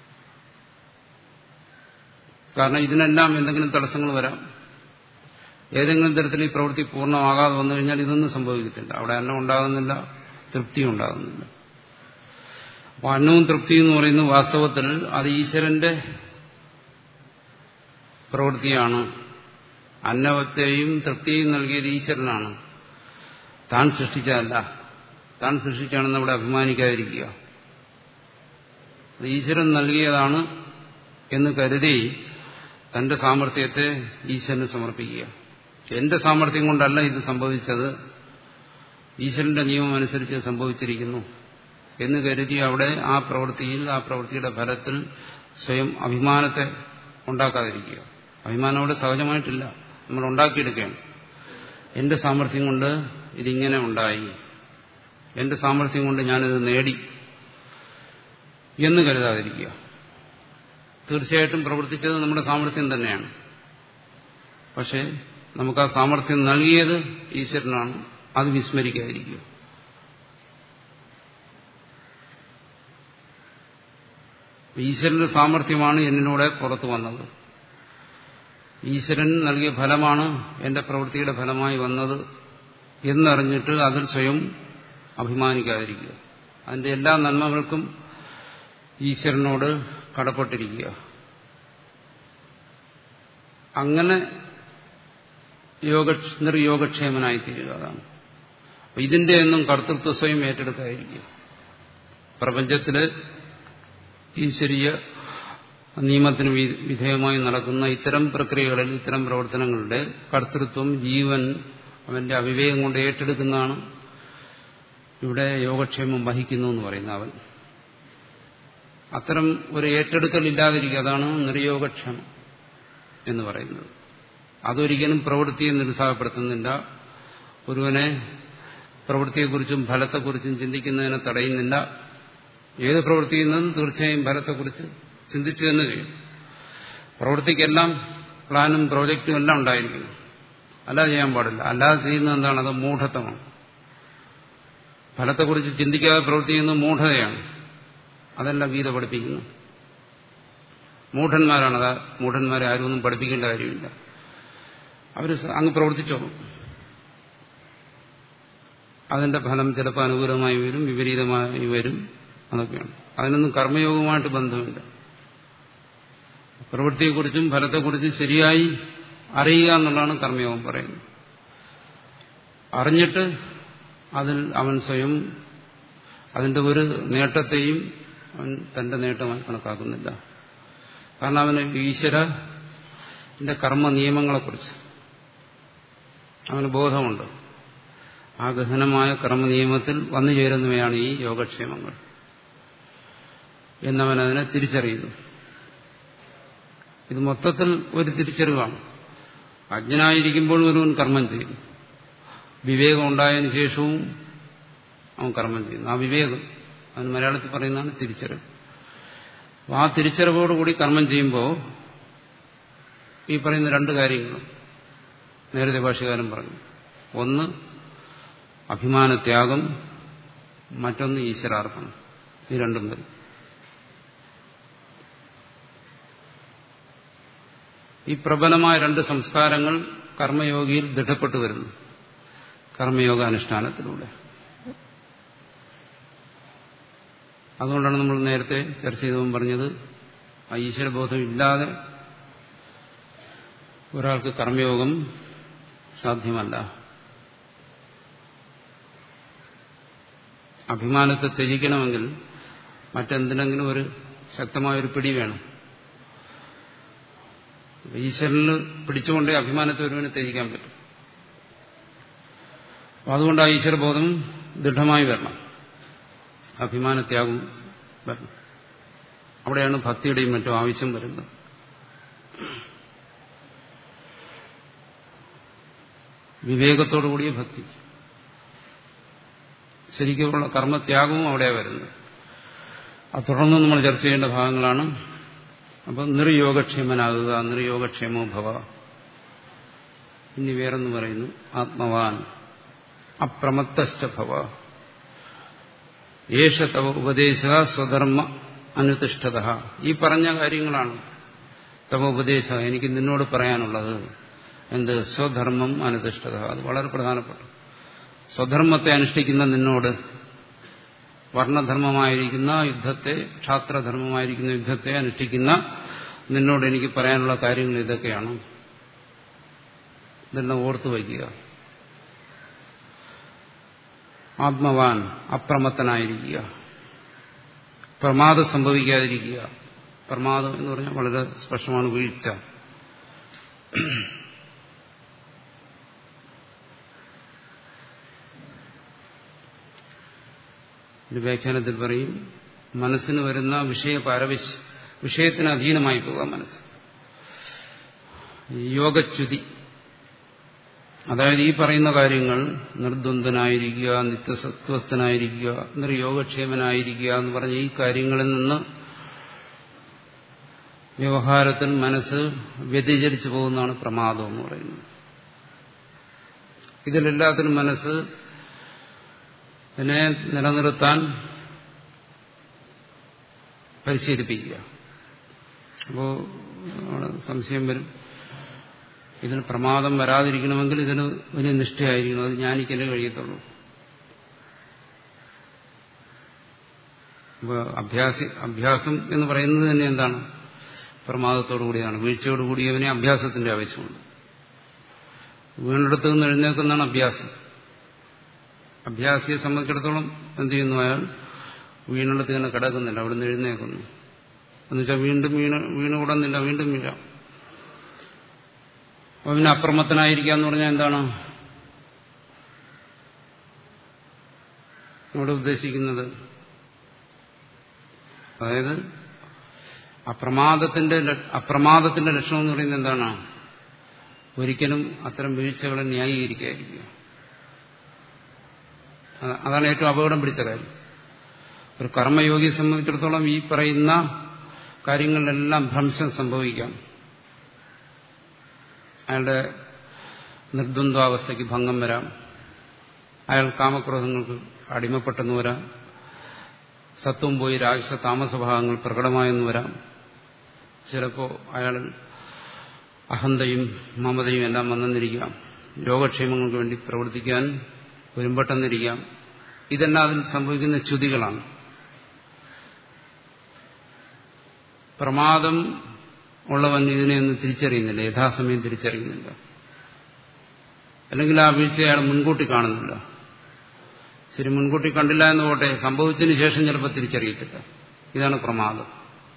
കാരണം ഇതിനെല്ലാം എന്തെങ്കിലും തടസ്സങ്ങൾ വരാം ഏതെങ്കിലും തരത്തിൽ ഈ പ്രവൃത്തി പൂർണ്ണമാകാതെ വന്നു കഴിഞ്ഞാൽ ഇതൊന്നും സംഭവിക്കത്തില്ല അവിടെ അന്നം ഉണ്ടാകുന്നില്ല തൃപ്തിയും ഉണ്ടാകുന്നില്ല അപ്പോൾ അന്നവും തൃപ്തിയും എന്ന് പറയുന്നത് വാസ്തവത്തിൽ അത് ഈശ്വരന്റെ പ്രവൃത്തിയാണ് അന്നവത്തെയും തൃപ്തിയും നൽകിയത് ഈശ്വരനാണ് താൻ സൃഷ്ടിച്ചതല്ല താൻ സൃഷ്ടിച്ചാണെന്ന് അവിടെ അഭിമാനിക്കാതിരിക്കുക ഈശ്വരൻ നൽകിയതാണ് എന്ന് കരുതി തന്റെ സാമർഥ്യത്തെ ഈശ്വരന് സമർപ്പിക്കുക എന്റെ സാമർഥ്യം കൊണ്ടല്ല ഇത് സംഭവിച്ചത് ഈശ്വരന്റെ നിയമം അനുസരിച്ച് സംഭവിച്ചിരിക്കുന്നു എന്ന് കരുതി അവിടെ ആ പ്രവൃത്തിയിൽ ആ പ്രവൃത്തിയുടെ ഫലത്തിൽ സ്വയം അഭിമാനത്തെ ഉണ്ടാക്കാതിരിക്കുക അഭിമാനം അവിടെ സഹജമായിട്ടില്ല നമ്മൾ ഉണ്ടാക്കിയെടുക്കുകയാണ് എന്റെ സാമർഥ്യം കൊണ്ട് ഇതിങ്ങനെ ഉണ്ടായി എന്റെ സാമർഥ്യം കൊണ്ട് ഞാനിത് നേടി എന്ന് കരുതാതിരിക്കുക തീർച്ചയായിട്ടും പ്രവർത്തിച്ചത് നമ്മുടെ സാമർഥ്യം തന്നെയാണ് പക്ഷേ നമുക്ക് ആ സാമർഥ്യം നൽകിയത് ഈശ്വരനാണ് അത് വിസ്മരിക്കാതിരിക്കുക ഈശ്വരന്റെ സാമർഥ്യമാണ് എന്നിലൂടെ പുറത്തു വന്നത് ഈശ്വരൻ നൽകിയ ഫലമാണ് എന്റെ പ്രവൃത്തിയുടെ ഫലമായി വന്നത് എന്നറിഞ്ഞിട്ട് അതിൽ സ്വയം അഭിമാനിക്കാതിരിക്കുക അതിന്റെ എല്ലാ നന്മകൾക്കും ഈശ്വരനോട് കടപ്പെട്ടിരിക്കുക അങ്ങനെ യോഗ നിർയോഗക്ഷേമനായി തീരുക അതാണ് അപ്പൊ ഇതിന്റെ ഒന്നും കർത്തൃത്വ സ്വയം ഏറ്റെടുക്കാതിരിക്കുക പ്രപഞ്ചത്തില് ഈശ്വരീയ നിയമത്തിന് വിധേയമായി നടക്കുന്ന ഇത്തരം പ്രക്രിയകളിൽ ഇത്തരം പ്രവർത്തനങ്ങളുടെ കർത്തൃത്വം ജീവൻ അവന്റെ അവിവേകം കൊണ്ട് ഏറ്റെടുക്കുന്നതാണ് ഇവിടെ യോഗക്ഷേമം വഹിക്കുന്നു എന്ന് പറയുന്ന അവൻ അത്തരം ഒരു ഏറ്റെടുക്കൽ ഇല്ലാതിരിക്കുക അതാണ് നിർയോഗക്ഷമം എന്ന് പറയുന്നത് അതൊരിക്കലും പ്രവൃത്തിയെ നിരുത്സാഹപ്പെടുത്തുന്നില്ല ഒരുവനെ പ്രവൃത്തിയെക്കുറിച്ചും ഫലത്തെക്കുറിച്ചും ചിന്തിക്കുന്നതിനെ തടയുന്നില്ല ഏത് പ്രവൃത്തിയിൽ നിന്നും തീർച്ചയായും ഫലത്തെക്കുറിച്ച് ചിന്തിച്ചു തന്നെ ചെയ്യും പ്രവൃത്തിക്കെല്ലാം പ്ലാനും പ്രോജക്റ്റും എല്ലാം ഉണ്ടായിരിക്കുന്നു അല്ലാതെ ചെയ്യാൻ പാടില്ല അല്ലാതെ ചെയ്യുന്നത് എന്താണ് അത് മൂഢത്വമാണ് ഫലത്തെക്കുറിച്ച് ചിന്തിക്കാതെ പ്രവർത്തിക്കുന്നത് മൂഢതയാണ് അതല്ല ഗീത പഠിപ്പിക്കുന്നു മൂഢന്മാരാണ് അത് മൂഢന്മാരെ ആരും ഒന്നും പഠിപ്പിക്കേണ്ട കാര്യമില്ല അവർ അങ്ങ് പ്രവർത്തിച്ചോളും അതിന്റെ ഫലം ചിലപ്പോൾ അനുകൂലമായി വരും വിപരീതമായി വരും അതൊക്കെയാണ് അതിനൊന്നും കർമ്മയോഗവുമായിട്ട് ബന്ധമില്ല പ്രവൃത്തിയെക്കുറിച്ചും ഫലത്തെക്കുറിച്ചും ശരിയായി അറിയുക എന്നുള്ളതാണ് കർമ്മയോഗം പറയുന്നത് അറിഞ്ഞിട്ട് അതിൽ അവൻ സ്വയം അതിന്റെ ഒരു നേട്ടത്തെയും അവൻ തന്റെ നേട്ടമായി കണക്കാക്കുന്നില്ല കാരണം അവന് ഈശ്വരന്റെ കർമ്മ നിയമങ്ങളെക്കുറിച്ച് അവന് ബോധമുണ്ട് ആ ഗഹനമായ കർമ്മ നിയമത്തിൽ വന്നു ചേരുന്നവയാണ് ഈ യോഗക്ഷേമങ്ങൾ എന്നവൻ അതിനെ തിരിച്ചറിയുന്നു ഇത് മൊത്തത്തിൽ ഒരു തിരിച്ചറിവാണ് അജ്ഞനായിരിക്കുമ്പോൾ ഒരുവൻ കർമ്മം ചെയ്യും വിവേകം ഉണ്ടായതിനു ശേഷവും അവൻ കർമ്മം ചെയ്യുന്നു ആ വിവേകം അവൻ മലയാളത്തിൽ പറയുന്നതാണ് തിരിച്ചറിവ് ആ തിരിച്ചറിവോടുകൂടി കർമ്മം ചെയ്യുമ്പോൾ ഈ പറയുന്ന രണ്ട് കാര്യങ്ങളും നേരത്തെ ഭാഷകാരൻ പറഞ്ഞു ഒന്ന് അഭിമാനത്യാഗം മറ്റൊന്ന് ഈശ്വരാർപ്പണം ഈ രണ്ടും വരും ഈ പ്രബലമായ രണ്ട് സംസ്കാരങ്ങൾ കർമ്മയോഗിയിൽ ദൃഢപ്പെട്ടു വരുന്നു കർമ്മയോഗ അനുഷ്ഠാനത്തിലൂടെ അതുകൊണ്ടാണ് നമ്മൾ നേരത്തെ ചർച്ച ചെയ്തതും പറഞ്ഞത് ആ ഈശ്വരബോധം ഇല്ലാതെ ഒരാൾക്ക് കർമ്മയോഗം സാധ്യമല്ല അഭിമാനത്തെ ത്യജിക്കണമെങ്കിൽ മറ്റെന്തിനെങ്കിലും ഒരു ശക്തമായൊരു പിടി വേണം ഈശ്വരനിൽ പിടിച്ചുകൊണ്ടേ അഭിമാനത്തെ ഒരുവന് ത്യജിക്കാൻ പറ്റും അതുകൊണ്ട് ആ ഈശ്വരബോധം ദൃഢമായി വരണം അഭിമാനത്യാഗം വരണം അവിടെയാണ് ഭക്തിയുടെയും മറ്റും ആവശ്യം വരുന്നത് വിവേകത്തോടുകൂടിയ ഭക്തി ശരിക്കുമുള്ള കർമ്മത്യാഗവും അവിടെ വരുന്നത് അത് തുടർന്ന് നമ്മൾ ചർച്ച ചെയ്യേണ്ട ഭാഗങ്ങളാണ് അപ്പം നിർയോഗക്ഷേമനാകുക നിർയോഗക്ഷേമോ ഭവ ഇനി വേറൊന്ന് പറയുന്നു ആത്മവാൻ അപ്രമത്തശ്ച ഭവ യേശ തവ ഉപദേശ സ്വധർമ്മ അനുതിഷ്ഠത ഈ പറഞ്ഞ കാര്യങ്ങളാണ് തവ ഉപദേശ എനിക്ക് നിന്നോട് പറയാനുള്ളത് എന്ത് സ്വധർമ്മം അനുതിഷ്ഠത അത് വളരെ പ്രധാനപ്പെട്ട സ്വധർമ്മത്തെ അനുഷ്ഠിക്കുന്ന നിന്നോട് വർണ്ണധർമ്മമായിരിക്കുന്ന യുദ്ധത്തെ ക്ഷാത്രധർമ്മമായിരിക്കുന്ന യുദ്ധത്തെ അനുഷ്ഠിക്കുന്ന നിന്നോട് എനിക്ക് പറയാനുള്ള കാര്യങ്ങൾ ഇതൊക്കെയാണ് ഇതെല്ലാം ഓർത്തു വയ്ക്കുക ആത്മവാൻ അപ്രമത്തനായിരിക്കുക പ്രമാദം സംഭവിക്കാതിരിക്കുക പ്രമാദം എന്ന് പറഞ്ഞാൽ വളരെ സ്പഷ്ടമാണ് വീഴ്ച ഒരു വ്യാഖ്യാനത്തിൽ പറയും മനസ്സിന് വരുന്ന വിഷയ പാരവശ്യം വിഷയത്തിന് അധീനമായി പോകാം മനസ്സ് യോഗച്യുതി അതായത് ഈ പറയുന്ന കാര്യങ്ങൾ നിർദ്വന്ദ്വനായിരിക്കുക നിത്യസത്വസ്ഥനായിരിക്കുക നിർയോഗക്ഷേമനായിരിക്കുക എന്ന് പറഞ്ഞ ഈ കാര്യങ്ങളിൽ നിന്ന് വ്യവഹാരത്തിൽ മനസ്സ് വ്യതിചരിച്ചു പോകുന്നതാണ് പ്രമാദം എന്ന് പറയുന്നത് ഇതിലെല്ലാത്തിനും മനസ്സ് ഇതിനെ നിലനിർത്താൻ പരിശീലിപ്പിക്കുക അപ്പോൾ അവിടെ സംശയം വരും ഇതിന് പ്രമാദം വരാതിരിക്കണമെങ്കിൽ ഇതിന് വലിയ നിഷ്ഠയായിരിക്കണം അത് ജ്ഞാനിക്കലേ കഴിയത്തുള്ളൂ അപ്പോൾ അഭ്യാസി അഭ്യാസം എന്ന് പറയുന്നത് തന്നെ എന്താണ് പ്രമാദത്തോടു കൂടിയാണ് വീഴ്ചയോടുകൂടിയവനെ അഭ്യാസത്തിന്റെ ആവശ്യമുണ്ട് വീണ്ടെടുത്ത് നിന്ന് എഴുന്നേൽക്കുന്നതാണ് അഭ്യാസം അഭ്യാസിയെ സംബന്ധിച്ചിടത്തോളം എന്ത് ചെയ്യുന്നു അയാൾ വീണെടുത്ത് ഇങ്ങനെ കിടക്കുന്നില്ല അവിടുന്ന് എഴുന്നേക്കുന്നു എന്നുവെച്ചാൽ വീണ്ടും വീണ് വീണുകൂടുന്നില്ല വീണ്ടും വീഴാം അപ്പൊ പിന്നെ അപ്രമത്തനായിരിക്കുക എന്ന് പറഞ്ഞാൽ എന്താണ് ഇവിടെ ഉദ്ദേശിക്കുന്നത് അതായത് അപ്രമാദത്തിന്റെ അപ്രമാദത്തിന്റെ ലക്ഷണം എന്ന് പറയുന്നത് എന്താണ് ഒരിക്കലും അത്തരം വീഴ്ചകളെ ന്യായീകരിക്കാതിരിക്കുക അതാണ് ഏറ്റവും അപകടം പിടിച്ച കാര്യം ഒരു കർമ്മയോഗിയെ സംബന്ധിച്ചിടത്തോളം ഈ പറയുന്ന കാര്യങ്ങളിലെല്ലാം ഭ്രംശം സംഭവിക്കാം അയാളുടെ നിർദ്വന്ദ്വാവസ്ഥയ്ക്ക് ഭംഗം വരാം അയാൾ കാമക്രോധങ്ങൾക്ക് അടിമപ്പെട്ടെന്ന് വരാം സത്വം പോയി രാക്ഷസ താമസഭാഗങ്ങൾ പ്രകടമായെന്ന് വരാം ചിലപ്പോൾ അയാൾ അഹന്തയും മമതയും എല്ലാം വന്നെന്നിരിക്കാം യോഗക്ഷേമങ്ങൾക്ക് വേണ്ടി പ്രവർത്തിക്കാൻ ഒരുമ്പെട്ടെന്നിരിക്കാം ഇതെല്ലാം അതിൽ സംഭവിക്കുന്ന ച്യുതികളാണ് പ്രമാദം ഉള്ളവൻ ഇതിനെയൊന്നും തിരിച്ചറിയുന്നില്ല യഥാസമയം തിരിച്ചറിയുന്നില്ല അല്ലെങ്കിൽ ആ വീഴ്ച അയാൾ മുൻകൂട്ടി കാണുന്നില്ല ശരി മുൻകൂട്ടി കണ്ടില്ല എന്ന് പോട്ടെ സംഭവിച്ചതിന് ശേഷം ചിലപ്പോൾ തിരിച്ചറിയത്തില്ല ഇതാണ് പ്രമാദം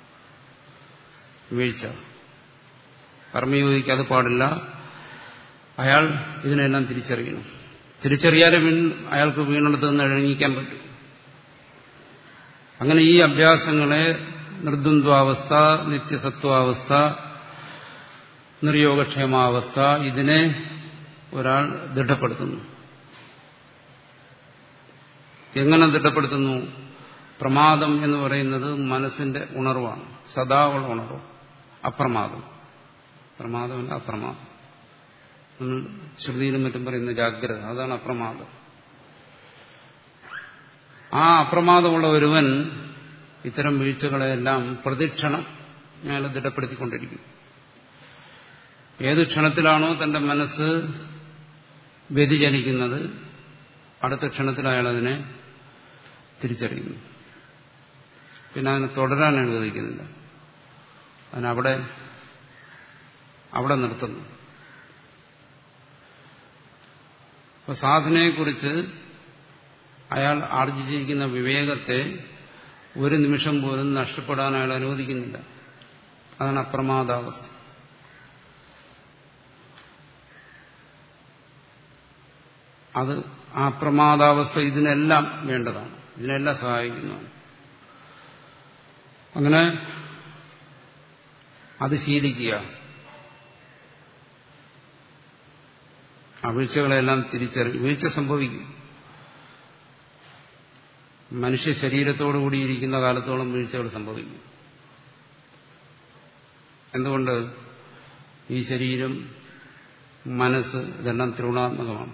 വീഴ്ച കർമ്മയോഗിക്ക് അത് പാടില്ല അയാൾ ഇതിനെല്ലാം തിരിച്ചറിയണം തിരിച്ചറിയാതെ വീൺ അയാൾക്ക് വീണെടുത്ത് നിന്ന് ഇഴങ്ങിക്കാൻ പറ്റും അങ്ങനെ ഈ അഭ്യാസങ്ങളെ നിർദ്വന്ദ്വാവസ്ഥ നിത്യസത്വാവസ്ഥ നിർയോഗക്ഷേമാവസ്ഥ ഇതിനെ ഒരാൾ ദൃഢപ്പെടുത്തുന്നു എങ്ങനെ ദൃഢപ്പെടുത്തുന്നു പ്രമാദം എന്ന് പറയുന്നത് മനസ്സിന്റെ ഉണർവാണ് സദാ ഉള്ള ഉണർവ് അപ്രമാദം പ്രമാദമല്ല അപ്രമാദം നമ്മൾ ശ്രുതിയിലും മറ്റും പറയുന്ന ജാഗ്രത അതാണ് അപ്രമാദം ആ അപ്രമാദമുള്ള ഒരുവൻ ഇത്തരം വീഴ്ചകളെല്ലാം പ്രതിക്ഷണം അയാൾ ദൃഢപ്പെടുത്തിക്കൊണ്ടിരിക്കും ഏത് ക്ഷണത്തിലാണോ തന്റെ മനസ്സ് വ്യതിചലിക്കുന്നത് അടുത്ത ക്ഷണത്തിൽ അയാൾ അതിനെ തിരിച്ചറിയുന്നു പിന്നെ അതിനെ തുടരാൻ അനുവദിക്കുന്നില്ല അതിനവിടെ അവിടെ നിർത്തുന്നു അപ്പൊ സാധനയെക്കുറിച്ച് അയാൾ ആർജിച്ചിരിക്കുന്ന വിവേകത്തെ ഒരു നിമിഷം പോലും നഷ്ടപ്പെടാൻ അയാൾ അനുവദിക്കുന്നില്ല അതാണ് അപ്രമാദാവസ്ഥ അത് ആ പ്രമാദാവസ്ഥ ഇതിനെല്ലാം വേണ്ടതാണ് ഇതിനെല്ലാം സഹായിക്കുന്നതാണ് അങ്ങനെ അത് ശീലിക്കുക ആ വീഴ്ചകളെല്ലാം തിരിച്ചറിയും വീഴ്ച സംഭവിക്കും മനുഷ്യ ശരീരത്തോടു കൂടിയിരിക്കുന്ന കാലത്തോളം വീഴ്ചകൾ സംഭവിക്കും എന്തുകൊണ്ട് ഈ ശരീരം മനസ്സ് ഇതെല്ലാം ത്രിഗുണാത്മകമാണ്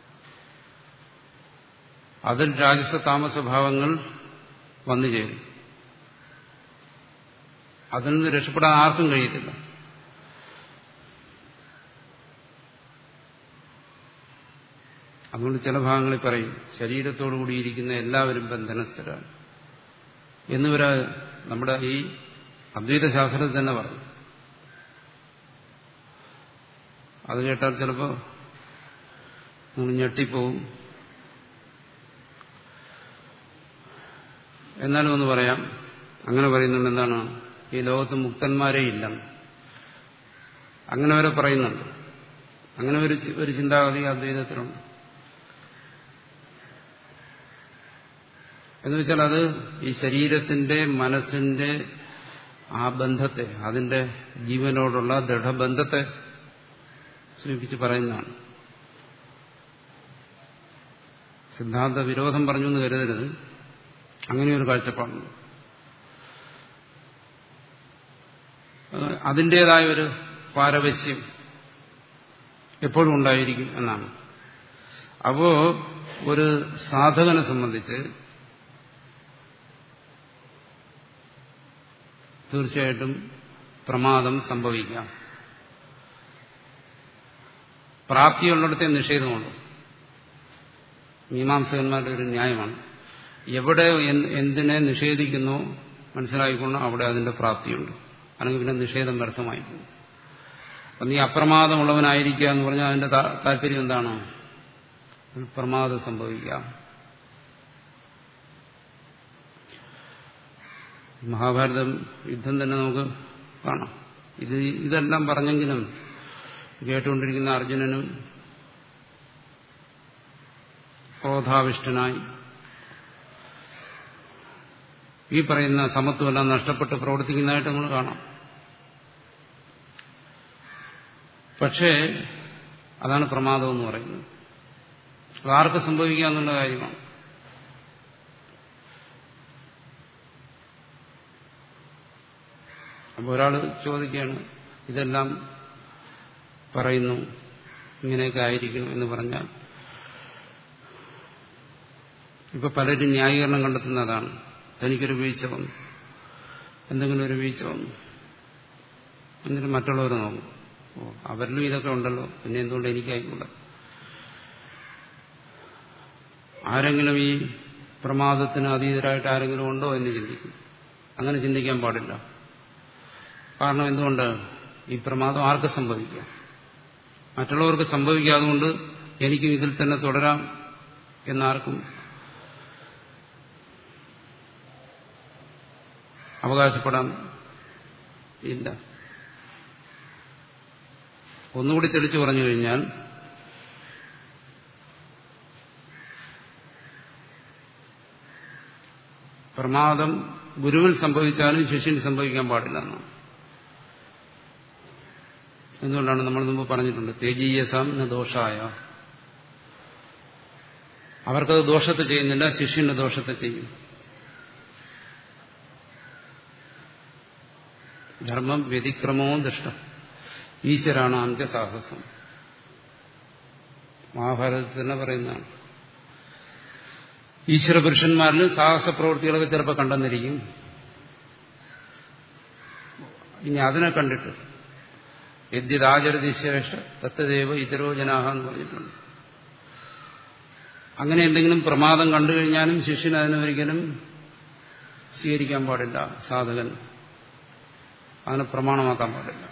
അതിൽ രാജസ താമസഭാവങ്ങൾ വന്നു ചേരും അതിൽ നിന്ന് രക്ഷപ്പെടാൻ ആർക്കും കഴിയത്തില്ല അതുകൊണ്ട് ചില ഭാഗങ്ങളിൽ പറയും ശരീരത്തോടു കൂടിയിരിക്കുന്ന എല്ലാവരും ബന്ധനസ്ഥരാണ് എന്നിവരാ നമ്മുടെ ഈ അദ്വൈത ശാസ്ത്രത്തിൽ തന്നെ പറയും അത് കേട്ടാൽ ചിലപ്പോൾ നമ്മൾ ഞെട്ടിപ്പോവും എന്നാലും ഒന്ന് പറയാം അങ്ങനെ പറയുന്നുണ്ട് എന്താണ് ഈ ലോകത്ത് മുക്തന്മാരേ ഇല്ല അങ്ങനെ വരെ പറയുന്നുണ്ട് അങ്ങനെ ഒരു ഒരു ചിന്താഗതി അദ്വൈതത്തിലുണ്ട് എന്ന് വെച്ചാൽ അത് ഈ ശരീരത്തിന്റെ മനസ്സിന്റെ ആ ബന്ധത്തെ അതിന്റെ ജീവനോടുള്ള ദൃഢബന്ധത്തെ സൂചിപ്പിച്ച് പറയുന്നതാണ് സിദ്ധാന്ത വിരോധം പറഞ്ഞു എന്ന് കരുതരുത് അങ്ങനെയൊരു കാഴ്ചപ്പാടുണ്ട് അതിൻ്റെതായ ഒരു പാരവശ്യം എപ്പോഴും ഉണ്ടായിരിക്കും എന്നാണ് അപ്പോ ഒരു സാധകനെ സംബന്ധിച്ച് തീർച്ചയായിട്ടും പ്രമാദം സംഭവിക്കാം പ്രാപ്തിയുള്ളിടത്തെ നിഷേധമുണ്ട് മീമാംസകന്മാരുടെ ഒരു ന്യായമാണ് എവിടെ എന്തിനെ നിഷേധിക്കുന്നോ മനസ്സിലായിക്കൊണ്ടോ അവിടെ അതിന്റെ പ്രാപ്തിയുണ്ട് അല്ലെങ്കിൽ പിന്നെ നിഷേധം വ്യർത്ഥമായി പോകും അപ്പം നീ അപ്രമാദമുള്ളവനായിരിക്കുക എന്ന് പറഞ്ഞാൽ അതിന്റെ താല്പര്യം എന്താണ് പ്രമാദം സംഭവിക്കാം മഹാഭാരതം യുദ്ധം തന്നെ നമുക്ക് കാണാം ഇത് ഇതെല്ലാം പറഞ്ഞെങ്കിലും കേട്ടുകൊണ്ടിരിക്കുന്ന അർജുനനും ക്രോധാവിഷ്ടനായി ഈ പറയുന്ന സമത്വമെല്ലാം നഷ്ടപ്പെട്ട് പ്രവർത്തിക്കുന്നതായിട്ട് നമ്മൾ കാണാം പക്ഷേ അതാണ് പ്രമാദം എന്ന് പറയുന്നത് അത് ആർക്ക് സംഭവിക്കാന്നുള്ള കാര്യമാണ് അപ്പോൾ ഒരാൾ ചോദിക്കുകയാണ് ഇതെല്ലാം പറയുന്നു ഇങ്ങനെയൊക്കെ ആയിരിക്കണം എന്ന് പറഞ്ഞാൽ ഇപ്പൊ പലരും ന്യായീകരണം കണ്ടെത്തുന്നതാണ് തനിക്കൊരു വീഴ്ച വന്നു എന്തെങ്കിലും ഒരു വീഴ്ച വന്നു എന്നിട്ട് മറ്റുള്ളവർ നോക്കും ഓ അവരിലും ഇതൊക്കെ ഉണ്ടല്ലോ പിന്നെ എന്തുകൊണ്ട് എനിക്കായിക്കൂടാ ആരെങ്കിലും ഈ പ്രമാദത്തിന് അതീതരായിട്ട് ആരെങ്കിലും ഉണ്ടോ എന്ന് ചിന്തിക്കും അങ്ങനെ ചിന്തിക്കാൻ പാടില്ല കാരണം എന്തുകൊണ്ട് ഈ പ്രമാദം ആർക്ക് സംഭവിക്കാം മറ്റുള്ളവർക്ക് സംഭവിക്കാതുകൊണ്ട് എനിക്കും ഇതിൽ തന്നെ തുടരാം എന്നാർക്കും അവകാശപ്പെടാൻ ഇല്ല ഒന്നുകൂടി തെളിച്ചു പറഞ്ഞു കഴിഞ്ഞാൽ പ്രമാദം ഗുരുവിൽ സംഭവിച്ചാലും ശിഷ്യന് സംഭവിക്കാൻ പാടില്ല എന്നാണ് എന്തുകൊണ്ടാണ് നമ്മൾ മുമ്പ് പറഞ്ഞിട്ടുണ്ട് തേജീയസാം ന ദോഷായ അവർക്കത് ദോഷത്തെ ചെയ്യുന്നില്ല ശിഷ്യന്റെ ദോഷത്തെ ചെയ്യും ധർമ്മം വ്യതിക്രമവും ദുഷ്ട ഈശ്വരാണ് അന്ത്യസാഹസം മഹാഭാരതത്തിൽ തന്നെ പറയുന്നതാണ് ഈശ്വര പുരുഷന്മാരിലും സാഹസ പ്രവൃത്തികളൊക്കെ ചിലപ്പോൾ കണ്ടെന്നിരിക്കും ഇനി അതിനെ കണ്ടിട്ട് യദ്യതാചരതി ശ്രേഷ്ഠ തത്തദേവ ഇതരോ ജനാഹ എന്ന് പറഞ്ഞിട്ടുണ്ട് അങ്ങനെ എന്തെങ്കിലും പ്രമാദം കണ്ടു കഴിഞ്ഞാലും ശിഷ്യന് അതിനൊരിക്കലും സ്വീകരിക്കാൻ പാടില്ല സാധകൻ അതിനെ പ്രമാണമാക്കാൻ പാടില്ല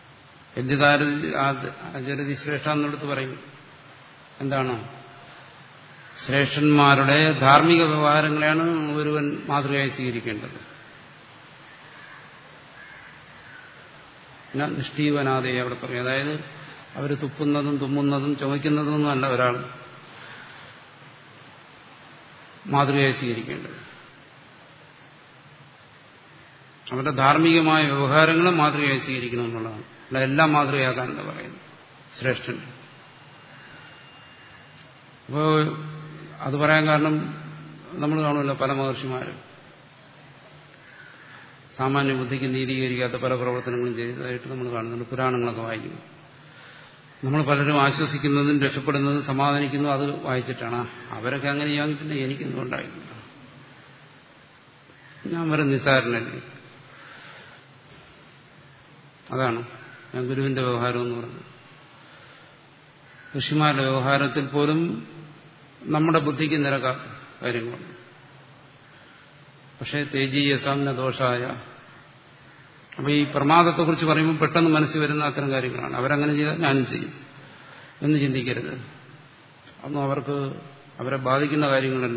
യദ്യതാചരതി ശ്രേഷ്ഠ എന്നെടുത്ത് പറയും എന്താണ് ശ്രേഷ്ഠന്മാരുടെ ധാർമ്മിക വ്യവഹാരങ്ങളെയാണ് ഒരുവൻ മാതൃകയായി സ്വീകരിക്കേണ്ടത് പിന്നെ നിഷ്ഠീവനാതെ അവിടെ പറയും അതായത് അവർ തുപ്പുന്നതും തുമ്മുന്നതും ചുമയ്ക്കുന്നതും അല്ല ഒരാൾ മാതൃകയായി സ്വീകരിക്കേണ്ടത് അവരുടെ ധാർമ്മികമായ വ്യവഹാരങ്ങളും മാതൃകയായി സ്വീകരിക്കണം എന്നുള്ളതാണ് അല്ല എല്ലാം മാതൃകയാക്കാൻ എന്താ പറയുന്നത് ശ്രേഷ്ഠൻ അപ്പോൾ അത് പറയാൻ കാരണം നമ്മൾ കാണുമല്ലോ പല മഹർഷിമാരും സാമാന്യ ബുദ്ധിക്ക് നീതീകരിക്കാത്ത പല പ്രവർത്തനങ്ങളും ചെയ്തതായിട്ട് നമ്മൾ കാണുന്നുണ്ട് പുരാണങ്ങളൊക്കെ വായിക്കുന്നു നമ്മൾ പലരും ആശ്വസിക്കുന്നതും രക്ഷപ്പെടുന്നതും സമാധാനിക്കുന്നതും അത് വായിച്ചിട്ടാണ് അവരൊക്കെ അങ്ങനെ ചെയ്യാൻ എനിക്കെന്തുകൊണ്ടായില്ല ഞാൻ വരെ നിസ്സാരനല്ലേ അതാണ് ഞാൻ ഗുരുവിന്റെ വ്യവഹാരം എന്ന് പറഞ്ഞത് ഋഷിമാരുടെ വ്യവഹാരത്തിൽ പോലും നമ്മുടെ ബുദ്ധിക്ക് നിരക്കാത്ത കാര്യങ്ങളുണ്ട് പക്ഷേ തേജീയസാമ്ന ദോഷായ അപ്പൊ ഈ പ്രമാദത്തെക്കുറിച്ച് പറയുമ്പോൾ പെട്ടെന്ന് മനസ്സിൽ വരുന്ന അത്തരം കാര്യങ്ങളാണ് അവരങ്ങനെ ചെയ്താൽ ഞാനും ചെയ്യും എന്ന് ചിന്തിക്കരുത് അതൊന്നും അവർക്ക് അവരെ ബാധിക്കുന്ന കാര്യങ്ങളല്ല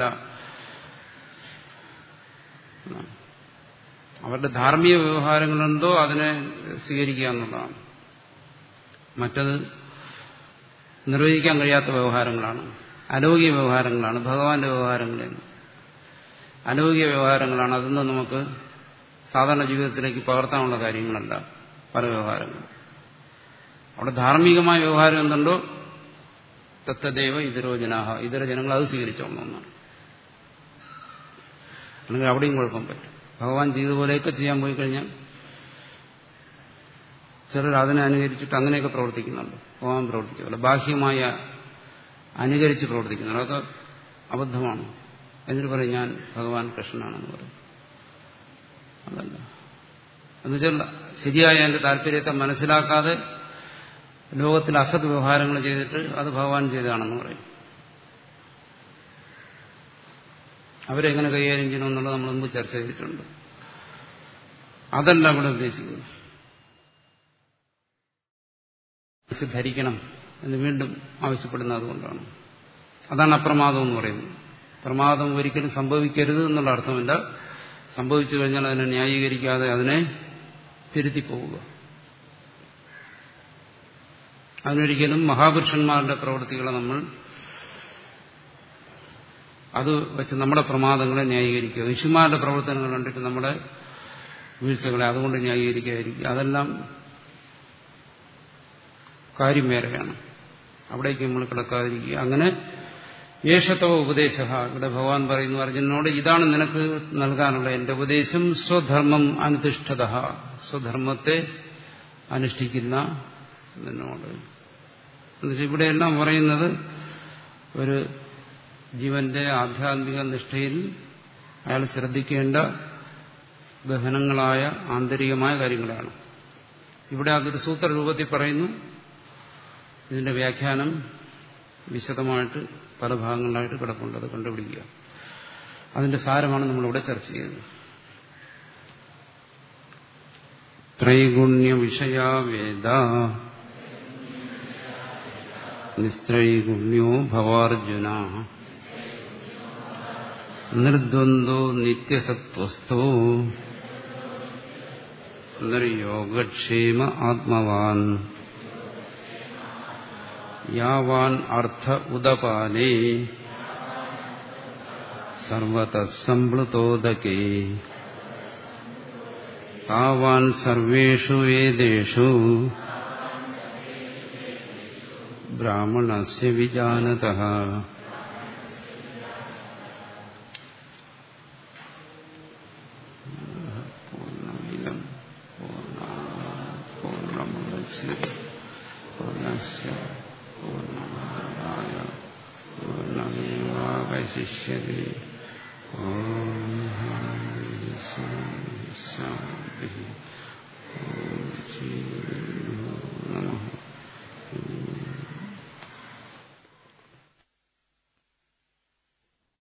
അവരുടെ ധാർമ്മിക വ്യവഹാരങ്ങളുണ്ടോ അതിനെ സ്വീകരിക്കുക എന്നുള്ളതാണ് മറ്റത് നിർവഹിക്കാൻ കഴിയാത്ത വ്യവഹാരങ്ങളാണ് അലൗകിക വ്യവഹാരങ്ങളാണ് ഭഗവാന്റെ വ്യവഹാരങ്ങളിൽ അലൗകിക വ്യവഹാരങ്ങളാണ് അതൊന്നും നമുക്ക് സാധാരണ ജീവിതത്തിലേക്ക് പകർത്താനുള്ള കാര്യങ്ങളല്ല പല വ്യവഹാരങ്ങളും അവിടെ ധാർമ്മികമായ വ്യവഹാരം എന്തുണ്ടോ തത്തദേവ ഇതരോ ജനാഹ ഇതര ജനങ്ങൾ അത് സ്വീകരിച്ചോളണം എന്നാണ് അല്ലെങ്കിൽ അവിടെയും കുഴപ്പം പറ്റും ഭഗവാൻ ചെയ്തതുപോലെയൊക്കെ ചെയ്യാൻ പോയി കഴിഞ്ഞാൽ ചിലർ അതിനെ അനുകരിച്ചിട്ട് അങ്ങനെയൊക്കെ പ്രവർത്തിക്കുന്നുണ്ട് ഭഗവാൻ പ്രവർത്തിക്കുമല്ലോ ബാഹ്യമായ അനുകരിച്ച് പ്രവർത്തിക്കുന്നുണ്ട് അതൊക്കെ അബദ്ധമാണ് എന്നിട്ട് പറയും ഞാൻ ഭഗവാൻ കൃഷ്ണനാണെന്ന് പറയും അതല്ല എന്നുവെച്ചാൽ ശരിയായ എന്റെ താല്പര്യത്തെ മനസ്സിലാക്കാതെ ലോകത്തിൽ അസത് വ്യവഹാരങ്ങൾ ചെയ്തിട്ട് അത് ഭഗവാൻ ചെയ്തതാണെന്ന് പറയും അവരെങ്ങനെ കൈകാര്യം ചെയ്യണമെന്നുള്ളത് നമ്മൾ മുമ്പ് ചർച്ച ചെയ്തിട്ടുണ്ട് അതല്ല ഇവിടെ ഉദ്ദേശിക്കുന്നത് ധരിക്കണം എന്ന് വീണ്ടും ആവശ്യപ്പെടുന്നത് അതുകൊണ്ടാണ് അതാണ് അപ്രമാദം എന്ന് പറയുന്നത് പ്രമാദം ഒരിക്കലും സംഭവിക്കരുത് എന്നുള്ള അർത്ഥമില്ല സംഭവിച്ചു കഴിഞ്ഞാൽ അതിനെ ന്യായീകരിക്കാതെ അതിനെ തിരുത്തി പോവുക അതിനൊരിക്കലും മഹാപുരുഷന്മാരുടെ പ്രവൃത്തികളെ നമ്മൾ അത് വെച്ച് നമ്മുടെ പ്രമാദങ്ങളെ ന്യായീകരിക്കുക ഋഷിമാരുടെ പ്രവർത്തനങ്ങൾ കണ്ടിട്ട് നമ്മുടെ വീഴ്ചകളെ അതുകൊണ്ട് ന്യായീകരിക്കാതിരിക്കുക അതെല്ലാം കാര്യം വേറെയാണ് അവിടേക്ക് നമ്മൾ കിടക്കാതിരിക്കുക അങ്ങനെ യേശത്തവ ഉപദേശ ഇവിടെ ഭഗവാൻ പറയുന്നു അർജുനോട് ഇതാണ് നിനക്ക് നൽകാനുള്ള എന്റെ ഉപദേശം സ്വധർമ്മം അനുതിഷ്ഠത സ്വധർമ്മത്തെ അനുഷ്ഠിക്കുന്ന നിന്നോട് എന്നുവെച്ചാൽ ഇവിടെയെല്ലാം പറയുന്നത് ഒരു ജീവന്റെ ആധ്യാത്മിക നിഷ്ഠയിൽ അയാൾ ശ്രദ്ധിക്കേണ്ട ഗഹനങ്ങളായ ആന്തരികമായ കാര്യങ്ങളാണ് ഇവിടെ അതൊരു സൂത്രരൂപത്തിൽ പറയുന്നു ഇതിന്റെ വ്യാഖ്യാനം വിശദമായിട്ട് പല ഭാഗങ്ങളിലായിട്ട് കിടപ്പുണ്ട് അത് കണ്ടുപിടിക്കുക അതിന്റെ സാരമാണ് നമ്മളിവിടെ ചർച്ച ചെയ്യുന്നത് ത്രൈഗുണ്യ വിഷയാ വേദ നിസ്ത്രൈഗുണ്യോ ഭവാർജുന നിർദ്വന്ദ്വോ നിത്യസത്വസ്ഥോ നിർയോഗക്ഷേമ ആത്മവാൻ യാവാൻ അർത്ഥ ഉദപാലേ സർവതസംപ്ലുതോദകേ താവാൻ സർവേഷു വേദേഷു ബ്രാഹ്മണസ്യ വിജാനതഃ പൂർണ്ണമിദം പൂർണ്ണമുദച്യത്തെ പൂർണ്ണസ്യ പൂർണ്ണമാദായ പൂർണ്ണമേവാവശിഷ്യത്തെ ഓം